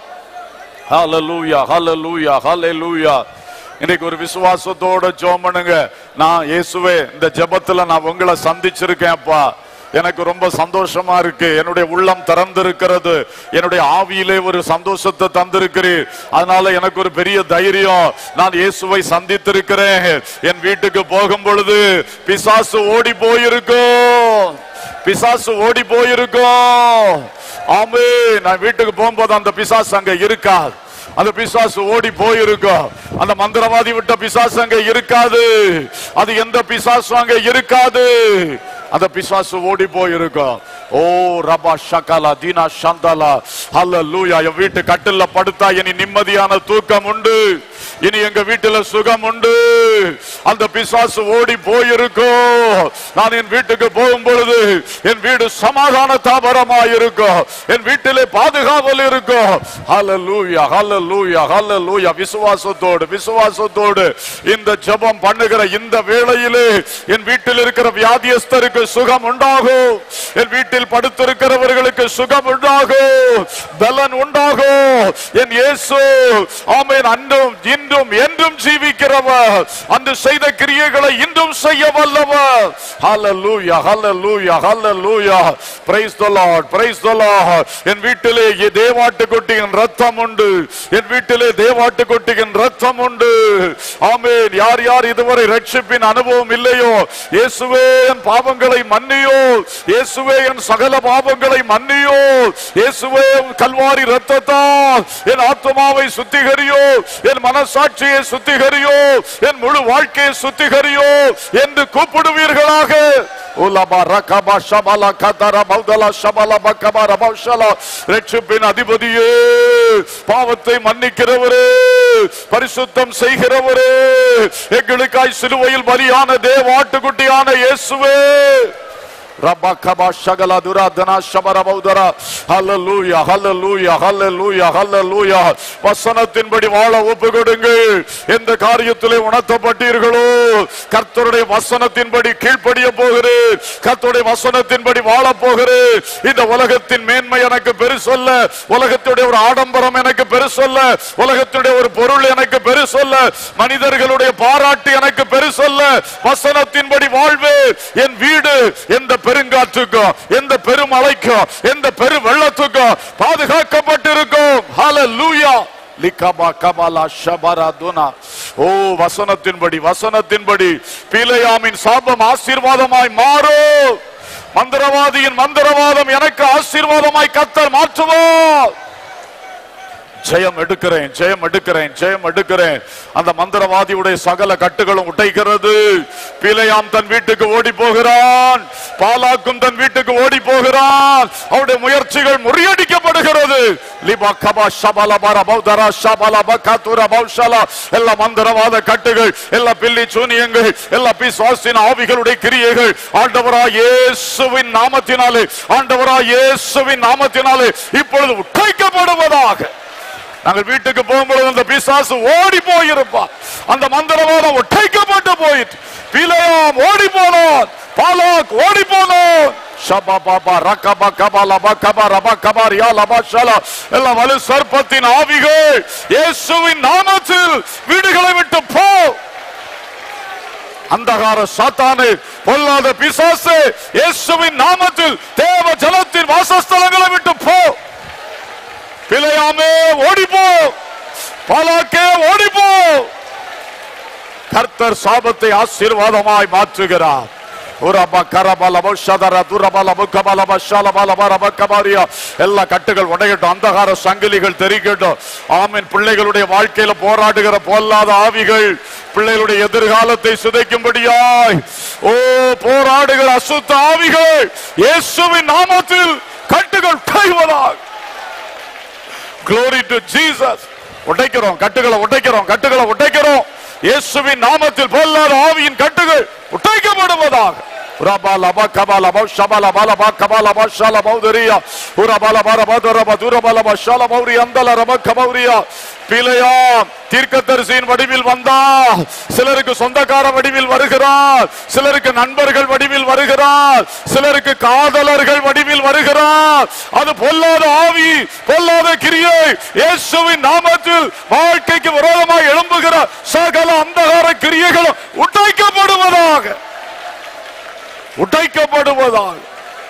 ஹalleluya ஹalleluya ஹalleluya இன்னைக்கு ஒரு விசுவாசத்தோட ஜெபம் பண்ணுங்க நான் இயேசுவே இந்த ஜெபத்துல நான் உங்களை சந்திச்சிருக்கேன்ப்பா எனக்கு ரொம்ப சந்தோஷமா இருக்கு என்னுடைய உள்ளம் திறந்திருக்கிறது என்னுடைய ஆவியிலே ஒரு சந்தோஷத்தை தந்திருக்கிறீர் அதனால எனக்கு ஒரு பெரிய தைரியம் நான் இயேசுவை சந்தித்திருக்கிறேன் என் வீட்டுக்கு போகும் பொழுது பிசாசு ஓடி போயிருக்கும் பிசாசு ஓடி போயிருக்கும் ஆமே நான் வீட்டுக்கு போகும்போது அந்த பிசாசு அங்க இருக்காது அந்த பிசாசு ஓடி போயிருக்கும் அந்த மந்திரவாதி விட்ட பிசாசு அங்க இருக்காது அது எந்த பிசாசு அங்க இருக்காது அந்த பிசாசு ஓடி போயிருக்கும் ஓ ரபா ஷகலா தீனா சந்தலா ஹalleluya என் வீட்டு கட்டில்ல படுத்தா இனி நிம்மதியான தூக்கம் உண்டு இனி எங்க வீட்டுல சுகம் உண்டு அந்த பிசாசு ஓடி போயிருக்கும் நான் என் வீட்டுக்கு போகும் பொழுது என் வீடு சமாதான தாபரமா இருக்கும் என் வீட்டிலே பாதுகாவல் இருக்கும் ஹalleluya ஹalleluya ஹalleluya விசுவாசத்தோடு விசுவாசத்தோடு இந்த ஜெபம் பண்ணுகிற இந்த வேளையிலே என் வீட்டில் இருக்கிற வியாதியஸ்தருக்கு சுகம் உண்டாகும் என் வீட்டில் படுத்திருக்கிறவர்களுக்கு சுகம் உண்டாகும் பலன் உண்டாகும் என் இயேசு ஆமென் அன்றும் இன்றும் என்றும் ஜீவிக்கிறவர் அந்த செய்த கிரியைகளை இன்றும் செய்ய வல்லவர் ஹalleluya ஹalleluya ஹalleluya praise the lord praise the lord என் வீட்டிலே இ- தேவாட்டுக்குட்டியின் ரத்தம் உண்டு என் வீட்டிலே தேவாட்டுக்குட்டியின் ரத்தம் உண்டு ஆமென் யார் யார் இதுவரை ரட்சிப்பின் அனுபவம் இல்லையோ இயேசுவே என் பாவங்களை மன்னியோ இயேசுவே என் சகல பாவங்களை மன்னியோ இயேசுவே உன் கல்வாரி ரத்தத்தால் என் ஆத்மாவை சுத்திகரியோ என் மனசாட்சியை சுத்திகரியோ என் முழு வாழ்க்கையை சுத்திகரியோ என்று கூப்பிடுவீர்களாக உலபா ரகபா ஷபலா கதர மௌதலா ஷபலா பக்கபா ரபௌஷலா ரட்சிப்பின் அதிபதியே பாவத்தை மன்னிக்கிறவரே பரிசுத்தம் செய்கிறவரே எங்களுக்காய் சிலுவையில் பலியான தேவாட்டுக்குட்டியான இயேசுவே ரபகபா ஷகல துராதனா ஷபரபௌதரா ஹalleluya ஹalleluya ஹalleluya ஹalleluya வசனத்தின்படி வாழ ஒப்பு கொடுங்கள் எந்த காரியத்திலே உணர்த்தப்பட்டீர்களோ கர்த்தருடைய வசனத்தின்படி கீழ்ப்படிய போகிறேன் கர்த்தருடைய வசனத்தின்படி வாழ போகிறேன் இந்த உலகத்தின் மேன்மை எனக்கு பெருசல்ல உலகத்துடைய ஒரு ஆடம்பரம் எனக்கு பெருசல்ல உலகத்துடைய ஒரு பொருள் எனக்கு பெருசல்ல மனிதர்களுடைய பாராட்டு எனக்கு பெருசல்ல வசனத்தின்படி வாழ்வு என் வீடு எந்த பெருங்காற்றுக்கும் எந்த பெருமழைக்கும் எந்த பெரு வெள்ளத்துக்கும் பாதுகாக்கப்பட்டிருக்கும் ஹalleluya லிகபா கபாலா ஷபரதுனா ஓ வசனத்தின்படி வசனத்தின்படி பிலேயாமின் சாபம் ஆசீர்வாதமாய் மாறும் மந்திரவாதியின் மந்திரவாதம் எனக்கு ஆசீர்வாதமாய் கத்தர் மாற்றுவோம் ஜெயம் எடுக்கிறேன் ஜெயம் எடுக்கிறேன் ஜெயம் எடுக்கிறேன் அந்த மந்திரவாதியுடைய சகல கட்டுகளும் உடைக்கிறது பிழையாம் தன் வீட்டுக்கு ஓடி போகிறான் பாலாக்கும் தன் வீட்டுக்கு ஓடி போகிறான் அவருடைய முயற்சிகள் முறியடிக்கப்படுகிறது லிபா கபா ஷபல பர பௌதரா ஷபல பகாதுர பௌஷலா எல்லா மந்திரவாத கட்டுகள் எல்லா பில்லி சூனியங்கள் எல்லா பிசாசின் ஆவிகளுடைய கிரியைகள் ஆண்டவராய் இயேசுவின் நாமத்தினாலே ஆண்டவராய் இயேசுவின் நாமத்தினாலே இப்பொழுது உடைக்கப்படுவதாக நாங்கள் வீட்டுக்கு போகும்பொழுது அந்த பிசாசு ஓடி போயிருப்பான் அந்த மந்திரவாதம் ஒட்டைக்கப்பட்டு போயிட்டு பிழையாம் ஓடி போனான் பாலாக் ஓடி போனான் ஷபா பாபா ரக்கபா கபா லபா கபா ரபா கபா ரியா லபா ஷலா எல்லாம் வலு சர்ப்பத்தின் ஆவிகள் இயேசுவின் நாமத்தில் வீடுகளை விட்டு போ அந்தகார சாத்தானே பொல்லாத பிசாசு இயேசுவின் நாமத்தில் தேவ ஜலத்தின் வாசஸ்தலங்களை விட்டு போ பிழையாமே ஓடிப்போ பாலாக்கே ஓடிப்போ கர்த்தர் சாபத்தை ஆசீர்வாதமாய் மாற்றுகிறார் உரப கரபல பௌஷதர துரபல முக்கபல பஷாலபல பரப கபாரியா எல்லா கட்டுகள் உடையட்டும் அந்தகார சங்கிலிகள் தெரிக்கட்டும் ஆமீன் பிள்ளைகளுடைய வாழ்க்கையில போராடுகிற பொல்லாத ஆவிகள் பிள்ளைகளுடைய எதிர்காலத்தை சிதைக்கும்படியாய் ஓ போராடுகிற அசுத்த ஆவிகள் இயேசுவின் நாமத்தில் கட்டுகள் கைவதாக glory to Jesus உடைக்கிறோம் கட்டுகளை உடைக்கிறோம் கட்டுகளை உடைக்கிறோம் இயேசுவின் நாமத்தில் பொல்லாத ஆவியின் கட்டுகள் உடைக்கப்படுவதாக உரபால பக்கபால பௌஷபால பால பக்கபால பஷால பௌதரியா உரபால பார பதுரப துரபால பஷால பௌரி அந்தல ரப கபௌரியா பிழையா தீர்க்கதரிசியின் வடிவில் வந்தா சிலருக்கு சொந்தக்கார வடிவில் வருகிறார் சிலருக்கு நண்பர்கள் வடிவில் வருகிறார் சிலருக்கு காதலர்கள் வடிவில் வருகிறார் அது பொல்லாத ஆவி பொல்லாத கிரியை இயேசுவின் நாமத்தில் வாழ்க்கைக்கு விரோதமாக எழும்புகிற சகல அந்தகார கிரியைகளும் உடைக்கப்படுவதாக உடைக்கப்படுவதாக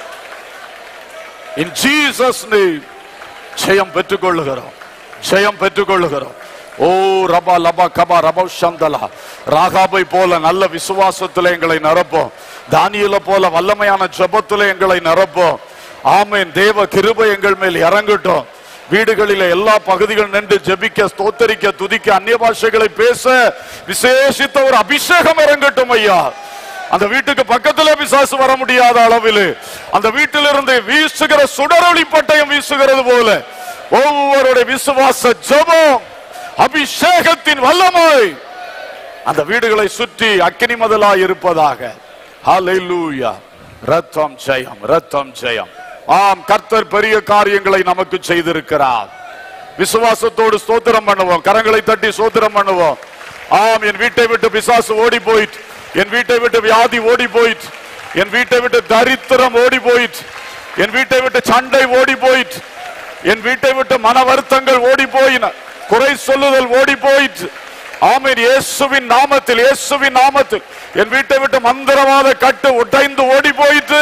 இன் ஜீசஸ் நேம் ஜெயம் பெற்றுக்கொள்ளுகிறோம் ஜெயம் பெற்றுக்கொள்ளுகிறோம் ஓ ரபா லபா கபா ரபா சந்தலா ராகாபை போல நல்ல விசுவாசத்துல எங்களை நிரப்போம் தானியல போல வல்லமையான ஜெபத்துல எங்களை நிரப்போம் ஆமென் தேவ கிருபை எங்கள் மேல் இறங்கட்டும் வீடுகளில எல்லா பகுதிகள் நின்று ஜெபிக்க ஸ்தோத்தரிக்க துதிக்க அந்நிய பாஷைகளை பேச விசேஷித்த ஒரு அபிஷேகம் இறங்கட்டும் ஐயா அந்த வீட்டுக்கு பக்கத்துல பிசாசு வர முடியாத அளவில் அந்த வீட்டிலிருந்து வீசுகிற சுடரொளி பட்டயம் வீசுகிறது போல ஒவ்வொருடைய விசுவாச ஜெபம் அபிஷேகத்தின் வல்லமை அந்த வீடுகளை சுற்றி அக்கினி மதலாய் இருப்பதாக ஹalleluya ரத்தம் ஜெயம் ரத்தம் ஜெயம் ஆம் கர்த்தர் பெரிய காரியங்களை நமக்கு செய்திருக்கிறார் விசுவாசத்தோடு ஸ்தோத்திரம் பண்ணுவோம் கரங்களை தட்டி ஸ்தோத்திரம் பண்ணுவோம் ஆம் என் வீட்டை விட்டு பிசாசு ஓடி போயிட்டு என் வீட்டை விட்டு வியாதி ஓடி போயிட்டு என் வீட்டை விட்டு தரித்திரம் ஓடி போயிட்டு என் வீட்டை விட்டு சண்டை ஓடி போயிட்டு என் வீட்டை விட்டு மன வருத்தங்கள் ஓடி போயின குறை சொல்லுதல் ஓடி போயிட்டு ஆமீன் இயேசுவின் நாமத்தில் இயேசுவின் நாமத்தில் என் வீட்டை விட்டு மந்திரவாத கட்டு உடைந்து ஓடி போயிட்டு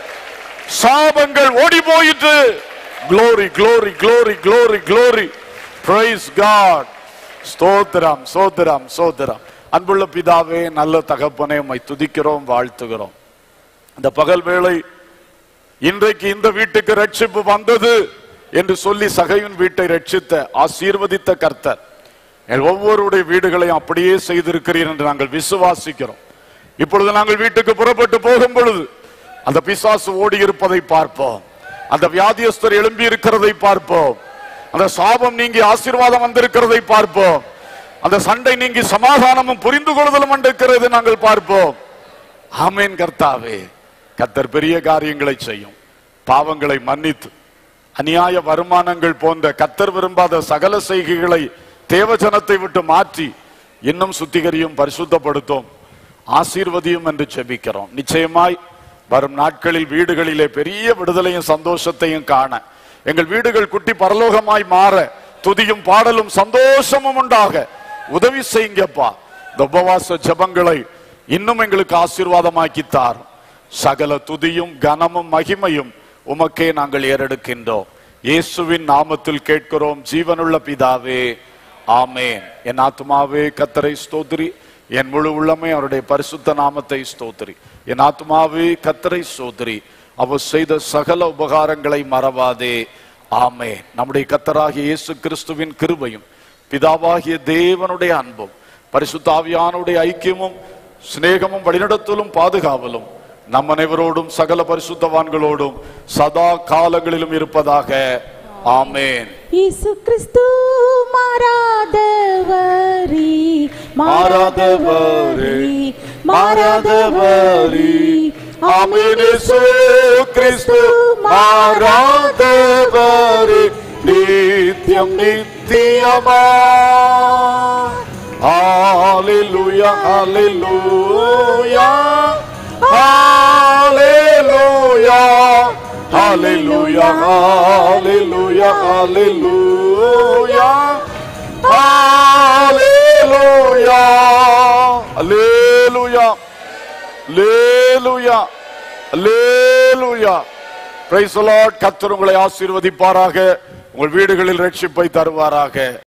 சாபங்கள் ஓடி போயிட்டு glory glory glory glory glory praise god ஸ்தோத்திரம் ஸ்தோத்திரம் ஸ்தோத்திரம் அன்புள்ள பிதாவே நல்ல தகப்பனே உம்மை துதிக்கிறோம் வாழ்த்துகிறோம் இந்த பகல் வேளை இன்றைக்கு இந்த வீட்டுக்கு ரட்சிப்பு வந்தது என்று சொல்லி சகையின் வீட்டை ரட்சித்த ஆசீர்வதித்த கர்த்தர் எங்கள் ஒவ்வொருடைய வீடுகளையும் அப்படியே செய்திருக்கிறீர் என்று நாங்கள் விசுவாசிக்கிறோம் இப்பொழுது நாங்கள் வீட்டுக்கு புறப்பட்டு போகும் பொழுது அந்த பிசாசு ஓடி இருப்பதை பார்ப்போம் அந்த வியாதியஸ்தர் எழும்பி இருக்கிறதை பார்ப்போம் அந்த சாபம் நீங்கி ஆசீர்வாதம் வந்திருக்கிறதை பார்ப்போம் அந்த சண்டை நீங்கி சமாதானமும் புரிந்து கொள்ளுதலும் வந்திருக்கிறது நாங்கள் பார்ப்போம் ஆமேன் கர்த்தாவே கர்த்தர் பெரிய காரியங்களை செய்யும் பாவங்களை மன்னித்து அநியாய வருமானங்கள் போன்ற கர்த்தர் விரும்பாத சகல செய்கைகளை தேவஜனத்தை விட்டு மாற்றி இன்னும் சுத்திகரியும் பரிசுத்தப்படுத்தும் ஆசீர்வதியும் என்று செபிக்கிறோம் நிச்சயமாய் வரும் நாட்களில் வீடுகளிலே பெரிய விடுதலையும் சந்தோஷத்தையும் காண எங்கள் வீடுகள் குட்டி பரலோகமாய் மாற துதியும் பாடலும் சந்தோஷமும் உண்டாக உதவி செய்யுங்கப்பா இந்த உபவாச ஜெபங்களை இன்னும் எங்களுக்கு ஆசீர்வாதமாக்கித்தார் சகல துதியும் கனமும் மகிமையும் உமக்கே நாங்கள் ஏறெடுக்கின்றோம் இயேசுவின் நாமத்தில் கேட்கிறோம் ஜீவனுள்ள பிதாவே ஆமேன் என் ஆத்துமாவே கத்தரை ஸ்தோத்திரி என் முழு உள்ளமே அவருடைய பரிசுத்த நாமத்தை ஸ்தோத்திரி என் ஆத்துமாவே கத்தரை ஸ்தோத்திரி அவர் செய்த சகல உபகாரங்களை மறவாதே ஆமே நம்முடைய கத்தராகிய இயேசு கிறிஸ்துவின் கிருபையும் பிதாவாகிய தேவனுடைய அன்பும் பரிசுத்த ஆவியானுடைய ஐக்கியமும் சிநேகமும் வழிநடத்தலும் பாதுகாவலும் நம் அனைவரோடும் சகல பரிசுத்தவான்களோடும் சதா காலங்களிலும் இருப்பதாக ஆமேன் இயேசு கிறிஸ்து மாறாதவரி மாறாதவரே, மாறாதவரே. ஆமென் இயேசு கிறிஸ்து மாறாதவரே, நித்தியம் நித்தியமா ஹalleluya ஹalleluya ஹalleluya ஹalleluya ஹalleluya ஹalleluya ஹalleluya ஹalleluya ஹalleluya ஹalleluya பிரைஸ் லார்ட் கர்த்தர் உங்களை ஆசீர்வதிப்பாராக உங்கள் வீடுகளில் ரட்சிப்பை தருவாராக